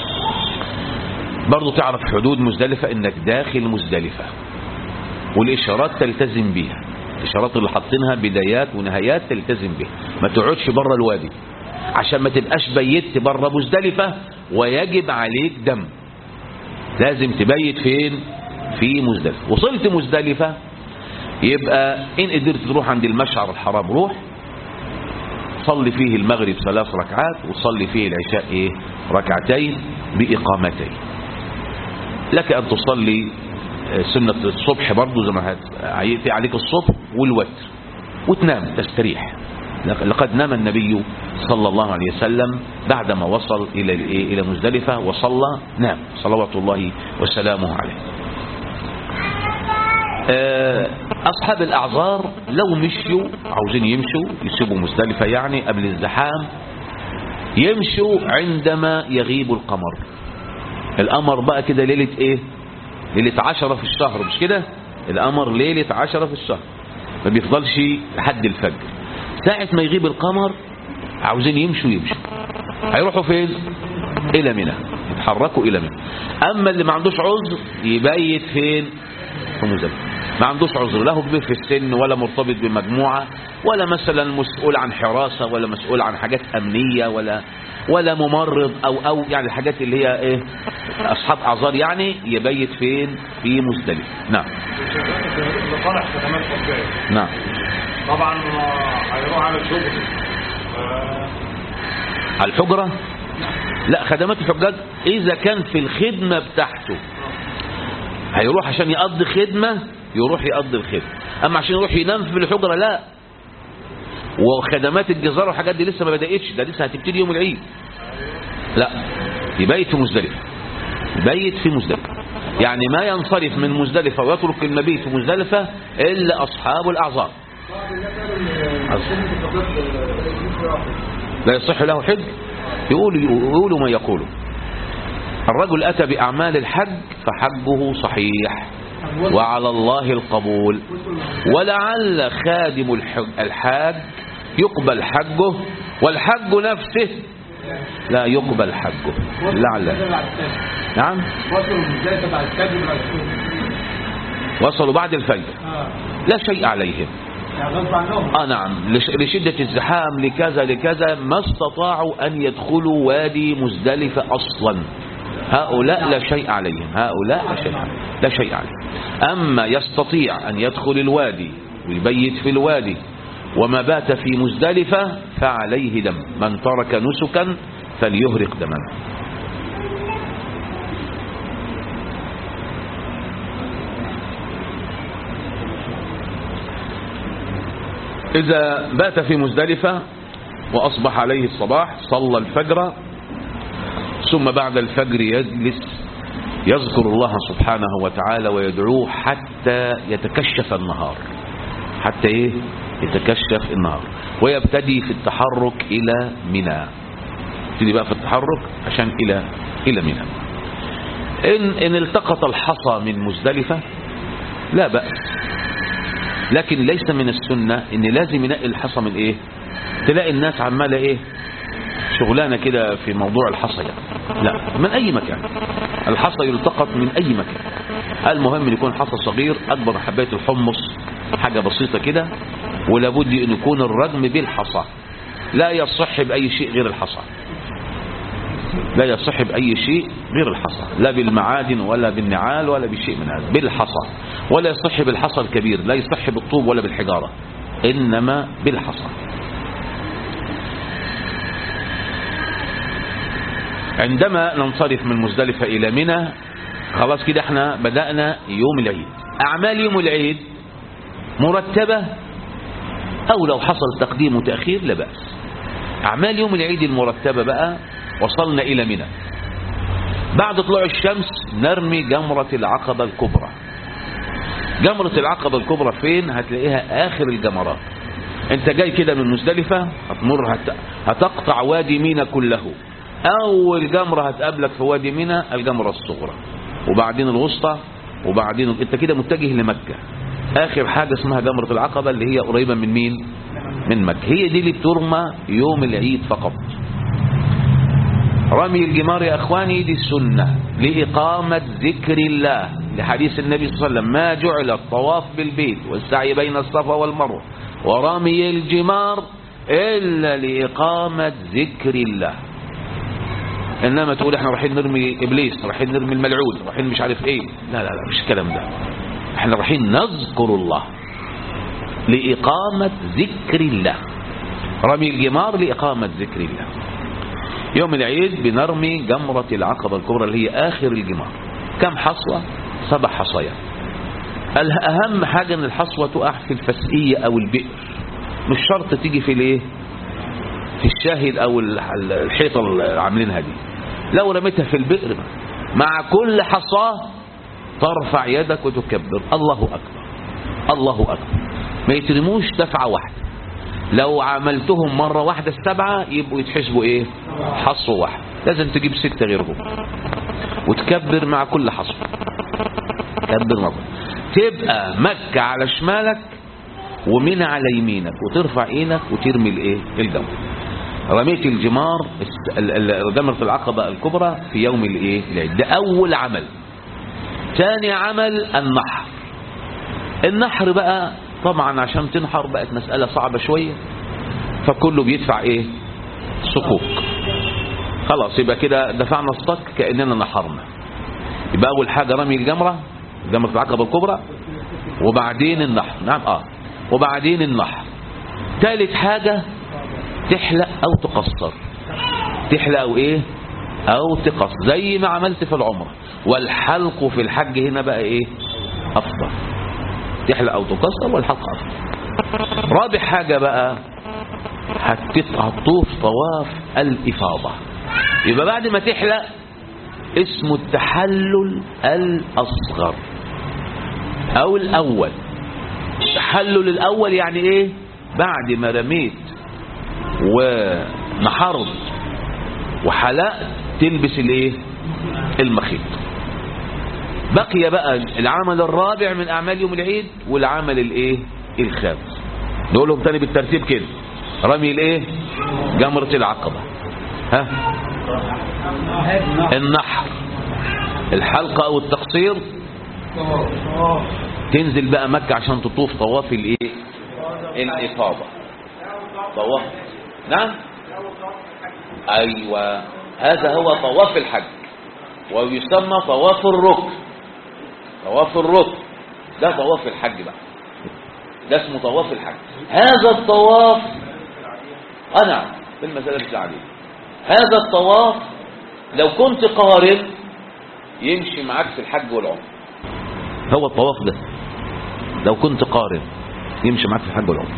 برضو تعرف حدود مزدلفة إنك داخل مزدلفة والإشارات تلتزم بيها الإشارات اللي حاطينها بدايات ونهايات تلتزم بيها ما تقعدش بره الوادي عشان ما تبقاش بيت بره مزدلفة ويجب عليك دم لازم تبيت فين في مزدلفة وصلت مزدلفة يبقى إن قدرت تروح عند المشعر الحرام روح صلي فيه المغرب ثلاث ركعات وصلي فيه العشاء ايه ركعتين بإقامتين لك أن تصلي آه، سنة الصبح برضو زي ما هت- هيأتي عليك الصبح والوتر وتنام تستريح لقد نام النبي صلى الله عليه وسلم بعدما وصل إلى الإيه؟ إلى مزدلفة وصلى نام صلوات الله وسلامه عليه آه، أصحاب الأعذار لو مشوا عاوزين يمشوا يسيبوا مزدلفة يعني قبل الزحام يمشوا عندما يغيب القمر القمر بقى كده ليلة ايه ليلة عشرة في الشهر مش كده القمر ليلة عشرة في الشهر ما بيفضلش لحد الفجر ساعة ما يغيب القمر عاوزين يمشوا يمشوا هيروحوا فين الى منى يتحركوا الى منى اما اللي ما عندوش عذر يبيت فين في مزدلفة ما عندوش عذر لا هو كبير في السن ولا مرتبط بمجموعة ولا مثلا مسؤول عن حراسة ولا مسؤول عن حاجات أمنية ولا ولا ممرض أو أو يعني الحاجات اللي هي إيه أصحاب أعذار يعني يبيت فين في مزدلفة نعم لصالح خدمات حجاج نعم طبعا آه، هيروح على الشغل آه، على الحجرة لا خدمات الحجاج إذا كان في الخدمة بتاعته هيروح عشان يقضي خدمة يروح يقضي الخدمة أما عشان يروح ينام في الحجرة لا وخدمات الجزارة والحاجات دي لسه ما بدأتش ده لسه هتبتدي يوم العيد لا يبيت في مزدلفة يبيت في مزدلفة يعني ما ينصرف من مزدلفة ويترك المبيت في مزدلفة إلا أصحاب الأعذار لا يصح له حج يقول يقولوا ما يقولوا الرجل أتى بأعمال الحج فحجه صحيح وعلى الله القبول ولعل خادم الحج الحاج يقبل حجه والحج نفسه لا يقبل حجه لعل نعم وصلوا ازاي بعد الفجر بعد الصبح وصلوا بعد الفجر اه لا شيء عليهم يعني غصب عنهم آه نعم لش- لشدة الزحام لكذا لكذا ما استطاعوا أن يدخلوا وادي مزدلفة أصلا هؤلاء لا شيء عليهم هؤلاء لا شيء عليهم لا شيء عليهم أما يستطيع أن يدخل الوادي ويبيت في الوادي وما بات في مزدلفة فعليه دم من ترك نسكا فليهرق دما إذا بات في مزدلفة وأصبح عليه الصباح صلى الفجر ثم بعد الفجر يجلس يذكر الله سبحانه وتعالى ويدعوه حتى يتكشف النهار حتى إيه يتكشف النهار ويبتدي في التحرك إلى منى يبتدي بقى في التحرك عشان إلى إلى منى إن, إن التقط الحصى من مزدلفة لا بأس لكن ليس من السنة إن لازم ينقي الحصى من إيه تلاقي الناس عمالة إيه شغلانة كده في موضوع الحصى يعني. لا من أي مكان الحصى يلتقط من أي مكان المهم أن يكون حصى صغير أكبر حباية الحمص حاجة بسيطة كده ولابد أن يكون الرجم بالحصى لا يصح بأي شيء غير الحصى لا يصح بأي شيء غير الحصى لا بالمعادن ولا بالنعال ولا بشيء من هذا بالحصى ولا يصح بالحصى الكبير لا يصح بالطوب ولا بالحجارة إنما بالحصى عندما ننصرف من مزدلفة إلى منى خلاص كده احنا بدأنا يوم العيد أعمال يوم العيد مرتبة أو لو حصل تقديم وتأخير لا بأس أعمال يوم العيد المرتبة بقى وصلنا إلى منى بعد طلوع الشمس نرمي جمرة العقبة الكبرى جمرة العقبة الكبرى فين هتلاقيها آخر الجمرات انت جاي كده من مزدلفة هتمر هت... هتقطع وادي مينا كله اول جمرة هتقابلك في وادي مينا الجمرة الصغرى وبعدين الوسطى وبعدين انت كده متجه لمكة اخر حاجة اسمها جمرة العقبة اللي هي قريبة من مين من مكة هي دي اللي بترمى يوم العيد فقط رمي الجمار يا اخواني دي السنة لإقامة ذكر الله لحديث النبي صلى الله عليه وسلم ما جعل الطواف بالبيت والسعي بين الصفا والمروة ورمي الجمار إلا لإقامة ذكر الله إنما تقول احنا رايحين نرمي إبليس رايحين نرمي الملعون رايحين مش عارف ايه لا لا لا مش الكلام ده احنا رايحين نذكر الله لإقامة ذكر الله رمي الجمار لإقامة ذكر الله يوم العيد بنرمي جمرة العقبة الكبرى اللي هي آخر الجمار كم حصوة سبع حصيات الأهم حاجة ان الحصوة تقع في الفسقية او البئر مش شرط تيجي في الايه في الشاهد او الحيطة اللي عاملينها دي لو رميتها في البئر مع كل حصاة ترفع يدك وتكبر الله اكبر الله اكبر ما يترموش دفعة واحدة لو عملتهم مرة واحدة السبعة يبقوا يتحسبوا ايه حصو واحد لازم تجيب ستة غيرهم وتكبر مع كل حصو كبر مرة تبقى مكة على شمالك ومنى على يمينك وترفع ايدك وترمي الايه الجمر رميت الجمار جمرة العقبة الكبرى في يوم الايه العيد ده اول عمل ثاني عمل النحر النحر بقى طبعا عشان تنحر بقت مسألة صعبة شوية فكله بيدفع ايه صكوك خلاص يبقى كده دفعنا الصك كأننا نحرنا يبقى اول حاجة رمي الجمرة جمرة العقبة الكبرى وبعدين النحر نعم اه وبعدين النحر ثالث حاجة تحلق او تقصر تحلق او ايه او تقص زي ما عملت في العمرة والحلق في الحج هنا بقى ايه افضل تحلق او تقصر والحلق افضل رابع حاجة بقى هتطوف طواف الافاضة يبقى بعد ما تحلق اسمه التحلل الأصغر أو الأول التحلل الأول يعني إيه بعد ما رميت ونحرت وحلقت تلبس الإيه المخيط بقي بقى العمل الرابع من أعمال يوم العيد والعمل الإيه الخامس نقولهم تاني بالترتيب كده رمي الإيه جمرة العقبة ها النحر الحلقة او التقصير تنزل بقى مكة عشان تطوف طواف الايه الافاضة طواف نعم ايوه هذا هو طواف الحج ويسمى طواف الركن طواف الركن ده طواف الحج بقى ده اسمه طواف الحج هذا الطواف انا في المسألة الشعبية هذا الطواف لو كنت قارن يمشي معاك في الحج والعمر هو الطواف ده لو كنت قارن يمشي معاك في الحج والعمر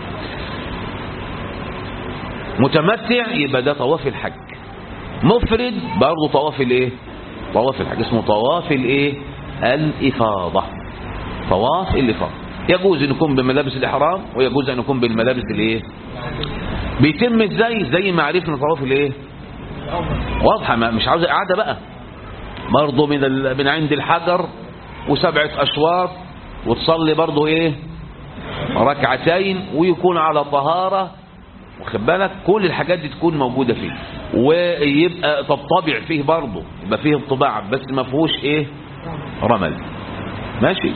متمتع يبقى ده طواف الحج مفرد برضه طواف الايه طواف الحج اسمه طواف الايه الافاضه طواف الافاضه يجوز ان يكون بملابس الاحرام ويجوز ان يكون بالملابس الايه بيتم ازاي زي ما عرفنا طواف الايه واضحة ما مش عاوز إعادة بقى برضه من ال... من عند الحجر وسبعة أشواط وتصلي برضه إيه ركعتين ويكون على طهارة واخد بالك كل الحاجات دي تكون موجودة فيه ويبقى تطبع فيه برضه يبقى فيه الطباع بس ما فيهوش إيه رمل ماشي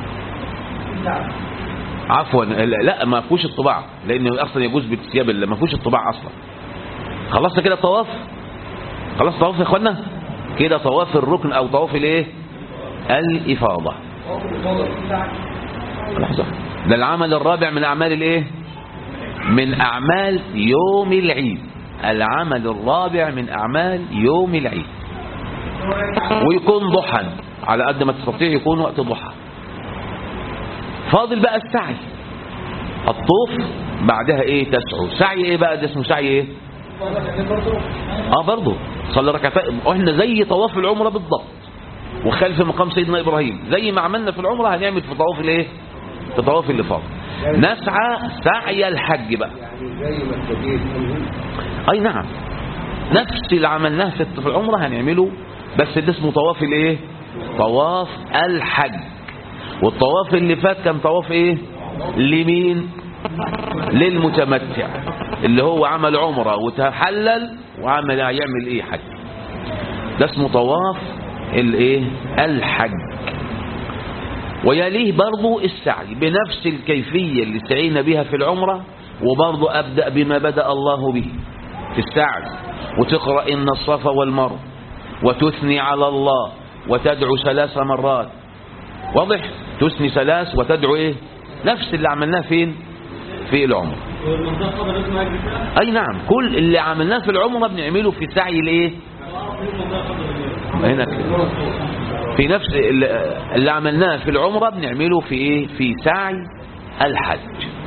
عفوا لا ما فيهوش الطباع لأنه أصلا يجوز بالثياب اللي ما فيهوش الطباع أصلا خلصنا كده طواف خلاص طواف يا اخوانا كده طواف الركن او طواف الايه الافاضه لحظه ده العمل الرابع من اعمال الايه من اعمال يوم العيد العمل الرابع من اعمال يوم العيد ويكون ضحى على قد ما تستطيع يكون وقت ضحى فاضل بقى السعي الطوف بعدها ايه تسعو سعي ايه بقى ده اسمه سعي ايه اه برضه صلي ركعتين واحنا زي طواف العمره بالضبط وخلف مقام سيدنا ابراهيم زي ما عملنا في العمره هنعمل في طواف الايه في طواف الافاضه نسعى سعي الحج بقى يعني زي ما ابتديت اي نعم نفس اللي عملناه في في العمره هنعمله بس ده اسمه طواف الايه طواف الحج والطواف اللي فات كان طواف ايه لمين للمتمتع اللي هو عمل عمره وتحلل وعمل يعمل ايه حج ده اسمه طواف الايه الحج ويليه برضو السعي بنفس الكيفية اللي سعينا بها في العمرة وبرضو أبدأ بما بدأ الله به في السعي وتقرأ إن الصفا والمروة وتثني على الله وتدعو ثلاث مرات واضح تثني ثلاث وتدعو ايه نفس اللي عملناه فين في العمرة والمنطقة فضل اسمها أجل فيها اي نعم كل اللي عملناه في العمرة بنعمله في سعي الايه المنطقة فضل هنا كده. في نفس اللي اللي عملناه في العمرة بنعمله في ايه في سعي الحج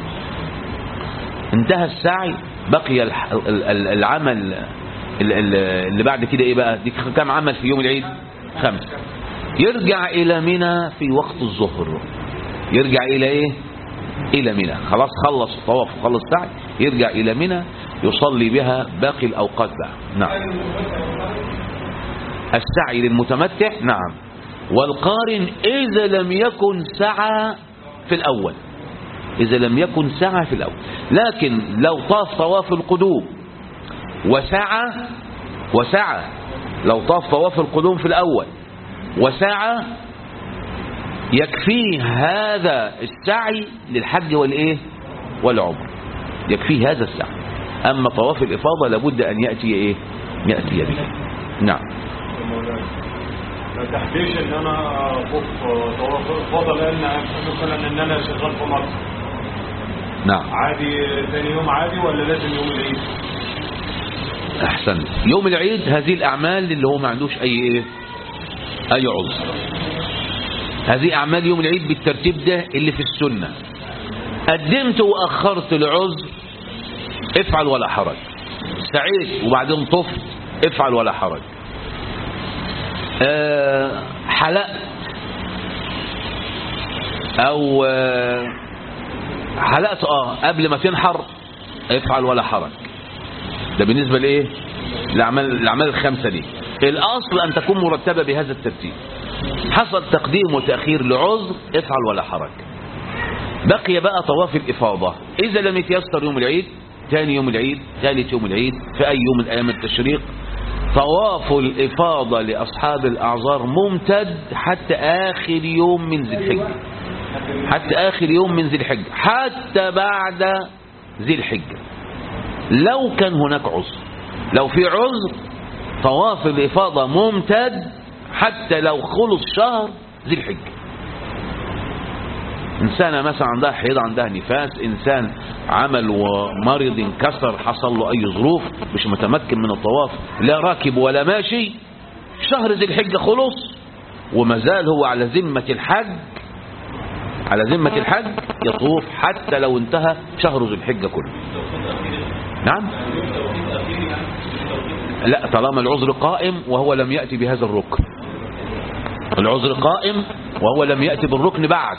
انتهى السعي بقي الح- ال- ال- العمل ال- ال- اللي بعد كده ايه بقى دي كم عمل في يوم العيد خمسة يرجع الى منى في وقت الظهر يرجع الى ايه الى منى خلاص خلص الطواف وخلص السعي يرجع الى منى يصلي بها باقي الاوقات بقى نعم السعي للمتمتع نعم والقارن إذا لم يكن سعى في الأول إذا لم يكن سعى في الأول لكن لو طاف طواف القدوم وسعى وسعى لو طاف طواف القدوم في الأول وسعى يكفيه هذا السعي للحج والإيه والعمر يكفيه هذا السعي أما طواف الإفاضة لابد أن يأتي إيه يأتي به نعم ما تحكيش ان انا اطوف طواف فضل لان مثلا ان انا شغال في مصر نعم عادي ثاني يوم عادي ولا لازم يوم العيد احسنت يوم العيد هذه الاعمال اللي هو ما عندوش اي ايه اي عذر هذه اعمال يوم العيد بالترتيب ده اللي في السنه قدمت واخرت العذر افعل ولا حرج سعيت وبعدين طفت افعل ولا حرج أه حلقت او أه حلقت اه قبل ما تنحر افعل ولا حرج ده بالنسبة لإيه الأعمال, الأعمال الخمسة دي الأصل أن تكون مرتبة بهذا الترتيب حصل تقديم وتأخير لعذر افعل ولا حرج بقي بقى طواف الإفاضة إذا لم يتيسر يوم العيد ثاني يوم العيد ثالث يوم العيد في أي يوم من أيام التشريق طواف الإفاضة لأصحاب الأعذار ممتد حتى آخر يوم من ذي الحجة حتى آخر يوم من ذي الحجة حتى بعد ذي الحجة لو كان هناك عذر لو في عذر طواف الإفاضة ممتد حتى لو خلص شهر ذي الحجة إنسانة مثلا عندها حيض عندها نفاس إنسان عمل ومرض انكسر حصل له أي ظروف مش متمكن من الطواف لا راكب ولا ماشي شهر ذي الحجة خلص وما زال هو على ذمة الحج على ذمة الحج يطوف حتى لو انتهى شهر ذي الحجة كله نعم لا طالما العذر قائم وهو لم يأتي بهذا الركن العذر قائم وهو لم يأتي بالركن بعد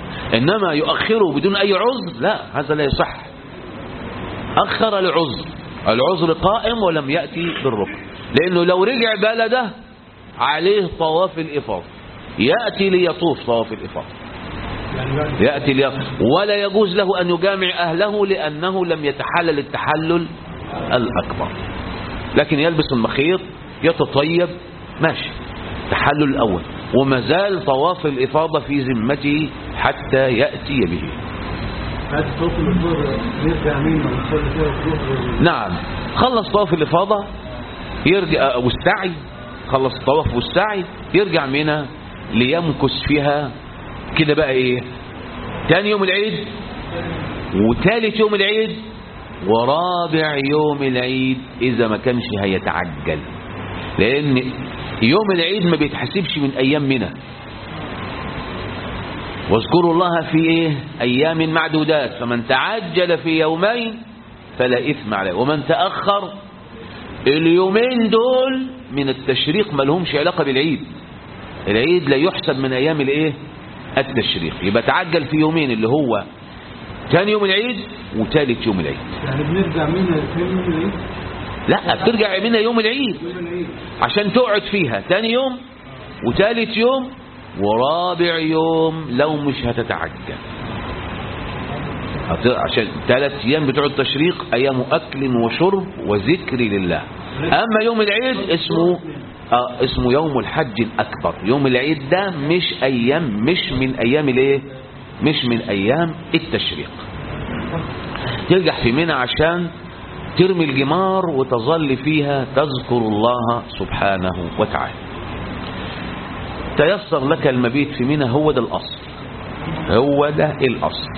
إنما يؤخره بدون أي عذر لا هذا لا يصح أخر لعذر العذر قائم ولم يأتي بالركن لأنه لو رجع بلده عليه طواف الإفاضة يأتي ليطوف طواف الإفاضة يأتي لي ولا يجوز له أن يجامع أهله لأنه لم يتحلل التحلل الأكبر لكن يلبس المخيط يتطيب ماشي تحلل الأول وما زال طواف الإفاضة في ذمته حتى يأتي به هذا صوت الظهر نرجع مين ما نصلي فيها الظهر نعم خلص طواف الإفاضة يرجع والسعي خلص الطواف والسعي يرجع منها ليمكث فيها كده بقى ايه تاني يوم العيد وتالت يوم العيد ورابع يوم العيد اذا ما كانش هيتعجل لان يوم العيد ما بيتحسبش من ايام منى واذكروا الله في ايه ايام معدودات فمن تعجل في يومين فلا اثم عليه ومن تاخر اليومين دول من التشريق ما لهمش علاقه بالعيد العيد لا يحسب من ايام الايه التشريق يبقى تعجل في يومين اللي هو ثاني يوم العيد وثالث يوم العيد يعني بنرجع مين فين يوم العيد؟ لا بترجع منها يوم العيد يوم العيد عشان تقعد فيها ثاني يوم وثالث يوم ورابع يوم لو مش هتتعجل هت- عشان ثلاث ايام بتوع التشريق ايام اكل وشرب وذكر لله اما يوم العيد اسمه آه اسمه يوم الحج الاكبر يوم العيد ده مش ايام مش من ايام الايه مش من ايام التشريق ترجع في منى عشان ترمي الجمار وتظل فيها تذكر الله سبحانه وتعالى تيسر لك المبيت في منى هو ده الأصل هو ده الأصل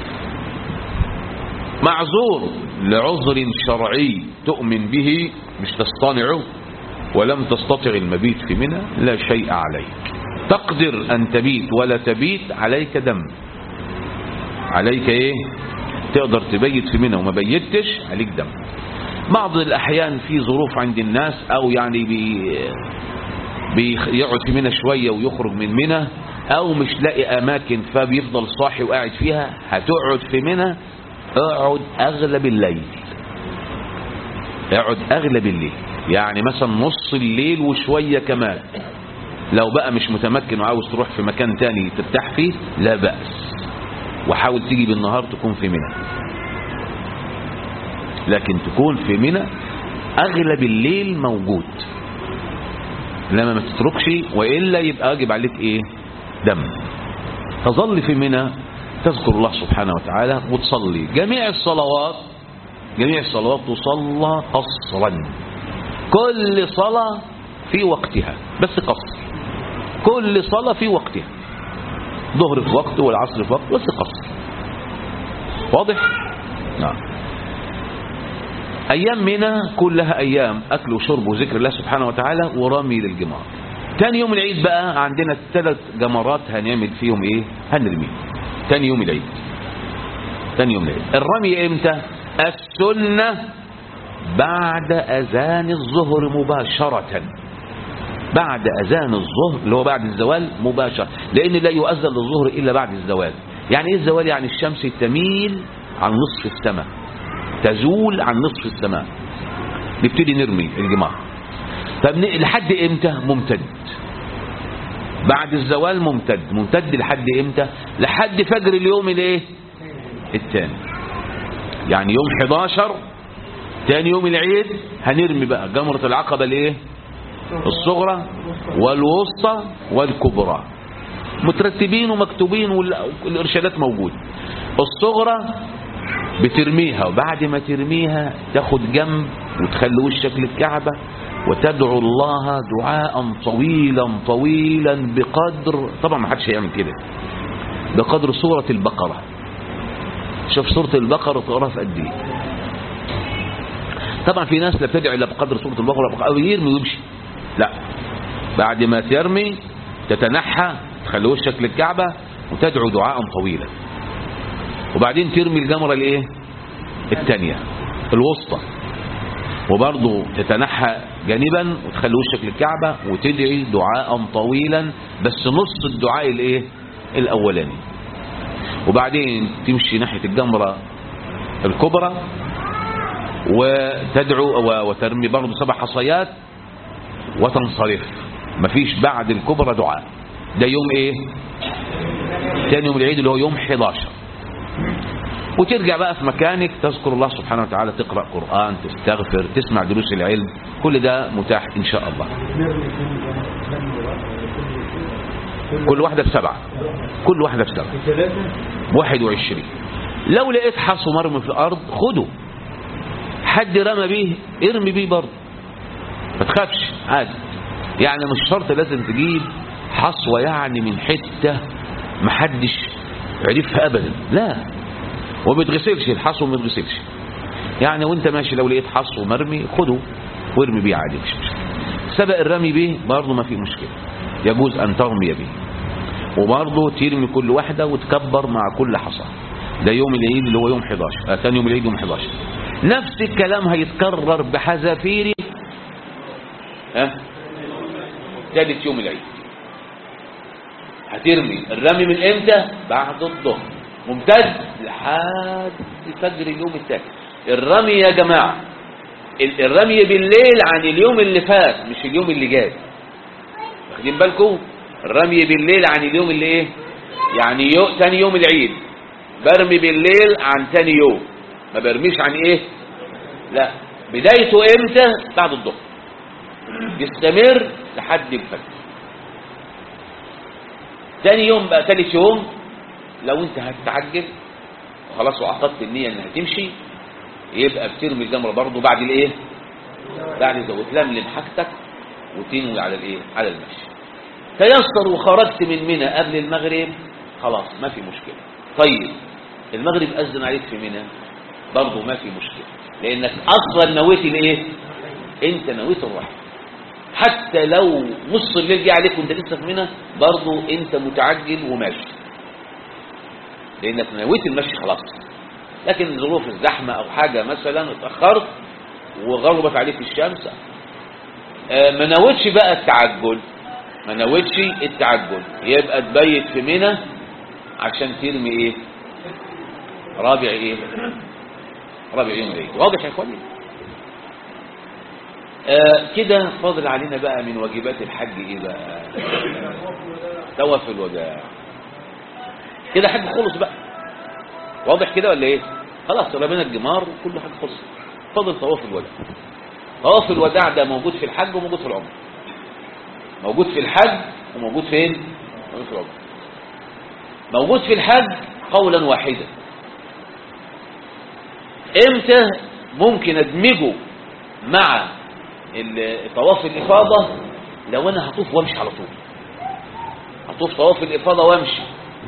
معذور لعذر شرعي تؤمن به مش تصطنعه ولم تستطع المبيت في منى لا شيء عليك تقدر أن تبيت ولا تبيت عليك دم عليك ايه تقدر تبيت في منى وما بيتش عليك دم بعض الأحيان في ظروف عند الناس أو يعني بي بيقعد في منى شوية ويخرج من منى أو مش لاقي أماكن فبيفضل صاحي وقاعد فيها هتقعد في منى اقعد أغلب الليل اقعد أغلب الليل يعني مثلا نص الليل وشوية كمان لو بقى مش متمكن وعاوز تروح في مكان تاني ترتاح فيه لا بأس وحاول تيجي بالنهار تكون في منى لكن تكون في منى أغلب الليل موجود لما ما تتركش وإلا يبقى واجب عليك إيه دم تظل في منى تذكر الله سبحانه وتعالى وتصلي جميع الصلوات جميع الصلوات تصلى قصرا كل صلاة في وقتها بس قصر كل صلاة في وقتها ظهر في وقت والعصر في وقت بس قصر واضح نعم أيام منى كلها أيام أكل وشرب وذكر الله سبحانه وتعالى ورمي للجمار تاني يوم العيد بقى عندنا ثلاث جمرات هنعمل فيهم ايه هنرمي تاني يوم العيد تاني يوم العيد الرمي امتى السنة بعد أذان الظهر مباشرة بعد أذان الظهر اللي هو بعد الزوال مباشرة لأن لا يؤذن للظهر إلا بعد الزوال يعني إيه الزوال يعني الشمس تميل عن نصف السماء تزول عن نصف السماء نبتدي نرمي الجمار طب ن- لحد امتى ممتد بعد الزوال ممتد ممتد لحد امتى لحد فجر اليوم الايه الثاني يعني يوم 11 تاني يوم العيد هنرمي بقى جمرة العقبة الايه الصغرى والوسطى والكبرى مترتبين ومكتوبين وال- والارشادات موجوده الصغرى بترميها وبعد ما ترميها تاخد جنب وتخلي وشك للكعبة وتدعو الله دعاء طويلا طويلا بقدر طبعا ما حدش هيعمل كده بقدر سورة البقرة شوف سورة البقرة تقراها في قد ايه طبعا في ناس لا بتدعي الا بقدر سورة البقرة او يرمي ويمشي لا بعد ما ترمي تتنحى تخلي وشك للكعبة وتدعو دعاء طويلا وبعدين ترمي الجمرة الايه الثانية الوسطى وبرضه تتنحى جانبا وتخلي وشك للكعبة وتدعي دعاء طويلا بس نص الدعاء الايه الاولاني وبعدين تمشي ناحية الجمرة الكبرى وتدعو و- وترمي برضه سبع حصيات وتنصرف مفيش بعد الكبرى دعاء ده يوم ايه تاني يوم العيد اللي هو يوم 11 وترجع بقى في مكانك تذكر الله سبحانه وتعالى تقرأ قرآن تستغفر تسمع دروس العلم كل ده متاح إن شاء الله كل واحدة بسبعة كل واحدة بسبعة واحد وعشرين لو لقيت حصو مرمي في الأرض خده حد رمى بيه ارمي بيه برضه ما تخافش عادي يعني مش شرط لازم تجيب حصوة يعني من حتة محدش عرفها أبدا لا وما بيتغسلش الحصو ما بيتغسلش يعني وانت ماشي لو لقيت حصو مرمي خده وارمي بيه عادي مش مشكلة سبق الرمي بيه برضه ما في مشكلة يجوز أن ترمي به وبرضه ترمي كل واحدة وتكبر مع كل حصى ده يوم العيد اللي هو يوم 11 آه ثاني يوم العيد يوم 11 نفس الكلام هيتكرر بحذافير ها ثالث يوم العيد هترمي الرمي من امتى بعد الظهر ممتاز لحد فجر اليوم الثاني الرمي يا جماعة ال- الرمي بالليل عن اليوم اللي فات مش اليوم اللي جاي واخدين بالكم الرمي بالليل عن اليوم اللي ايه يعني يو... تاني يوم العيد برمي بالليل عن تاني يوم ما برميش عن ايه لا بدايته امتى بعد الظهر يستمر لحد الفجر تاني يوم بقى تالت يوم لو انت هتتعجل خلاص وعقدت النية انها تمشي يبقى بترمي الجمرة برضه بعد الايه بعد ده وتلملم حاجتك وتنوي على الايه على المشي تيسر وخرجت من منى قبل المغرب خلاص ما في مشكلة طيب المغرب أذن عليك في منى برضه ما في مشكلة لأنك أصلا نويت الايه انت نويت الرحمة حتى لو نص الليل جه عليك وانت لسه في منى برضه انت متعجل وماشي لانك نويت المشي خلاص لكن ظروف الزحمه او حاجه مثلا اتاخرت وغربت عليك الشمس آه، ما نويتش بقى التعجل ما نويتش التعجل يبقى تبيت في منى عشان ترمي ايه رابع ايه رابع يوم العيد واضح يا اخواني آه كده فاضل علينا بقى من واجبات الحج ايه بقى طواف الوداع كده حج خلص بقى واضح كده ولا ايه خلاص رمينا الجمار وكل حاجه خلص فاضل طواف الوداع طواف الوداع ده موجود في الحج وموجود في العمره موجود في الحج وموجود فين موجود في العمره موجود في الحج قولا واحدا امتى ممكن ادمجه مع ال- طواف الإفاضة لو أنا هطوف وامشي على طول هطوف طواف الإفاضة وامشي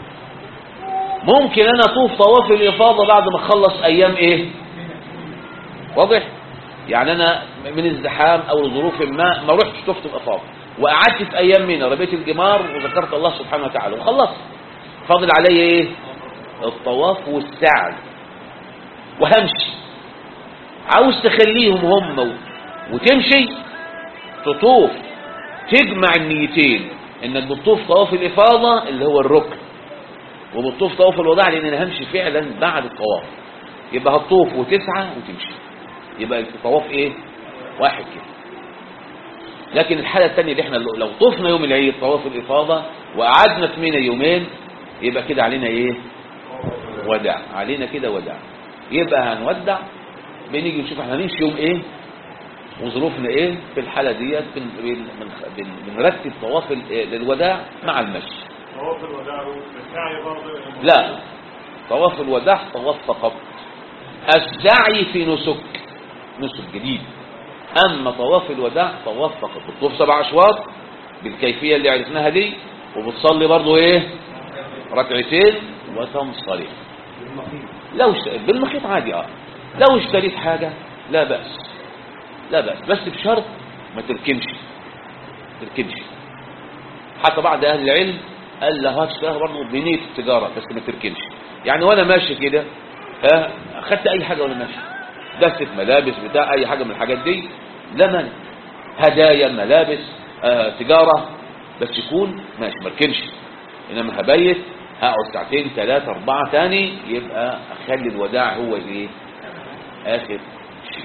ممكن أنا أطوف طواف الإفاضة بعد ما أخلص أيام إيه واضح يعني أنا من الزحام أو لظروف ما ما رحتش طفت الإفاضة وقعدت في أيام منى رميت الجمار وذكرت الله سبحانه وتعالى وخلصت فاضل علي إيه الطواف والسعي وهمشي عاوز تخليهم هم و- وتمشي تطوف تجمع النيتين انك بتطوف طواف الافاضه اللي هو الركن وبتطوف طواف الوداع لان انا همشي فعلا بعد الطواف يبقى هتطوف وتسعى وتمشي يبقى الطواف ايه واحد كده لكن الحالة الثانية اللي احنا لو لو طفنا يوم العيد طواف الإفاضة وقعدنا في منى يومين يبقى كده علينا ايه وداع علينا كده وداع يبقى هنودع بنيجي نشوف احنا هنمشي يوم ايه وظروفنا ايه في الحالة ديت بن- بن- بن- بن- بنرتب طواف ال- الوداع مع المشي طواف الوداع والسعي برضه لا طواف الوداع طواف فقط السعي في نسك نسك جديد أما طواف الوداع طواف فقط بتطوف سبع أشواط بالكيفية اللي عرفناها دي وبتصلي برضو إيه ركعتين وتنصرف لو اشت... بالمخيط عادي اه لو اشتريت حاجة لا بأس لا بأس بس بشرط ما تركنش تركنش حتى بعض أهل العلم قال له هتشتغل برضه بنية التجارة بس ما تركنش يعني وأنا ماشي كده ها أخدت أي حاجة وأنا ماشي دستة ملابس بتاع أي حاجة من الحاجات دي لا مانع هدايا ملابس آه تجارة بس يكون ماشي ما اركنش إنما هبيت هقعد ساعتين ثلاثة أربعة تاني يبقى أخلي الوداع هو الإيه آخر ماشي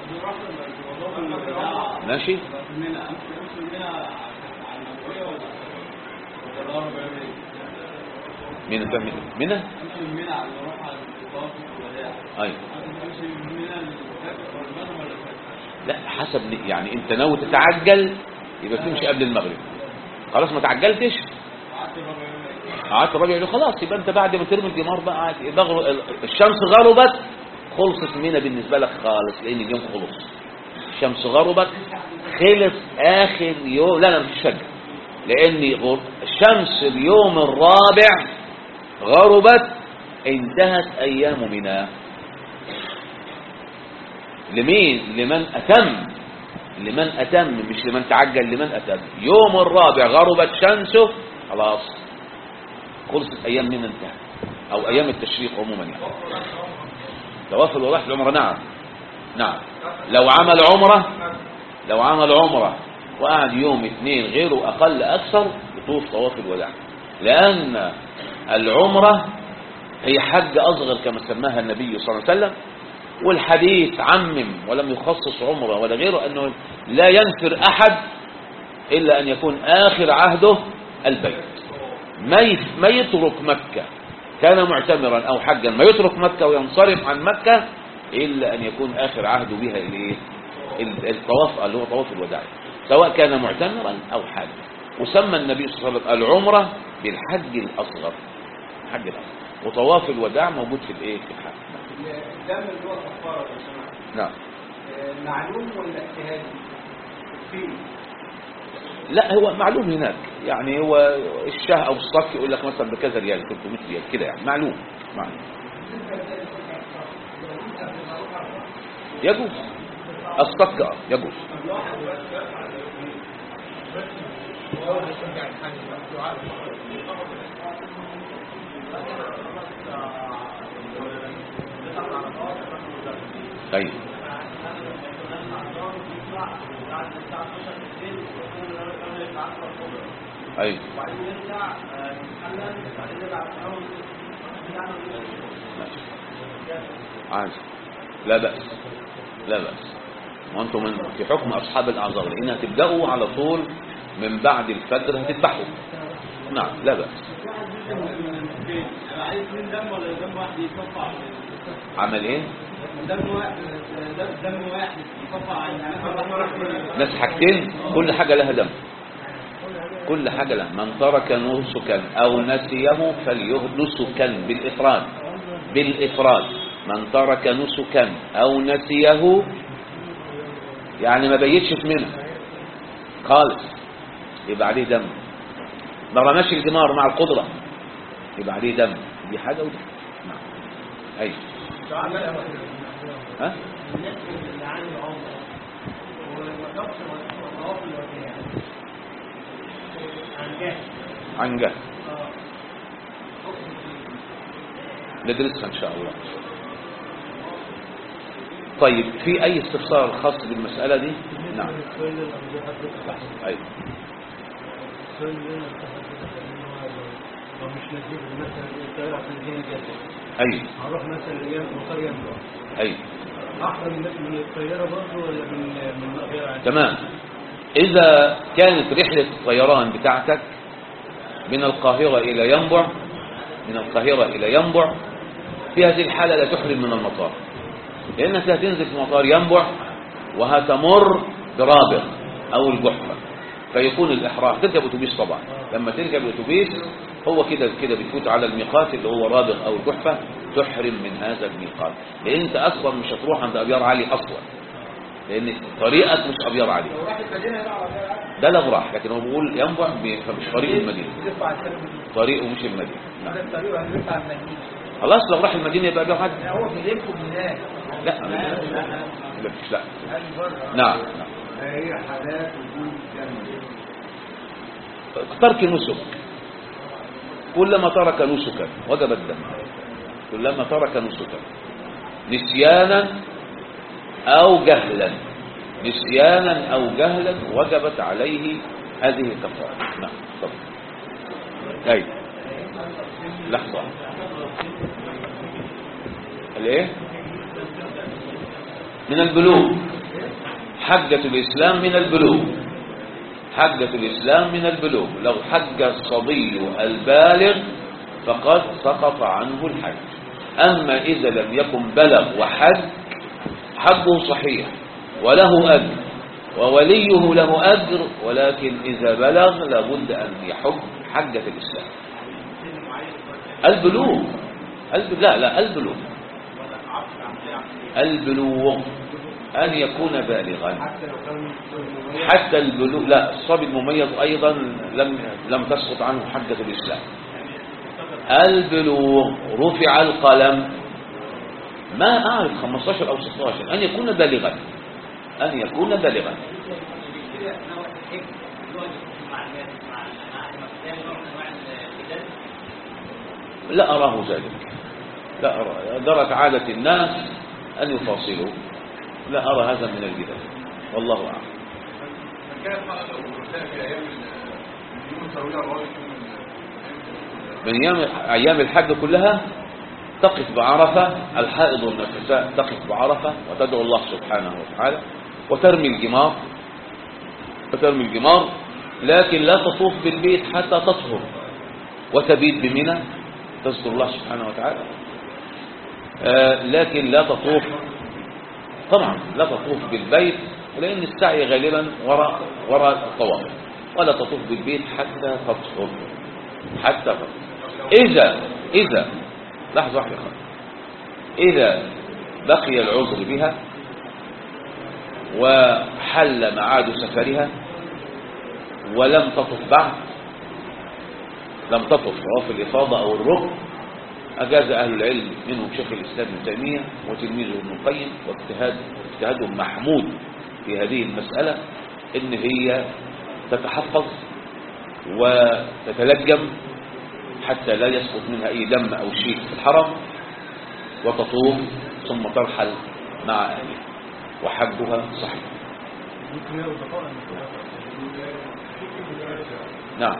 ماشي مين كم منى ايوه لا حسب ن- يعني انت ناوي تتعجل يبقى تمشي قبل المغرب خلاص ما تعجلتش قعدت ربع يقول خلاص يبقى انت بعد ما ترمي الجمار بقى قاعد- بغر... الشمس غربت خلصت منى بالنسبه لك خالص لان اليوم خلص الشمس غربت خلص اخر يوم لا لا مفيش فجر لان غر... الشمس اليوم الرابع غربت انتهت ايام منى لمين لمن اتم لمن اتم مش لمن تعجل لمن اتم يوم الرابع غربت شمسه خلاص خلصت ايام من انتهت او ايام التشريق عموما يعني توافل وراح العمره نعم نعم لو عمل عمره لو عمل عمره وقعد يوم اثنين غيره اقل اكثر يطوف طواف الوداع لان العمره هي حج اصغر كما سماها النبي صلى الله عليه وسلم والحديث عمم ولم يخصص عمره ولا غيره انه لا ينفر احد الا ان يكون اخر عهده البيت ما يف- ما يترك مكة كان معتمرا أو حجا ما يترك مكة وينصرف عن مكة إلا أن يكون آخر عهده بها الإيه؟ ال- الطواف اللي هو طواف الوداع سواء كان معتمرا أو حاجا وسمى النبي صلى الله عليه وسلم العمرة بالحج الأصغر الحج الأصغر وطواف الوداع موجود في الإيه في الحج الدم اللي هو كفاره لو سمحت نعم آه، معلوم ولا اجتهادي؟ فيه لا هو معلوم هناك يعني هو الشاه او الصك يقول لك مثلا بكذا ريال 300 ريال كده يعني معلوم معلوم يجوز الصك آه، يجوز ايوه ايوه ماشي. عادي لا بأس لا بأس وانتم من في حكم اصحاب الاعذار لان هتبداوا على طول من بعد الفجر هتذبحوا نعم لا بأس عايز اثنين دم ولا دم واحد يصفى عمل ايه دم واحد دم دم واحد يصفى عن ناس حاجتين كل حاجة لها دم كل حاجة لها من ترك نسكا أو نسيه فليهد نسكا بالإفراد بالإفراد من ترك نسكا أو نسيه يعني ما بيتش في منه خالص يبقى عليه دم ما رماش الجمار مع القدرة يبقى عليه دم دي حاجة ودي نعم أي ها عن جهل ندرسها ان شاء الله طيب في اي استفسار خاص بالمسألة دي نعم ايوه لو مش نزيد مثلا الطيارة في الدين جدا ايوه هروح مثلا ايام مطار ينبع ايوه احسن من من الطيارة برضه ولا من من غير عادي؟ تمام إذا كانت رحلة الطيران بتاعتك من القاهرة إلى ينبع من القاهرة إلى ينبع في هذه الحالة لا تحرم من المطار لأنك هتنزل في مطار ينبع وهتمر برابغ أو الجحفة فيكون الإحرام تركب أتوبيس طبعا لما تركب الأتوبيس هو كده كده بتفوت على الميقات اللي هو رابغ أو الجحفة تحرم من هذا الميقات لأن أنت أصلا مش هتروح عند أبيار علي أصلا لأن طريقك مش أبيار علي لو راح المدينه يبقى على طيارة ده لا راح لكن هو بيقول ينبع ب- فمش طريق المدينة يرفع الكلام طريقه مش المدينة ده نعم. الطريق هيرفع المدينه خلاص لو راح المدينة يبقى بياخد لا هو بيلف من هناك لا لا مش لا قال بره نعم نعم. هي حالات وجود دم ترك نسك كلما ترك نسكا وجب الدم كلما ترك نسكا نسيانا أو جهلا نسيانا أو جهلا وجبت عليه هذه الكفارة نعم طب أي لحظة الايه من البلوغ حجة الإسلام من البلوغ حجة الإسلام من البلوغ لو حج الصبي البالغ فقد سقط عنه الحج أما إذا لم يكن بلغ وحج حجه صحيح وله أجر ووليه له أجر ولكن إذا بلغ لابد أن يحج حجة الإسلام البلوغ الب... لا لا البلوغ البلوغ أن يكون بالغا حتى البلوغ لا الصبي المميز أيضا لم لم تسقط عنه حجة الإسلام البلوغ رفع القلم ما أعرف 15 أو 16 أن يكون بالغا أن يكون بالغا لا أراه ذلك لا أرى درت عادة الناس أن يفاصلوا لا أرى هذا من البدع والله أعلم من أيام أيام الحج كلها تقف بعرفة الحائض والنفساء تقف بعرفة وتدعو الله سبحانه وتعالى وترمي الجمار وترمي الجمار لكن لا تطوف بالبيت حتى تطهر وتبيت بمنى تذكر الله سبحانه وتعالى آه لكن لا تطوف طبعا لا تطوف بالبيت لأن السعي غالبا وراء وراء الطواف ولا تطوف بالبيت حتى تطهر حتى تطهر إذا إذا لحظة واحدة خالص. إذا بقي العذر بها وحل معاد سفرها ولم تطف بعد لم تطف طواف الإفاضة أو الركن أجاز أهل العلم منهم شيخ الإسلام ابن تيمية وتلميذه ابن القيم واجتهاد اجتهادهم محمود في هذه المسألة إن هي تتحفظ وتتلجم حتى لا يسقط منها أي دم أو شيء في الحرم وتطوف ثم ترحل مع أهلها وحجها صحيح نعم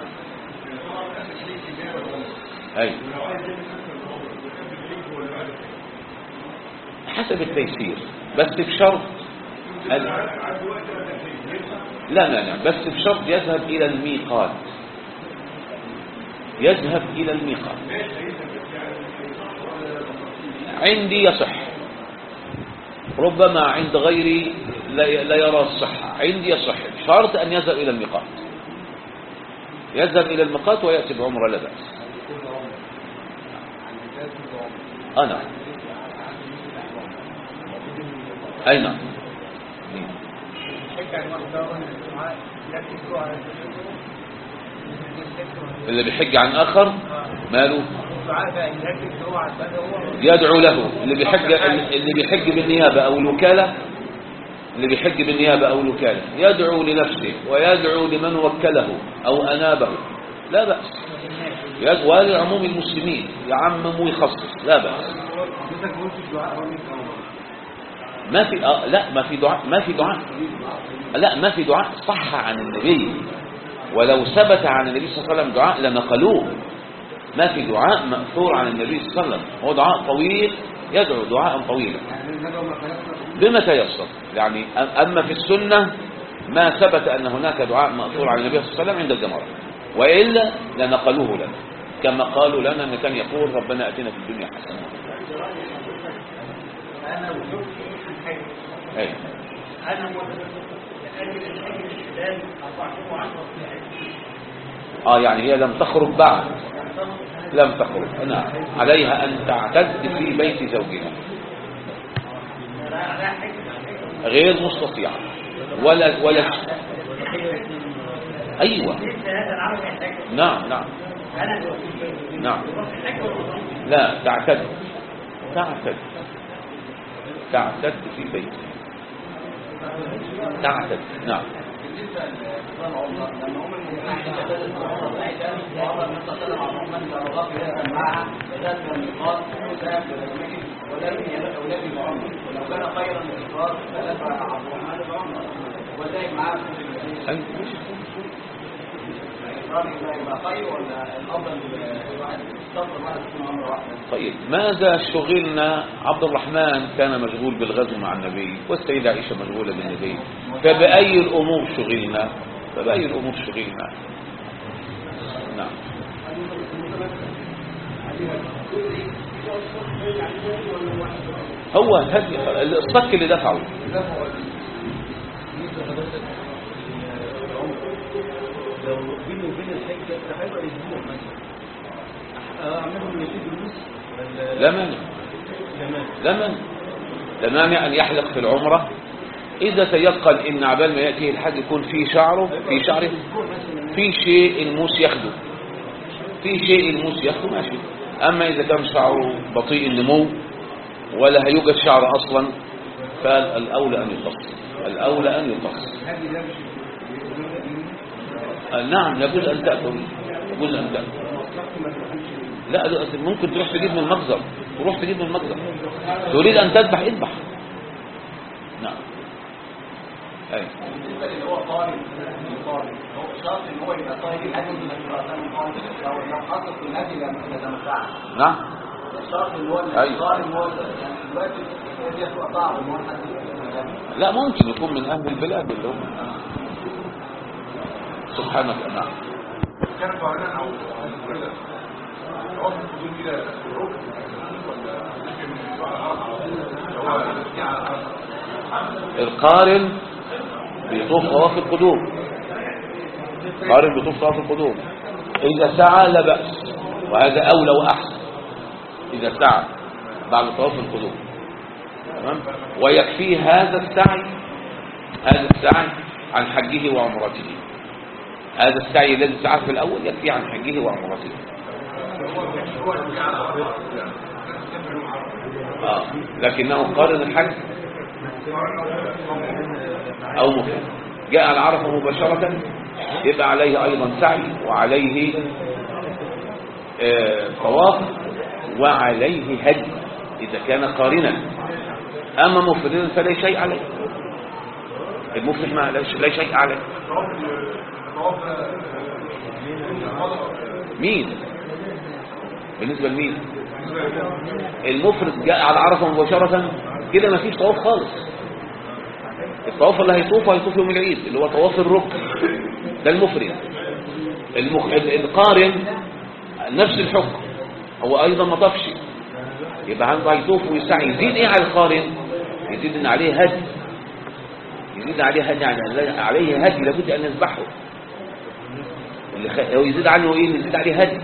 أي حسب التيسير بس بشرط أن لا لا لا بس بشرط يذهب إلى الميقات يذهب إلى الميقات عندي يصح ربما عند غيري لا لا يرى الصحة عندي يصح شرط أن يذهب إلى الميقات يذهب إلى الميقات ويأتي بعمرة لا بأس آه نعم أي نعم اللي بيحج عن آخر ماله يدعو له اللي بيحج اللي بيحج بالنيابة أو الوكالة اللي بيحج بالنيابة أو الوكالة يدعو لنفسه ويدعو لمن وكله أو أنابه لا بأس يدعو لعموم المسلمين يعمم ويخصص لا بأس ما في آه لا ما في دعاء ما في دعاء لا ما في دعاء صح عن النبي ولو ثبت عن النبي صلى الله عليه وسلم دعاء لنقلوه ما في دعاء مأثور عن النبي صلى الله عليه وسلم هو دعاء طويل يدعو دعاء طويلا بما تيسر يعني أما في السنة ما ثبت أن هناك دعاء مأثور عن النبي صلى الله عليه وسلم عند الجمرة وإلا لنقلوه لنا كما قالوا لنا أن كان يقول ربنا أتنا في الدنيا حسنة أنا وزوجتي هنحج أي. أنا متأكد أن حج الإسلام 14 في حج آه يعني هي لم تخرج بعد لم تخرج نعم عليها أن تعتد في بيت زوجها لا حج غير مستطيعة ولا ولا أيوة لسه هذا العمل يحتاج نعم نعم أنا الوكيل نعم الحج والوكيل لا تعتد تعتد تعتد في بيتها تعتد نعم أي- الإقرار يبقى يبقى طيب ولا الأفضل الواحد يستغفر واحد تكون عمره واحدة طيب ماذا شغلنا عبد الرحمن كان مشغول بالغزو مع النبي والسيدة عائشة مشغولة بالنبي فبأي الأمور شغلنا فبأي الأمور شغلنا نعم هو الهدي الصك اللي دفعه لو بيني وبين الحج ده هيبقى اسبوع مثلا أح- اعملهم نسيب فلوس ولا لا مانع تمام لا مانع لا مانع أن يحلق في العمرة إذا تيقن إن عبال ما يأتيه الحج يكون في شعره في شعره في شيء الموس ياخده في شيء الموس ياخده ماشي أما إذا كان شعره بطيء النمو ولا هيوجد شعر أصلا فالأولى أن يقص الأولى أن يقص آه، نعم يجوز أن تأكل يجوز أن تأكل لا ده ممكن تروح تجيب من المخزن تروح تجيب من المخزن تريد أن تذبح اذبح نعم أي بالنسبة اللي هو قارن قارن هو شرط إن هو يبقى طيب الحج من القرآن قارن لو لو حصل في النادي لما تتمتع نعم الشرط اللي هو أيوة. القارن هو يعني دلوقتي دي هتبقى صعب إن هو حد يتمتع. لا ممكن يكون من أهل البلاد اللي هم سبحانك نعم كان قارنا او كده هو الحدود كده ركن ولا ممكن يبقى على الارض لو هو يمشي على الارض القارن بيطوف طواف القدوم القارن بيطوف طواف القدوم إذا سعى لا بأس وهذا أولى وأحسن إذا سعى بعد طواف القدوم تمام ويكفي هذا السعي هذا السعي عن حجه وعمرته هذا السعي الذي سعى في الأول يكفي عن حجه وعمرته هو يمشي على الارض آه. لكنه قارن الحج أو مفرد جاء على عرفة مباشرة يبقى عليه أيضا سعي وعليه آه، طواف وعليه هدي إذا كان قارنا أما مفردا فلا شيء عليه المفرد ما لا لا شيء عليه مين بالنسبة لمين المفرد جاء على عرفة مباشرة كده ما فيش طواف خالص الطواف اللي هيطوفه هيطوف يوم العيد اللي هو طواف الركن ده المفرد المخ... ال- القارن نفس الحكم هو ايضا ما طافش يبقى عنده هيطوف ويسعى يزيد ايه على القارن يزيد ان عليه هدي يزيد عليه هدي يعني عليه هدي لابد ان يذبحه اللي خ... هو يزيد عنه ايه يزيد عليه هدي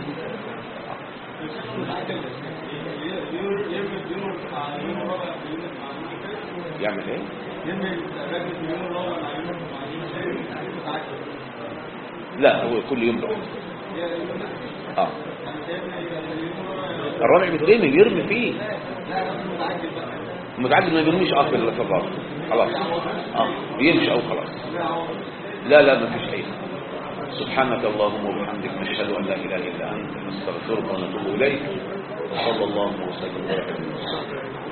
يعمل ايه لا هو كل يوم لوحده اه الرابع بيترمي بيرمي فيه المتعدد ما بيرميش اصلا الا في الرابع خلاص اه بيمشي او خلاص لا لا ما فيش اي سبحانك اللهم وبحمدك نشهد ان لا اله الا انت نستغفرك ونتوب اليك وصلى الله وسلم وبارك على